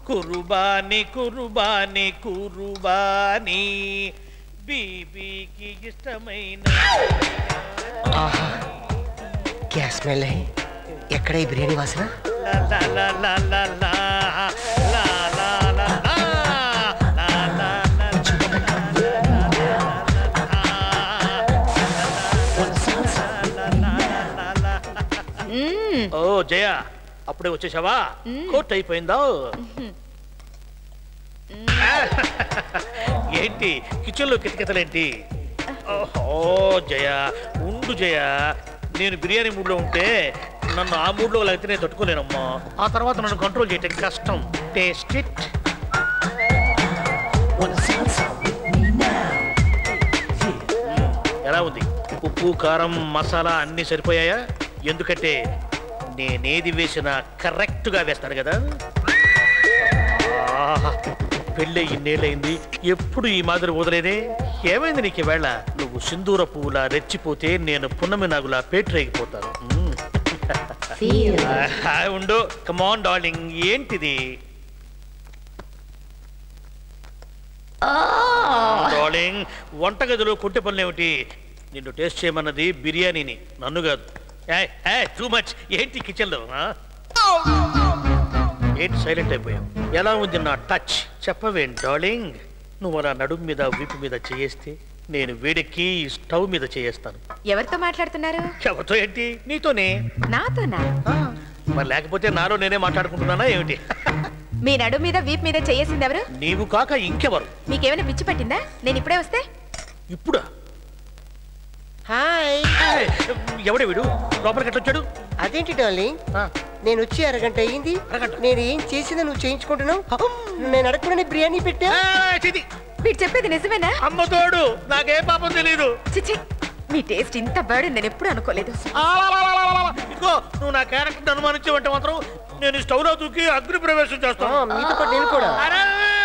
కురుబాని కురుబాని కురుబాని బీబీకి ఇష్టమైన గ్యాస్ స్మెల్ ఎక్కడ ఈ బిర్యానీ వాసన లా లా లా లా లా లా లా లా లా లా లా లా ఓ జయ అప్పుడే వచ్చేసావా కోట్ అయిపోయిందా ఏంటి కిచెన్లో కితకితలేంటి ఓ జయ ఉండు జయ నేను బిర్యానీ మూడ్లో ఉంటే నన్ను ఆ మూడ్లో అయితే నేను తట్టుకోలేనమ్మా ఆ తర్వాత నన్ను కంట్రోల్ చేయటం కష్టం టేస్ట్ ఇట్ ఎలా ఉంది ఉప్పు కారం మసాలా అన్నీ సరిపోయాయా ఎందుకంటే నేనేది వేసినా కరెక్ట్గా వేస్తాను కదా ఆహా, పెళ్ళి ఇన్నేళ్ళయింది ఎప్పుడు ఈ మాదిరి వదిలేదే ఏమైంది నీకు వేళ నువ్వు సింధూర పువ్వులా రెచ్చిపోతే నేను పున్నమి నాగులా పేటరేగిపోతాను మ్మ్. ఆ, ఉండు కమాన్ డార్లింగ్ ఏంటిది డార్లింగ్ వంటగదిలో కొట్టే పనులేమిటి నిన్ను టేస్ట్ చేయమన్నది బిర్యానీని నన్ను కాదు టూ మచ్ ఏంటి కిచెన్లో ఆ? ఏంటి సైలెంట్ అయిపోయావు ఎలా ఉంది నా టచ్ చెప్పవేం డార్లింగ్ నువ్వు అలా నడుము మీద వీపు మీద చేయేస్తే నేను వేడెక్కి ఈ స్టవ్ మీద చేయేస్తాను ఎవరితో మాట్లాడుతున్నారు ఎవరితో ఏంటి నీతోనే నాతోనా మరి లేకపోతే నాలో నేనే మాట్లాడుకుంటున్నానా ఏమిటి మీ నడు మీద వీప్ మీద చేసింది ఎవరు నీవు కాక ఇంకెవరు మీకేమైనా పిచ్చి పట్టిందా నేను ఇప్పుడే వస్తే ఇప్పుడా హాయ్ ఎవడే వీడు లోపలికి ఎట్లా వచ్చాడు అదేంటి డార్లింగ్ నేను వచ్చి అరగంట అయ్యింది నేను ఏం చేసిందో నువ్వు చేయించుకుంటున్నావు నేను అడగకుండా బిర్యానీ పెట్టా వీడు చెప్పేది నిజమేనా అమ్మ తోడు నాకే పాపం తెలియదు చిచి మీ టేస్ట్ ఇంత బర్డ్ నేను ఎప్పుడు అనుకోలేదు ఇదిగో నువ్వు నా క్యారెక్టర్ అనుమానించావంటే మాత్రం నేను ఈ స్టవ్ లో దూకి అగ్ని ప్రవేశం చేస్తాను మీతో పాటు నేను కూడా. అరే,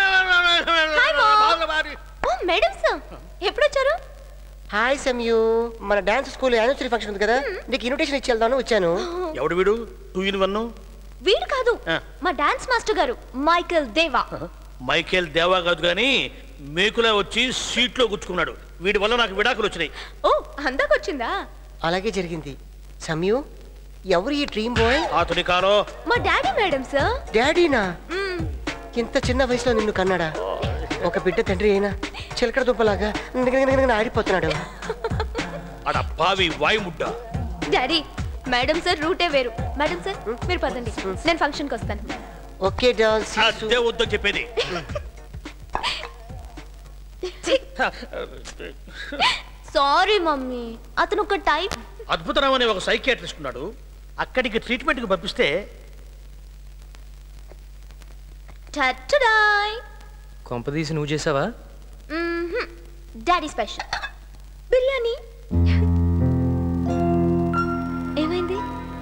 ఓ మేడం సార్ ఎప్పుడు వచ్చారు హాయ్ సమయు మన డాన్స్ స్కూల్ యానివర్సరీ ఫంక్షన్ ఉంది కదా నీకు ఇన్విటేషన్ ఇచ్చి వెళ్దామని వచ్చాను ఎవడు వీడు టూ ఇన్ వన్ వీడు కాదు మా డాన్స్ మాస్టర్ గారు మైకేల్ దేవా మైకేల్ దేవా కాదు కానీ మేకులా వచ్చి సీట్లో గుచ్చుకున్నాడు వీడి వల్ల నాకు విడాకులు వచ్చినాయి ఓ అందాకొచ్చిందా అలాగే జరిగింది సమయు ఎవరు ఈ డ్రీమ్ బాయ్ అతని కాలో మా డాడీ మేడం సార్ డాడీనా ఇంత చిన్న వయసులో నిన్ను కన్నాడా ఒక బిడ్డ తండ్రి అయినా చిలకడ దుంపలాగా నిగనిగనిగనిగని ఆడిపోతున్నాడు అడ పావి వాయుముడ్డ డాడీ మేడం సార్ రూటే వేరు మేడం సార్ మీరు పదండి నేను ఫంక్షన్కి వస్తాను ఓకే డాన్స్ అదే వద్దు చెప్పేది సారీ మమ్మీ అతను ఒక టైప్ అద్భుతరావు అనే ఒక సైకియాట్రిస్ట్ ఉన్నాడు అక్కడికి ట్రీట్మెంట్కి పంపిస్తే టట్టడాయ్ కొంపదీసి నువ్వు చేసావా డాడీ స్పెషల్ బిర్యానీ ఏమైంది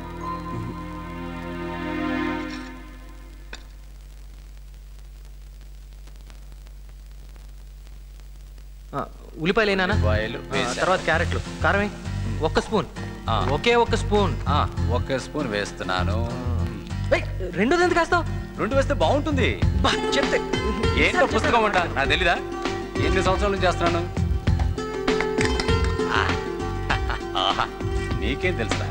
ఆ, ఉల్లిపాయలేనా ఉల్లిపాయలు వేశాను. తర్వాత క్యారెట్లు కారమే ఒక్క స్పూన్ ఒకే ఒక్క స్పూన్ ఒక్క స్పూన్ వేస్తున్నాను రెండోది ఎందుకు వేస్తావు రెండు వేస్తే బాగుంటుంది చెప్తే ఏంటో పుస్తకం అంట నాకు తెలీదా ఎన్ని సంవత్సరాల నుంచి చేస్తున్నాను ఆ, ఆహా, నీకేం తెలుసా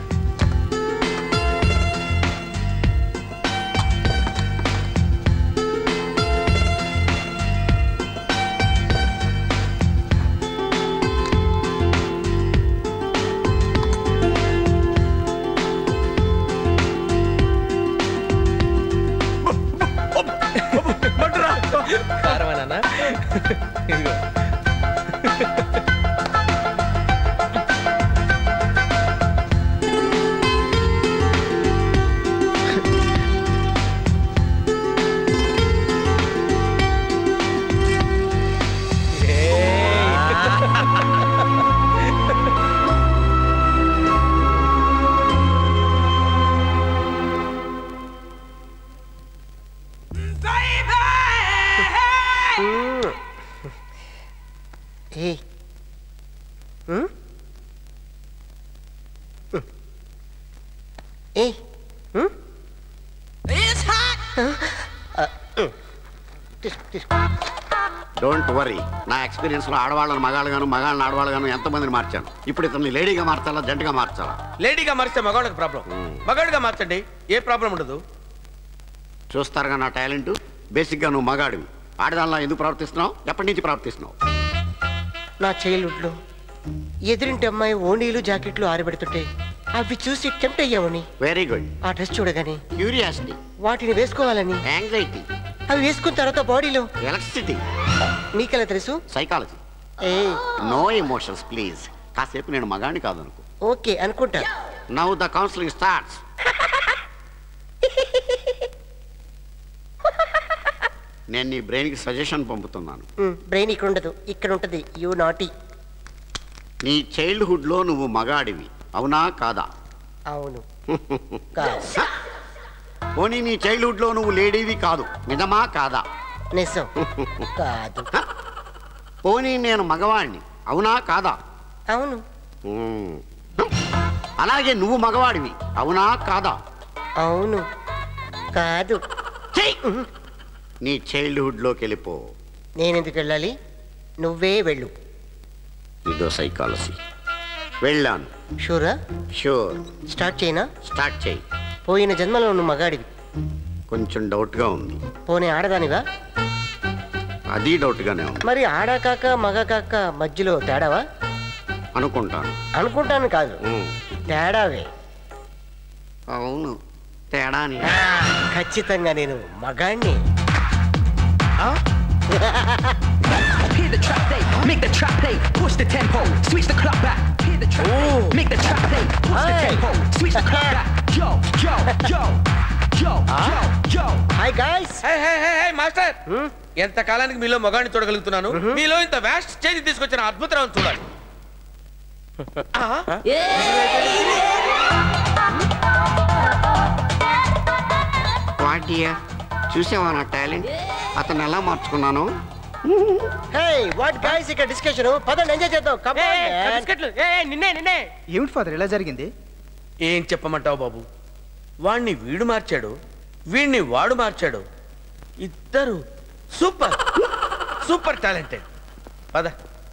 కారమేనా ఇదిగో ఏ ఏ తీసుకో తీసుకో డోంట్ వరీ నా ఎక్స్పీరియన్స్ లో ఆడవాళ్ళని మగాళ్ళగాను మగాళ్ళని ఆడవాళ్ళగాను ఎంతమందిని మార్చాను ఇప్పుడు ఇతన్ని లేడీగా మార్చాలా జంటగా మార్చాలా లేడీగా మారిస్తే మగాళ్ళకి ప్రాబ్లం మగాడిగా మార్చండి ఏ ప్రాబ్లం ఉండదు చూస్తారుగా నా టాలెంట్ బేసిక్గా నువ్వు మగాడివి ఆడదానిలా ఎందుకు ప్రవర్తిస్తున్నావు ఎప్పటి నుంచి ప్రవర్తిస్తున్నావు నా చైల్డ్హుడ్లో ఎదురింటి అమ్మాయి ఓణీలు జాకెట్లు ఆరబెడుతుంటే అవి చూసి టెంప్ట్ అయ్యామని వెరీ గుడ్ ఆ డ్రెస్ చూడగానే క్యూరియాసిటీ వాటిని వేసుకోవాలని యాంగ్జైటీ అవి వేసుకున్న తర్వాత బాడీలో ఎలక్ట్రిసిటీ నీకెలా తెలుసు సైకాలజీ ఏ నో ఎమోషన్స్ ప్లీజ్ కాసేపు నేను మగాడిని కాదనుకో ఓకే అనుకుంటా నవ్ ద కౌన్సిలింగ్ స్టార్ట్స్ నేను నీ బ్రెయిన్కి సజెషన్ పంపుతున్నాను బ్రెయిన్ ఇక్కడ ఉండదు ఇక్కడ ఉంటది యూ నాటీ నీ చైల్డ్హుడ్లో నువ్వు మగాడివి అవునా కాదా అవును పోనీ నీ చైల్డ్హుడ్లో నువ్వు లేడీవి కాదు నిజమా కాదా నిజం కాదు పోనీ నేను మగవాడిని అవునా కాదా అవును మ్మ్. అలాగే నువ్వు మగవాడివి అవునా కాదా అవును కాదు నీ చైల్డ్హుడ్లోకి వెళ్ళిపో నేనెందుకు వెళ్ళాలి నువ్వే వెళ్ళు ఇదో సైకాలజీ వెళ్ళాను షూరా షూర్ స్టార్ట్ చేయనా స్టార్ట్ చేయి పోయిన జన్మలో నువ్వు మగాడివి కొంచెం డౌట్గా ఉంది పోనీ ఆడదానివా అది డౌట్గానే ఉంది మరి ఆడా కాక మగ కాక మధ్యలో తేడావా అనుకుంటాను అనుకుంటాను కాదు మ్మ్. తేడావే అవును తేడాని ఖచ్చితంగా నేను మగాణ్ణి Hear the trap play, make the trap play, push the tempo, switch the clock back. Hear the trap play, make the trap play, push the tempo, switch the clock back. Yo, yo, yo, yo, yo, yo. Hi guys master ఎంత కాలానికి మీలో మగాడిని చూడగలుగుతున్నాను మీలో ఇంత vast change తీసుకొచ్చిన అద్భుతం చూడాలి వాటియా చూసావా నా టాలెంట్ అతను ఎలా మార్చుకున్నాను హే వాట్ గాయ్స్ ఇక్కడ డిస్కషన్ పదండి ఎంజాయ్ చేద్దాం Come on, man. నిన్నే నిన్నే ఏమిటి ఫాదర్ ఇలా జరిగింది ఏం చెప్పమంటావు బాబు వాణ్ణి వీడు మార్చాడు వీణ్ణి వాడు మార్చాడు ఇద్దరు సూపర్ సూపర్ టాలెంటెడ్ పద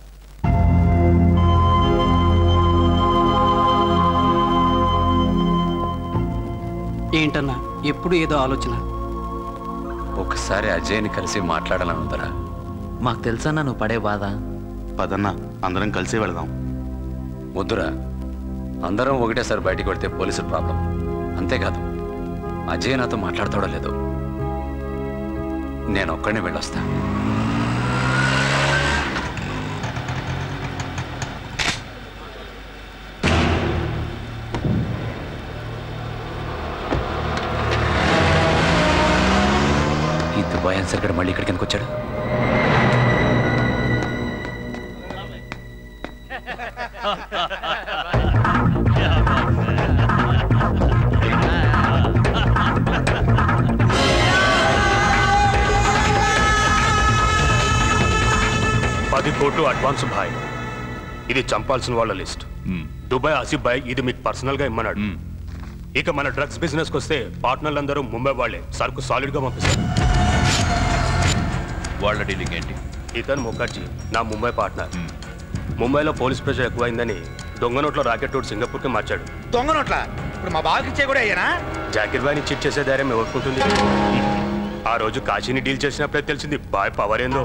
ఏంటన్నా ఎప్పుడు ఏదో ఆలోచన ఒకసారి అజయ్ని కలిసి మాట్లాడాలని ఉందరా మాకు తెలుసన్నా నువ్వు పడే బాధ పదన్నా అందరం కలిసి వెళదాం వద్దురా అందరం ఒకటేసారి బయటికి కొడితే పోలీసుల ప్రాబ్లం అంతేకాదు అజయ్ నాతో మాట్లాడతాడో లేదో నేను ఒక్కడిని వెళ్ళొస్తా ఈ దుబాయ్ అన్సర్ గడు మళ్ళీ ఇక్కడికి ఎందుకు వచ్చాడు పది కోట్లు అడ్వాన్స్ భాయ్ ఇది చంపాల్సిన వాళ్ళ లిస్ట్ దుబాయ్ ఆసిఫ్ భాయ్ ఇది మీకు పర్సనల్ గా ఇమ్మన్నాడు ఇక మన డ్రగ్స్ బిజినెస్ వస్తే పార్ట్నర్లందరూ ముంబై వాళ్ళే సరుకు సాలిడ్ గా పంపిస్తారు వాళ్ళ డీలింగ్ ఏంటి ఇతను ముఖర్జీ నా ముంబై పార్ట్నర్ ముంబైలో పోలీస్ ప్రెషర్ ఎక్కువైందని దొంగ నోట్లో రాకెట్ రోడ్ సింగపూర్కి మార్చాడు దొంగ నోట్ల ఇప్పుడు మా బావకి ఇచ్చే కూడా అయ్యానా జాకిర్ బాయ్ని చిట్ చేసే ధైర్యం ఎవరుకుంటుంది ఆ రోజు కాశీని డీల్ చేసినప్పుడే తెలిసింది బాయ్ పవర్ ఏందో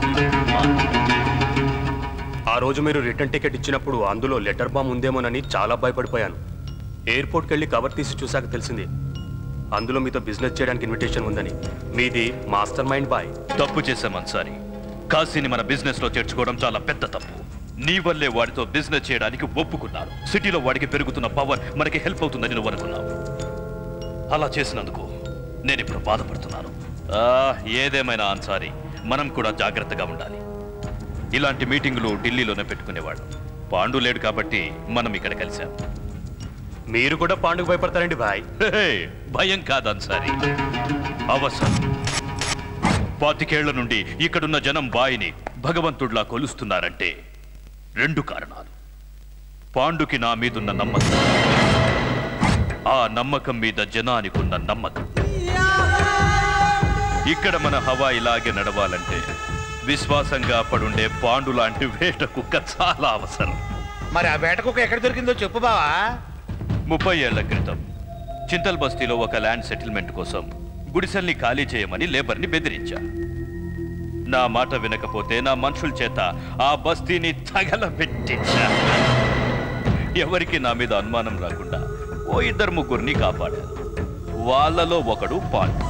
ఆ రోజు మీరు రిటర్న్ టికెట్ ఇచ్చినప్పుడు అందులో లెటర్ బాంబ్ ఉందేమోనని చాలా భయపడిపోయాను ఎయిర్పోర్ట్కి వెళ్ళి కవర్ తీసి చూశాక తెలిసింది అందులో మీతో బిజినెస్ చేయడానికి ఇన్విటేషన్ ఉందని మీది మాస్టర్ మైండ్ బాయ్ తప్పు చేశాం అన్సారీ కాశీని మన బిజినెస్ లో చేర్చుకోవడం చాలా పెద్ద తప్పు నీ వల్లే వాడితో బిజినెస్ చేయడానికి ఒప్పుకున్నారు సిటీలో వాడికి పెరుగుతున్న పవర్ మనకి హెల్ప్ అవుతుందని నువ్వు అనుకున్నావు అలా చేసినందుకు నేను ఇప్పుడు బాధపడుతున్నాను ఆ, ఏదేమైనా అన్సారీ మనం కూడా జాగ్రత్తగా ఉండాలి ఇలాంటి మీటింగులు ఢిల్లీలోనే పెట్టుకునేవాడు పాండు లేడు కాబట్టి మనం ఇక్కడ కలిసాం మీరు కూడా పాండుకు భయపడతారండి బాయ్ హే, భయం కాదు అన్సారీ అవసరం పాతికేళ్ల నుండి ఇక్కడున్న జనం బాయిని భగవంతుడిలా కొలుస్తున్నారంటే రెండు కారణాలు పాండుకి నా మీదున్న నమ్మకం ఆ నమ్మకం మీద జనానికున్న నమ్మకం ఇక్కడ మన హవా ఇలాగే నడవాలంటే విశ్వాసంగా పడుండే పాండు లాంటి వేట కుక్క చాలా అవసరం మరి ఆ వేట కుక్క ఎక్కడ దొరికిందో చెప్పు బావా ముప్పై ఏళ్ల క్రితం చింతల్ బస్తీలో ఒక ల్యాండ్ సెటిల్మెంట్ కోసం గుడిసెల్ని ఖాళీ చేయమని లేబర్ని బెదిరించా నా మాట వినకపోతే నా మనుషుల చేత ఆ బస్తీని తగలబెట్టించా ఎవరికి నా మీద అనుమానం రాకుండా ఓ ఇద్దరు ముగ్గురిని కాపాడాను వాళ్ళలో ఒకడు పాండు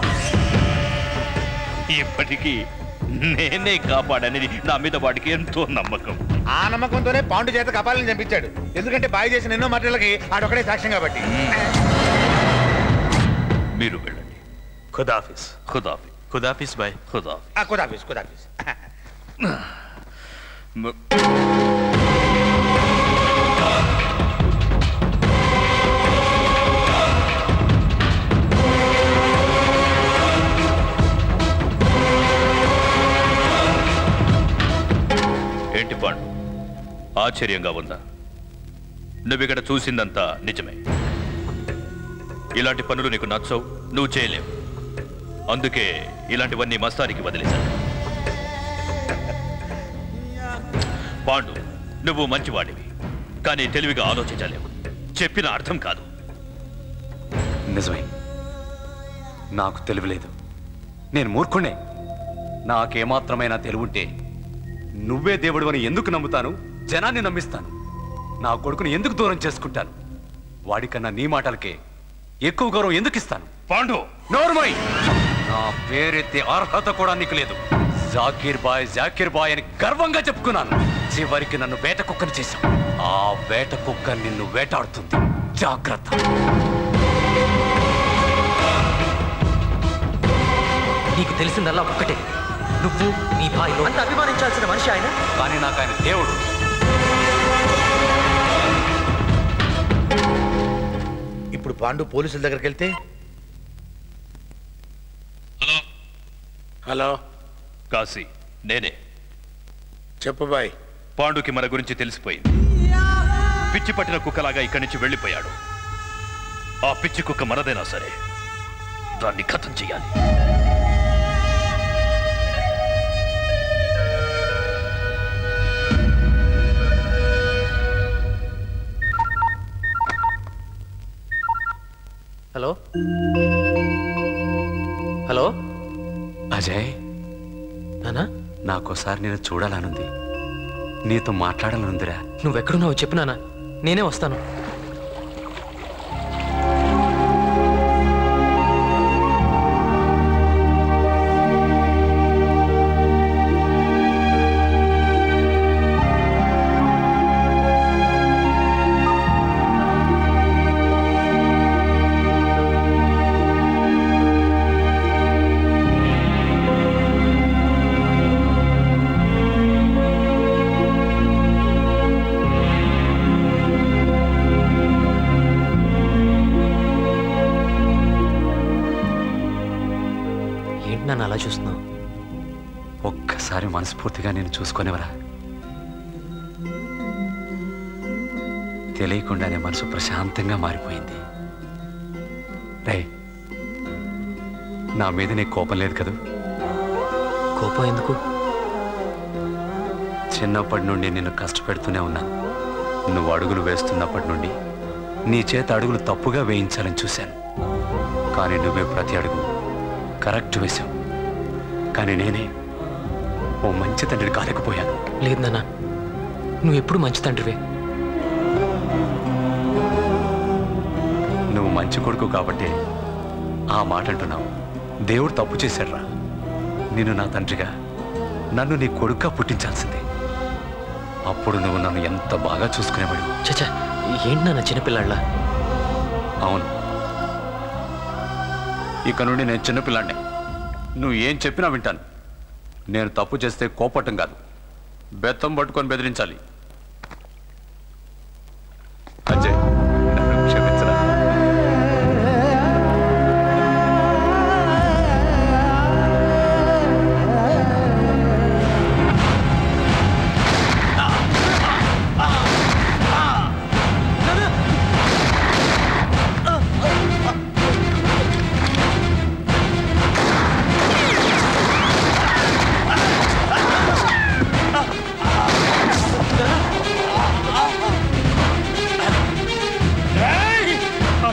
ఇప్పటికీ నేనే కాపాడనేది నా మీద వాడికి ఎంతో నమ్మకం ఆ నమ్మకంతోనే పాండు చేత కపాలని చంపించాడు ఎందుకంటే బాయి చేసిన ఎన్నో మాటలకి ఆడొక్కడే సాక్ష్యం కాబట్టి మీరు వెళ్ళండి ఖుదాఫిస్ ఖుదాఫీ ఖుదాఫిస్ బాయ్ ఖుదాఫీ ఆ, కుదాఫీస్ కుదాఫీస్ ఏంటి పాండు ఆశ్చర్యంగా ఉందా నువ్వు ఇక్కడ చూసిందంతా నిజమే ఇలాంటి పనులు నీకు నచ్చవు నువ్వు చేయలేవు అందుకే ఇలాంటివన్నీ మస్తానికి వదిలేశాను పాండు నువ్వు మంచివాడివి కానీ తెలివిగా ఆలోచించలేవు చెప్పిన అర్థం కాదు నిజమే నాకు తెలివిలేదు నేను మూర్ఖుణ్ణే నాకేమాత్రమైనా తెలివుంటే నువ్వే దేవుడు అని ఎందుకు నమ్ముతాను జనాన్ని నమ్మిస్తాను నా కొడుకుని ఎందుకు దూరం చేసుకుంటాను వాడికన్నా నీ మాటలకే ఎక్కువ గౌరవం ఎందుకు ఇస్తాను పాండు నోర్మై నా పేరెత్తే అర్హత కూడా నీకు లేదు జాకీర్ బాయ్ జాకీర్ బాయ్ అని గర్వంగా చెప్పుకున్నాను చివరికి నన్ను వేట కుక్కని చేశావు ఆ వేట కుక్క నిన్ను వేటాడుతుంది జాగ్రత్త నీకు తెలిసిందల్లా ఒక్కటే నువ్వు నీ భాయ్ అంత అభిమానించాల్సిన మనిషి ఆయన కానీ నాకు ఆయన దేవుడు ఇప్పుడు పాండు పోలీసుల దగ్గరికి వెళ్తే హలో కాశీ నేనే చెప్పు బాయ్ పాండుకి మన గురించి తెలిసిపోయింది పిచ్చి పట్టిన కుక్కలాగా ఇక్కడి నుంచి వెళ్ళిపోయాడు ఆ పిచ్చి కుక్క మనదైనా సరే దాన్ని ఖతం చెయ్యాలి హలో హలో అజయ్ నానా నాకోసారి నేను చూడాలనుంది నీతో మాట్లాడాలనుందిరా నువ్వెక్కడున్నావు చెప్పు నానా నేనే వస్తాను ఏంటి నన్ను అలా చూస్తున్నావు ఒక్కసారి మనస్ఫూర్తిగా నేను చూసుకునేవరా తెలియకుండానే మనసు ప్రశాంతంగా మారిపోయింది రే నా మీద నీకు కోపం లేదు కదూ కోపం ఎందుకు చిన్నప్పటి నుండి నిన్ను కష్టపెడుతూనే ఉన్నాను నువ్వు అడుగులు వేస్తున్నప్పటి నుండి నీ చేత అడుగులు తప్పుగా వేయించాలని చూశాను కానీ నువ్వే ప్రతి అడుగు కరెక్ట్ వేశావు కానీ నేనే ఓ మంచి తండ్రిని కాలేకపోయాను లేదు నాన్న నువ్వు ఎప్పుడు మంచి తండ్రివే నువ్వు మంచి కొడుకు కాబట్టి ఆ మాట అంటున్నావు దేవుడు తప్పు చేశాడురా నేను నా తండ్రిగా నన్ను నీ కొడుకుగా పుట్టించాల్సిందే అప్పుడు నువ్వు నన్ను ఎంత బాగా చూసుకునేవాడు చచ్చా ఏంటి నాన్న చిన్నపిల్లాళ్ళ అవును ఇక నుండి నేను చిన్నపిల్లాడిని నువ్వు ఏం చెప్పినా వింటాను నేను తప్పు చేస్తే కోపట్టం కాదు బెత్తం పట్టుకొని బెదిరించాలి అజయ్ నన్ను క్షమించరా Ah!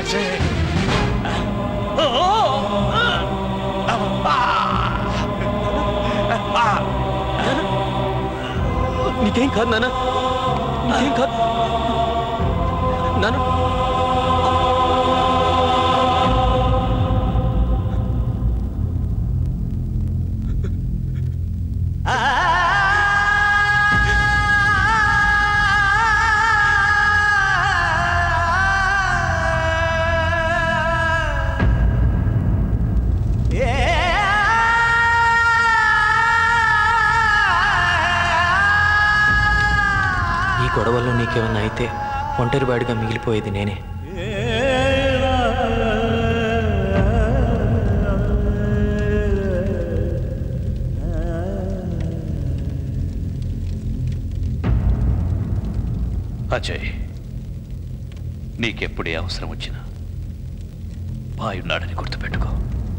నీకేం కాదు నాన్న నీకేం కాదు నాన్న ఈ గొడవల్లో నీకేమన్నా అయితే ఒంటరి బాడిగా మిగిలిపోయేది నేనే అజయ్ నీకెప్పుడే అవసరం వచ్చినా బాయున్నాడని గుర్తుపెట్టుకో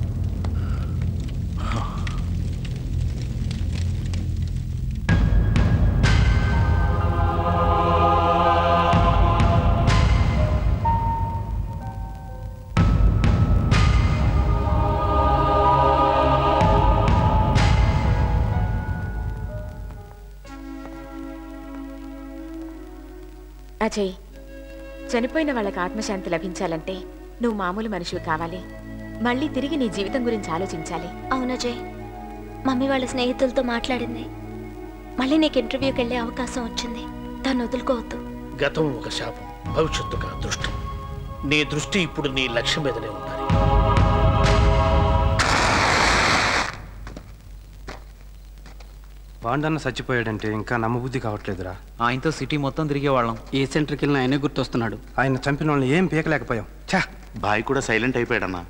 అజయ్ చనిపోయిన వాళ్ళకి ఆత్మశాంతి లభించాలంటే నువ్వు మామూలు మనిషివి కావాలి మళ్ళీ తిరిగి నీ జీవితం గురించి ఆలోచించాలి అవునజయ్ మమ్మీ వాళ్ళ స్నేహితులతో మాట్లాడింది మళ్ళీ నీకు ఇంటర్వ్యూకి వెళ్ళే అవకాశం వచ్చింది దాన్ని వదులుకోవద్దు గతం ఒక శాపం భవిష్యత్తు ఒక అదృష్టం నీ దృష్టి ఇప్పుడు నీ లక్ష్యం మీదనే ఉండాలి బాండన్న చచ్చిపోయాడంటే ఇంకా నమ్మబుద్ధి కావట్లేదురా ఆయనతో సిటీ మొత్తం తిరిగేవాళ్ళం ఏ సెంటర్కి వెళ్ళినా ఆయనే గుర్తొస్తున్నాడు ఆయన చంపిన వాళ్ళని ఏం పీకలేకపోయాం ఛా బాయ్ కూడా సైలెంట్ అయిపోయాడన్నా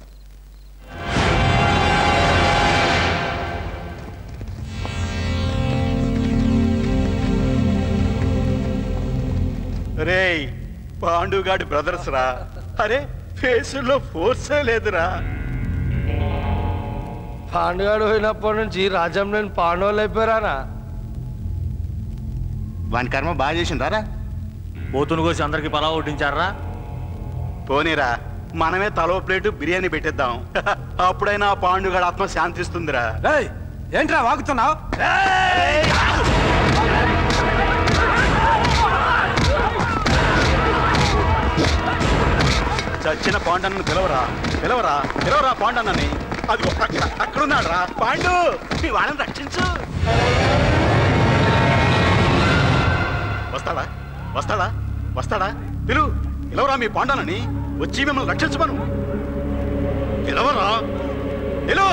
రేయ్ పాండుగాడి బ్రదర్స్ రా అరే ఫేసుల్లో ఫోర్సే లేదురా పాండుగాడు పోయినప్పటి నుంచి రాజ్యం నేను పాండవులు అయిపోయారా వాని కర్మ బాగా చేసిండ్రా పోతును కోసి అందరికి పలా కొట్టించారా పోనీరా మనమే తలో ప్లేటు బిర్యానీ పెట్టేద్దాం అప్పుడైనా ఆ పాండుగాడి ఆత్మ శాంతిస్తుందిరా ఏంట్రా వాగుతున్నావు చచ్చిన పాండన్నను పిలవరా పిలవరా పిలవరా పాండన్నని అది అక్కడ అక్కడున్నాడు రా పాండు మీ వాళ్ళని రక్షించు వస్తాడా వస్తాడా వస్తాడా పిలు పిలవరా మీ పాండనని వచ్చి మిమ్మల్ని రక్షించమను పిలవరా పిలు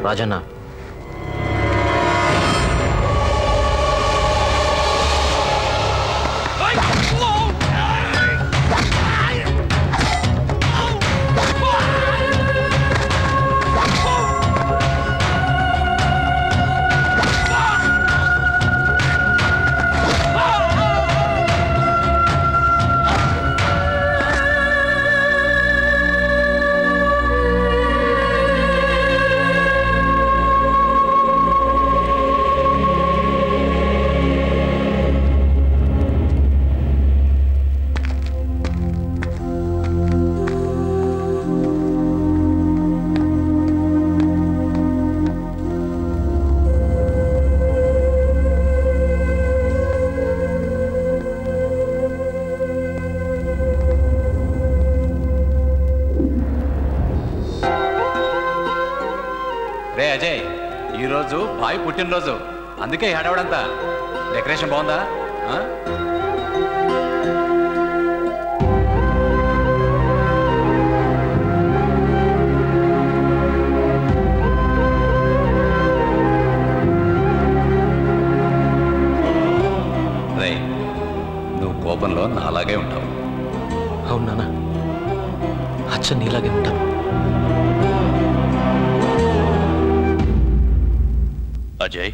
రాజన్న రే అజయ్ ఈరోజు బాయ్ పుట్టినరోజు అందుకే హడావడంతా డెకరేషన్ బాగుందా ఆ? రే నువ్వు కోపంలో నాలాగే ఉంటావు అవును నాన్న అచ్చ నీలాగే ఉంటాను అజయ్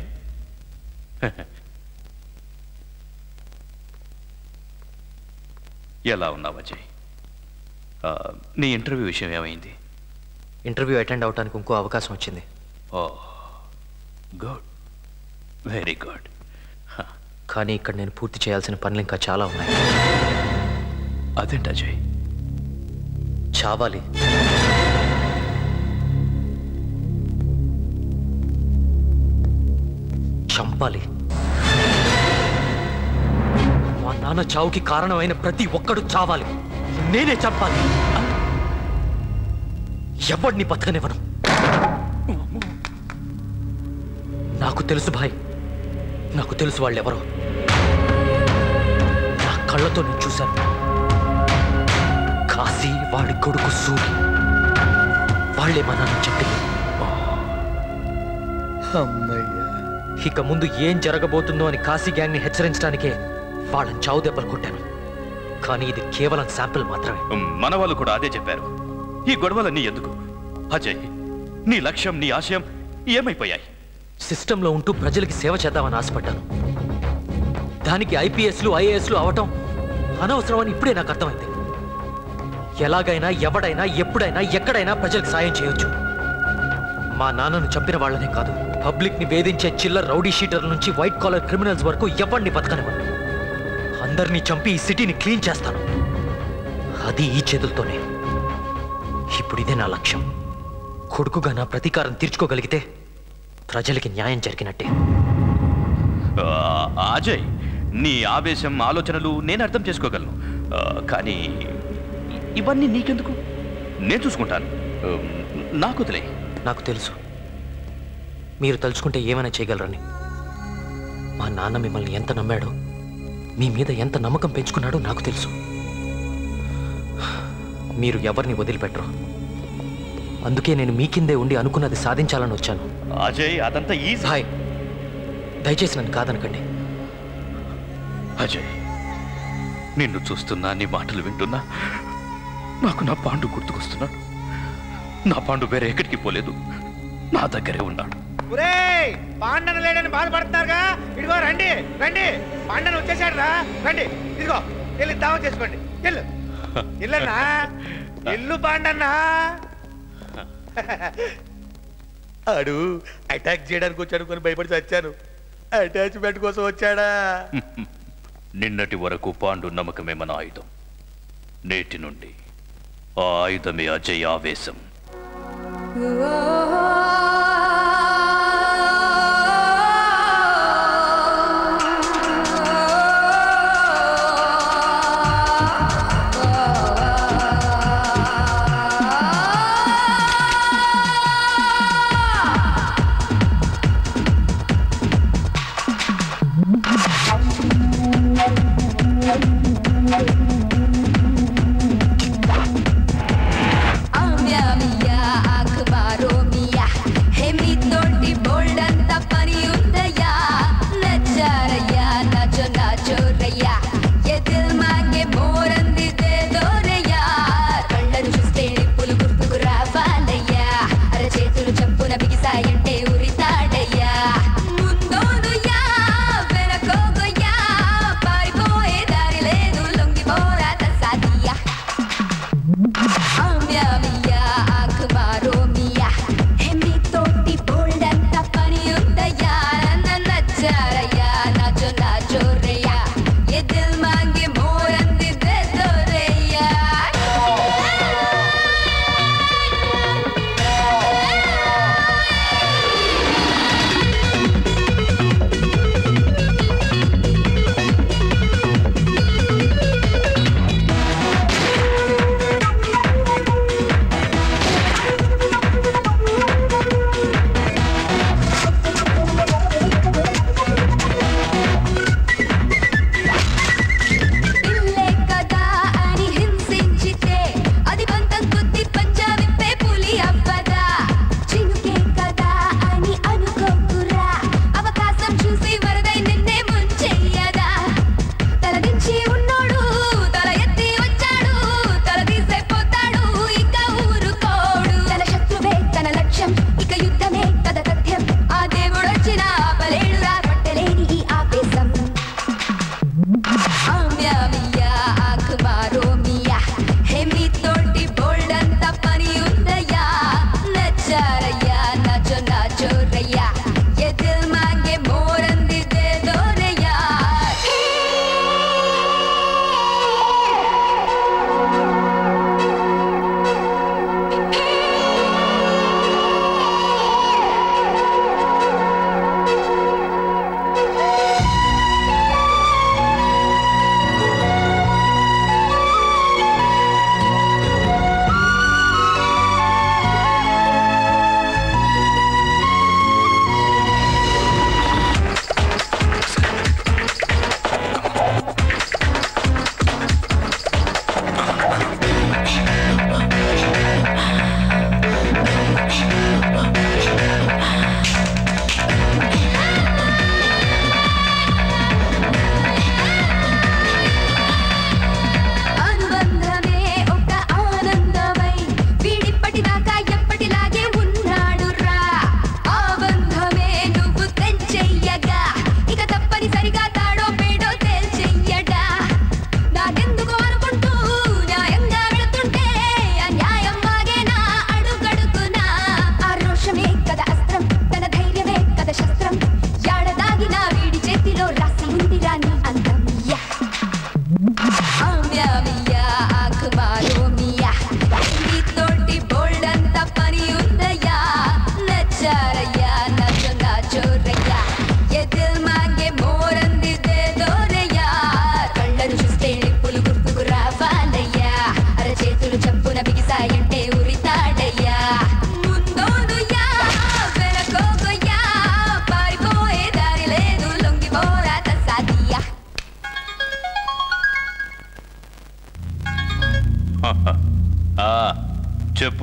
ఎలా ఉన్నావు అజయ్ ఆ, నీ ఇంటర్వ్యూ విషయం ఏమైంది ఇంటర్వ్యూ అటెండ్ అవడానికి ఇంకో అవకాశం వచ్చింది ఓ గుడ్ వెరీ గుడ్ కానీ ఇక్కడ నేను పూర్తి చేయాల్సిన పనులు ఇంకా చాలా ఉన్నాయి అదేంటి అజయ్ చావాలి చంపాలి మా నాన్న చావుకి కారణమైన ప్రతి ఒక్కడు చావాలి నేనే చంపాలి ఎవడిని బతకనివ్వను నాకు తెలుసు భాయ్ నాకు తెలుసు వాళ్ళెవరో నా కళ్ళతో నేను చూశాను కాశీ వాడి కొడుకు సూరి వాళ్ళే మా నాన్న చెప్పింది ఇక ముందు ఏం జరగబోతుందో అని కాశీ గ్యాంగ్ని హెచ్చరించడానికే వాళ్ళని చావు దెబ్బలు కొట్టాను కానీ ఇది కేవలం శాంపిల్ మాత్రమే మన వాళ్ళు కూడా అదే చెప్పారు ఈ గొడవలన్నీ ఎందుకు అజయ్ నీ లక్ష్యం నీ ఆశయం ఏమైపోయాయి సిస్టంలో ఉంటూ ప్రజలకి సేవ చేద్దామని ఆశపడ్డాను దానికి ఐపీఎస్లు ఐఏఎస్లు అవటం అనవసరమని ఇప్పుడే నాకు అర్థమైంది ఎలాగైనా ఎవడైనా ఎప్పుడైనా ఎక్కడైనా ప్రజలకు సాయం చేయొచ్చు మా నాన్నను చంపిన వాళ్ళనే కాదు పబ్లిక్ ని వేధించే చిల్లర్ రౌడీ షీటర్ల నుంచి వైట్ కాలర్ క్రిమినల్స్ వరకు ఎవరిని బతకనివ్వను అందరినీ చంపి ఈ సిటీని క్లీన్ చేస్తాను అది ఈ చేతులతోనే ఇప్పుడు ఇదే నా లక్ష్యం కొడుకుగా నా ప్రతీకారం తీర్చుకోగలిగితే ప్రజలకి న్యాయం జరిగినట్టే ఆ, అజయ్ నీ ఆవేశం ఆలోచనలు నేను అర్థం చేసుకోగలను ఆ, కానీ ఇవన్నీ నీకెందుకు నేను చూసుకుంటాను ఆ, నాకు వదిలే నాకు తెలుసు మీరు తలుచుకుంటే ఏమైనా చేయగలరని మా నాన్న మిమ్మల్ని ఎంత నమ్మాడో మీ మీద ఎంత నమ్మకం పెంచుకున్నాడో నాకు తెలుసు మీరు ఎవరిని వదిలిపెట్టరు అందుకే నేను మీ కిందే ఉండి అనుకున్నది సాధించాలని వచ్చాను అజయ్ అదంతా ఈజీ హాయ్ దయచేసి నన్ను కాదనకండి అజయ్ నిన్ను చూస్తున్నా నీ మాటలు వింటున్నా నాకు నా పాండు గుర్తుకొస్తున్నాడు నా పాండు వేరే ఎక్కడికి పోలేదు నా దగ్గరే ఉన్నాడు ఒరేయ్ పాండన లేడని బాధపడుతున్నారుగా ఇదిగో రండి రండి పాండన వచ్చేసాడు రా రండి ఇదిగో వెళ్ళి దావా చేసుకోండి వెళ్ళు ఇల్లన్నా ఇల్లు పాండన్నా ఆడు అటాక్ చేయడానికి వచ్చాడు కొని భయపడి చచ్చాను అటాచ్మెంట్ కోసం వచ్చాడా నిన్నటి వరకు పాండు నమ్మకమే మన ఆయుధం నేటి నుండి ఆ ఆయుధమే అజయ్ ఆవేశం Ambia mia akhbaro mi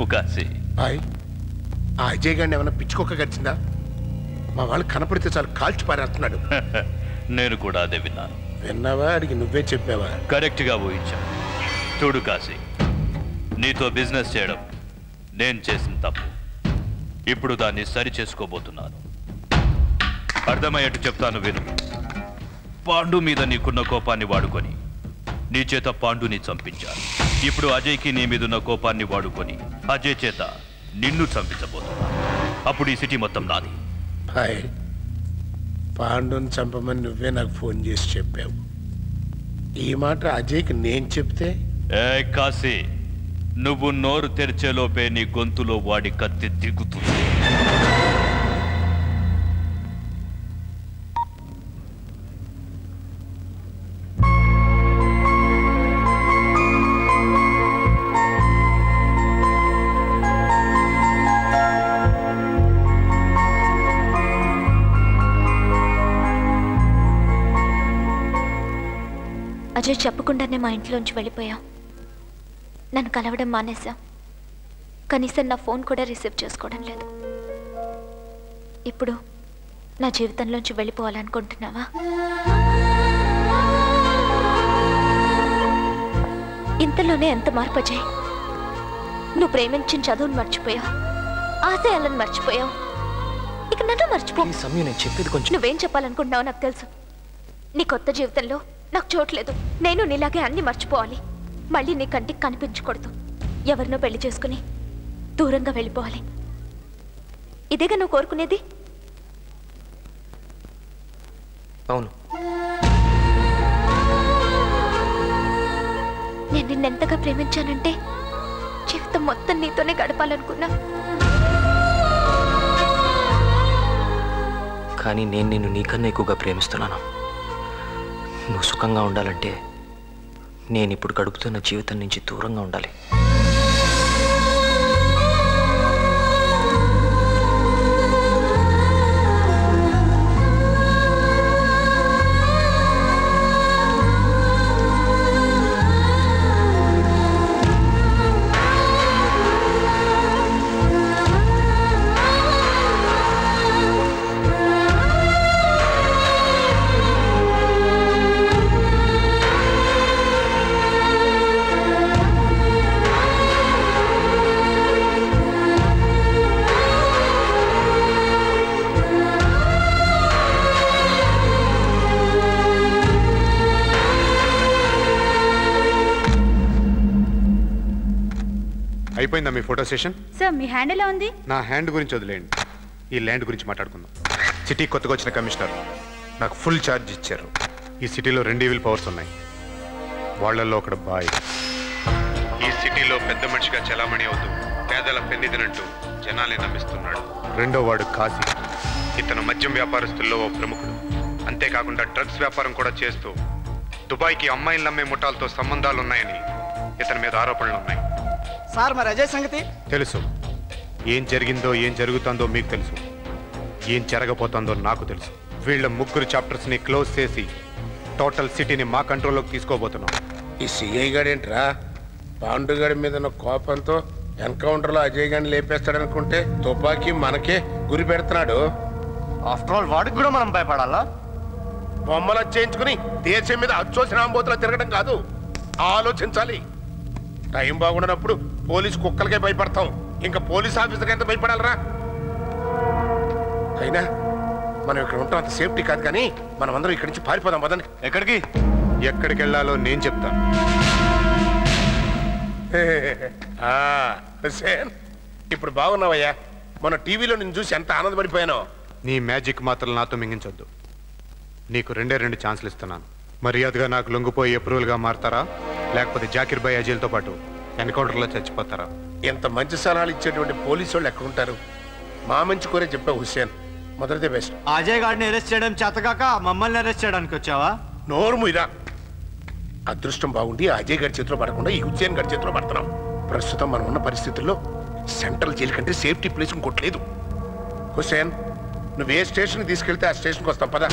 Kashi బాయ్ ఆ అజయ్ గారిని ఏమైనా పిచ్చుకొక్క గడిచిందా మా వాళ్ళు కనపడితే చాలు కాల్చి పారేస్తున్నాడు నేను కూడా అదే విన్నాను విన్నావా అడిగి నువ్వే చెప్పావా కరెక్ట్ గా ఊహించాను చూడు కాశీ నీతో బిజినెస్ చేయడం నేను చేసిన తప్పు ఇప్పుడు దాన్ని సరి చేసుకోబోతున్నాను అర్థమయ్యేట్టు చెప్తాను విను పాండు మీద నీకున్న కోపాన్ని వాడుకొని నీ చేత పాండుని చంపించాను ఇప్పుడు అజయ్కి నీ మీదున్న కోపాన్ని వాడుకొని అజయ్ చేత నిన్ను చంపించబోతున్నా అప్పుడు ఈ సిటీ మొత్తం నాది బాయ్ పాండుని చంపమని నువ్వే నాకు ఫోన్ చేసి చెప్పావు ఈ మాట అజయ్కి నేను చెప్తే ఏ కాశీ నువ్వు నోరు తెరిచేలోపే నీ గొంతులో వాడి కత్తి దిగుతుంది అజయ్ చెప్పకుండానే మా ఇంట్లోంచి వెళ్ళిపోయాం నన్ను కలవడం మానేశాం కనీసం నా ఫోన్ కూడా రిసీవ్ చేసుకోవడం లేదు ఇప్పుడు నా జీవితంలోంచి వెళ్ళిపోవాలనుకుంటున్నావా ఇంతలోనే ఎంత మార్పు అజయ్ నువ్వు ప్రేమించిన చదువును మర్చిపోయావు ఆశయాలను మర్చిపోయావు ఇక నన్ను మర్చిపో సమయం నేను చెప్పేది కొంచెం నువ్వేం చెప్పాలనుకుంటున్నావో నాకు తెలుసు నీ కొత్త జీవితంలో నాకు చోట్లేదు నేను నీలాగే అన్ని మర్చిపోవాలి మళ్ళీ నీ కంటికి కనిపించకూడదు ఎవరినో పెళ్లి చేసుకుని దూరంగా వెళ్ళిపోవాలి ఇదేగా నువ్వు కోరుకునేది అవును నేను నిన్నెంతగా ప్రేమించానంటే జీవితం మొత్తం నీతోనే గడపాలనుకున్నా కానీ నేను నిన్ను నీకన్నా ఎక్కువగా ప్రేమిస్తున్నాను నువ్వు సుఖంగా ఉండాలంటే నేను ఇప్పుడు గడుపుతున్న జీవితం నుంచి దూరంగా ఉండాలి అయిపోయిందా మీ ఫోటో సెషన్ సార్ మీ హ్యాండ్ ఎలా ఉంది నా హ్యాండ్ గురించి వదిలేయండి ఈ ల్యాండ్ గురించి మాట్లాడుకుందాం సిటీ కొత్తగా వచ్చిన కమిషనర్ నాకు ఫుల్ ఛార్జ్ ఇచ్చారు ఈ సిటీలో రెండు ఈవిల్ పవర్స్ ఉన్నాయి వాళ్ళల్లో ఒకడు బాయ్ ఈ సిటీలో పెద్ద మనిషిగా చలామణి అవుతూ పేదల పెన్నిదినంటూ జనాల్ని నమ్మిస్తున్నాడు రెండో వాడు కాశీ ఇతను మద్యం వ్యాపారస్తుల్లో ఓ ప్రముఖుడు అంతేకాకుండా డ్రగ్స్ వ్యాపారం కూడా చేస్తూ దుబాయ్కి అమ్మాయిలు నమ్మే ముఠాలతో సంబంధాలు ఉన్నాయని ఇతని మీద ఆరోపణలు ఉన్నాయి సార్ మరి అజయ్ సంగతి తెలుసు ఏం జరిగిందో ఏం జరుగుతుందో మీకు తెలుసు ఏం జరగబోతుందో నాకు తెలుసు వీళ్ళ ముగ్గురు చాప్టర్స్ ని క్లోజ్ చేసి టోటల్ సిటీని మా కంట్రోల్లోకి తీసుకోబోతున్నాం ఈ సిఐ గాడేంట్రా పాండుగాడి మీద ఉన్న కోపంతో ఎన్కౌంటర్లో అజయ్ గారిని లేపేస్తాడనుకుంటే తుపాకీ మనకే గురి పెడుతున్నాడు ఆఫ్టర్ ఆల్ వాడికి కూడా మనం భయపడాలా బొమ్మలు చేయించుకుని దేశం మీద అచ్చోసిన ఆంబోతులా తిరగడం కాదు ఆలోచించాలి టైం బాగుండనప్పుడు పోలీస్ కుక్కలకే భయపడతాం ఇంకా పోలీస్ ఆఫీసర్కి ఎంత భయపడాలరా అయినా మనం ఇక్కడ ఉంటాం అంత సేఫ్టీ కాదు కానీ మనం అందరం ఇక్కడి నుంచి పారిపోదాం పదండి ఎక్కడికి ఎక్కడికి వెళ్ళాలో నేను చెప్తాను ఆ, హుస్సేన్ ఇప్పుడు బాగున్నావయ్యా మన టీవీలో నేను చూసి ఎంత ఆనందపడిపోయానో నీ మ్యాజిక్ మాత్రం నాతో మింగించొద్దు నీకు రెండే రెండు ఛాన్సులు ఇస్తున్నాను మర్యాదగా నాకు లొంగిపోయి అప్రూవల్గా మారతారా లేకపోతే జాకిర్ బాయ్ అజీల్తో పాటు ఎన్కౌంటర్లో చచ్చిపోతారా ఎంత మంచి సలహాలు ఇచ్చేటువంటి పోలీసు వాళ్ళు ఎక్కడ ఉంటారు మా మంచి కోరే చెప్పావు హుస్సేన్ మొదటిదే బెస్ట్ అజయ్ గారిని అరెస్ట్ చేయడం చేతకాక మమ్మల్ని అరెస్ట్ చేయడానికి వచ్చావా నోరు ముయిరా అదృష్టం బాగుండి ఆ అజయ్ గారి చేతిలో పడకుండా ఈ హుస్సేన్ గారి చేతిలో పడుతున్నాం ప్రస్తుతం మనం ఉన్న పరిస్థితుల్లో సెంట్రల్ జైలు కంటే సేఫ్టీ ప్లేస్ ఇంకోట్లేదు హుస్సేన్ నువ్వు ఏ స్టేషన్కి తీసుకెళ్తే ఆ స్టేషన్కి వస్తాం పదా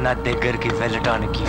దగ్గరికి వెళ్ళటానికి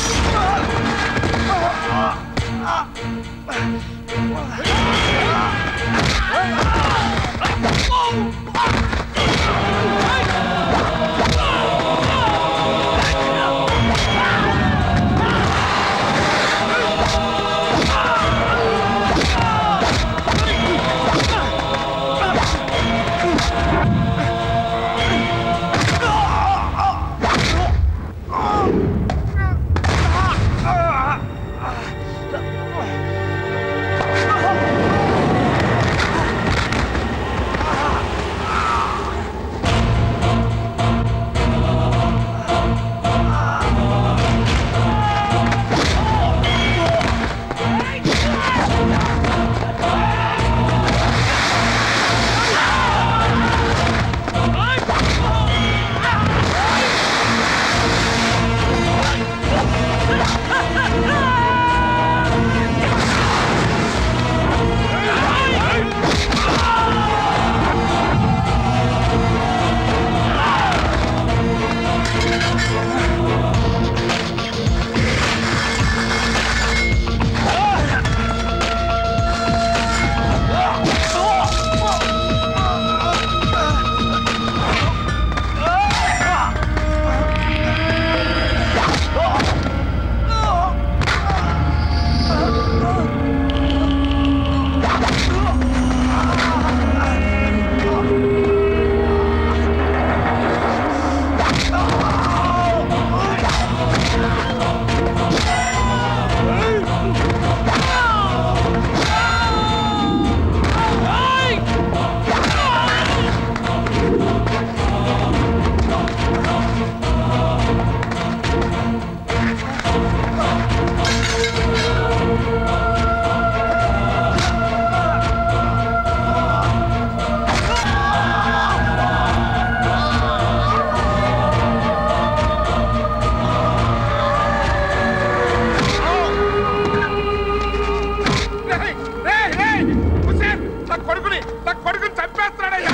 నా కొడుకుని నా కొడుకుని చంపేస్తున్నాడయ్యా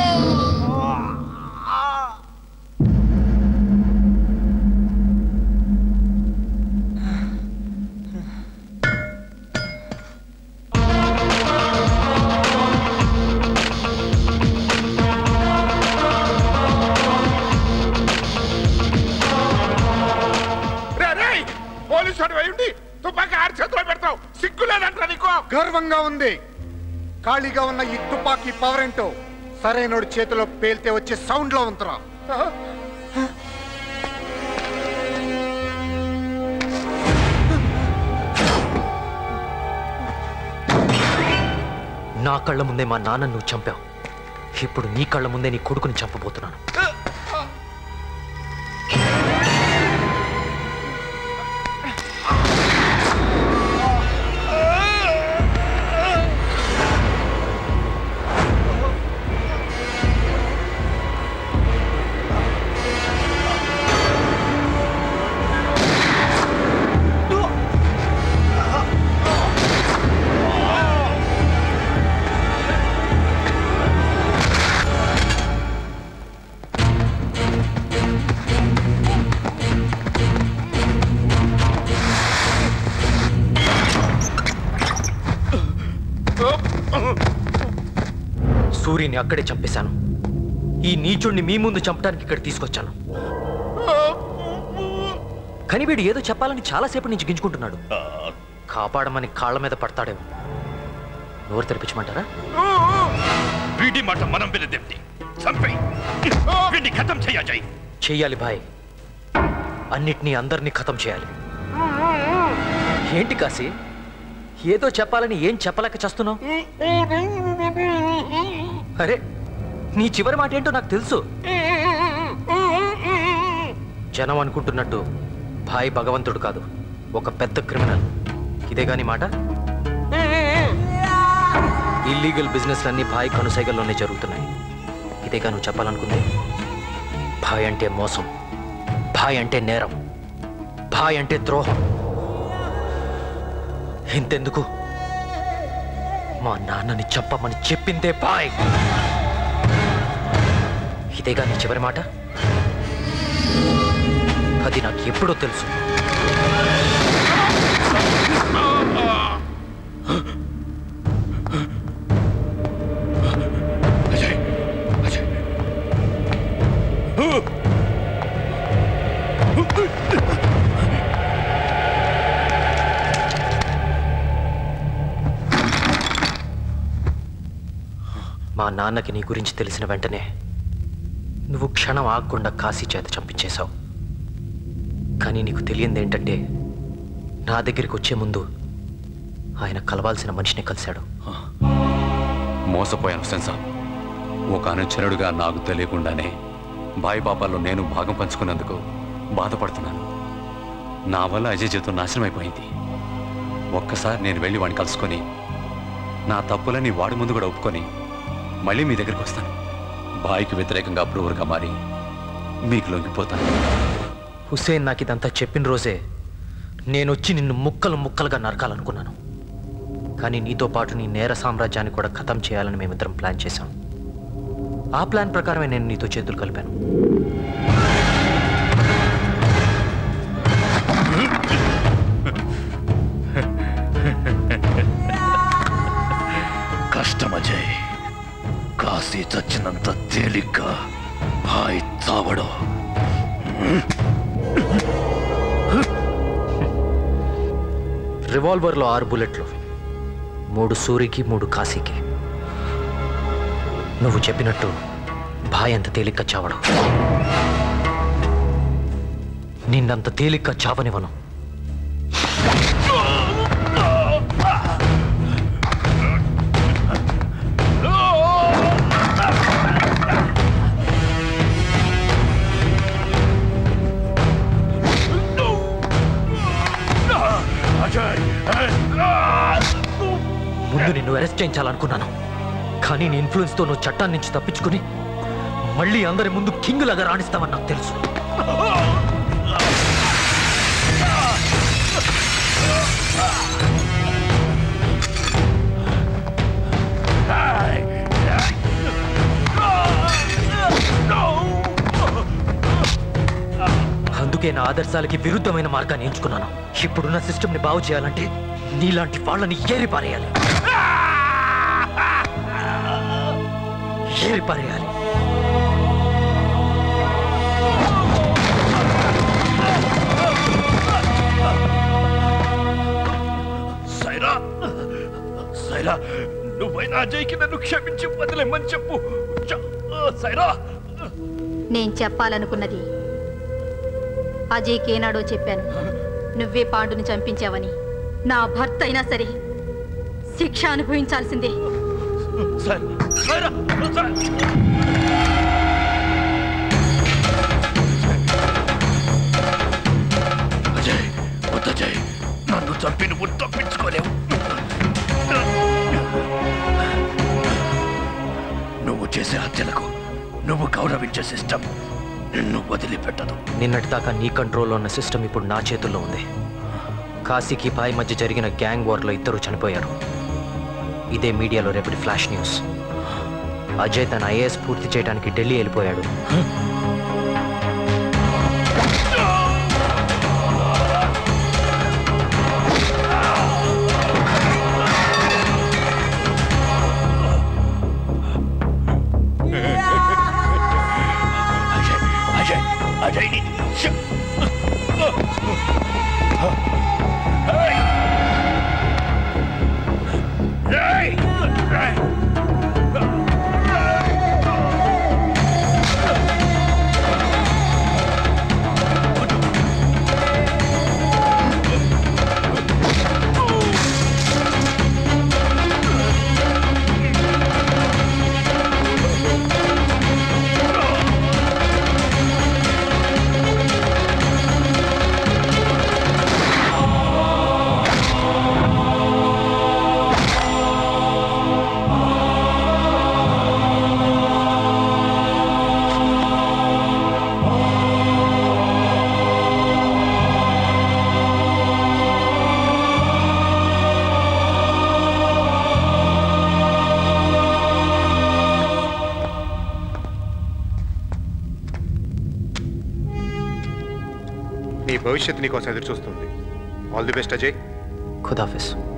రే, రే, పోలీసు వాడు అయి తుపాకీ ఆడి చేతిలో పెడతావు సిగ్గు లేదంటారా నీకు గర్వంగా ఉంది ఖాళీగా ఉన్న ఈ తుపాకీ పవర్ ఏంటో సరైనోడి చేతిలో పేల్తే వచ్చే సౌండ్ లో ఉంటరా నా కళ్ళ ముందే మా నాన్న నువ్వు చంపావు ఇప్పుడు నీ కళ్ళ ముందే నీ కొడుకుని చంపబోతున్నాను సూర్యుని అక్కడే చంపేశాను ఈ నీచుణ్ణి మీ ముందు చంపడానికి ఇక్కడ తీసుకొచ్చాను కానీ వీడు ఏదో చెప్పాలని చాలాసేపు నుంచి గింజుకుంటున్నాడు కాపాడమని కాళ్ళ మీద పడతాడేమో నోరు తెరిపించమంటారా వీడి మాట మనం వినదేమిటి చంపేయ్ వీడిని ఖతం చెయ్యాలి చెయ్యాలి భాయ్ అన్నిటినీ అందరినీ ఖతం చేయాలి ఏంటి కాశీ ఏదో చెప్పాలని ఏం చెప్పలేక చేస్తున్నావు అరే నీ చివరి మాట ఏంటో నాకు తెలుసు జనం అనుకుంటున్నట్టు భాయ్ భగవంతుడు కాదు ఒక పెద్ద క్రిమినల్ ఇదే గాని మాట ఇల్లీగల్ బిజినెస్ అన్ని భాయ్ కనుసైగల్లోనే జరుగుతున్నాయి ఇదేగా నువ్వు చెప్పాలనుకుంది భాయ్ అంటే మోసం భాయ్ అంటే నేరం భాయ్ అంటే ద్రోహం ఇంతెందుకు మా నాన్నని చంపమని చెప్పిందే బాయ్ ఇదేగా నీ చివరి మాట అది నాకు ఎప్పుడో తెలుసు మా నాన్నకి నీ గురించి తెలిసిన వెంటనే నువ్వు క్షణం ఆగకుండా కాశీ చేత చంపించేశావు కానీ నీకు తెలియంది ఏంటంటే నా దగ్గరికి వచ్చే ముందు ఆయన కలవాల్సిన మనిషిని కలిశాడు మోసపోయాను సెన్సార్ ఒక అనుచరుడుగా నాకు తెలియకుండానే బాయి పాపాల్లో నేను భాగం పంచుకున్నందుకు బాధపడుతున్నాను నా వల్ల అజయ్ జీవితం నాశనం అయిపోయింది ఒక్కసారి నేను వెళ్ళి వాడిని కలుసుకొని నా తప్పులని వాడి ముందు కూడా ఒప్పుకొని మళ్ళీ మీ దగ్గరికి వస్తాను బాయికి వ్యతిరేకంగా అప్రూవర్గా మారి మీకు లొంగిపోతాను హుసేన్ నాకు ఇదంతా చెప్పిన రోజే నేను వచ్చి నిన్ను ముక్కలు ముక్కలుగా నరకాలనుకున్నాను కానీ నీతో పాటు నీ నేర సామ్రాజ్యాన్ని కూడా ఖతం చేయాలని మేమిద్దరం ప్లాన్ చేశాం ఆ ప్లాన్ ప్రకారమే నేను నీతో చేతులు కలిపాను కష్టం అజయ్ కాశీ చచ్చినంత తేలిగ్గా భాయ్ చావడం రివాల్వర్లో ఆరు బుల్లెట్లు మూడు సూరికి మూడు కాశీకి నువ్వు చెప్పినట్టు భాయ్ అంత తేలిగ్గా చావడం నిన్నంత తేలిగ్గా చావనివ్వను ముందు నిన్ను అరెస్ట్ చేయించాలనుకున్నాను కానీ నీ ఇన్ఫ్లుయెన్స్తో నువ్వు చట్టాన్ని నుంచి తప్పించుకుని మళ్ళీ అందరి ముందు కింగ్ లాగా రాణిస్తావని నాకు తెలుసు అందుకే నా ఆదర్శాలకి విరుద్ధమైన మార్గాన్ని ఎంచుకున్నాను ఇప్పుడున్న సిస్టమ్ని బాగు చేయాలంటే నీలాంటి వాళ్ళని ఏరి పారేయాలి ఏరి పారేయాలి సైరా సైరా నువ్వైనా అజయ్కి నన్ను క్షమించి వదిలేమని చెప్పు చ- సైరా నేను చెప్పాలనుకున్నది అజయ్కి ఏనాడో చెప్పాను నువ్వే పాండుని చంపించావని నా భర్త అయినా సరే శిక్ష అనుభవించాల్సిందే సైరా అజయ్ వద్దజయ్ నన్ను చంపి నువ్వు తప్పించుకోలేవు నువ్వు చేసే హత్యలకు నువ్వు గౌరవించే సిస్టమ్ నిన్ను వదిలిపెట్టదు నిన్నటిదాకా నీ కంట్రోల్లో ఉన్న సిస్టమ్ ఇప్పుడు నా చేతుల్లో ఉంది కాశీకి పాయ్ మధ్య జరిగిన గ్యాంగ్ వార్లో ఇద్దరు చనిపోయారు ఇదే మీడియాలో రేపటి ఫ్లాష్ న్యూస్ అజయ్ తన ఐఏఎస్ పూర్తి చేయడానికి ఢిల్లీ వెళ్ళిపోయాడు అజయ్ అజయ్ అజయ్ ని ష- ఏయ్! ఏయ్! భవిష్యత్తు నీకోసం ఎదురు చూస్తుంది ఆల్ ది బెస్ట్ అజయ్ ఖుదాఫిస్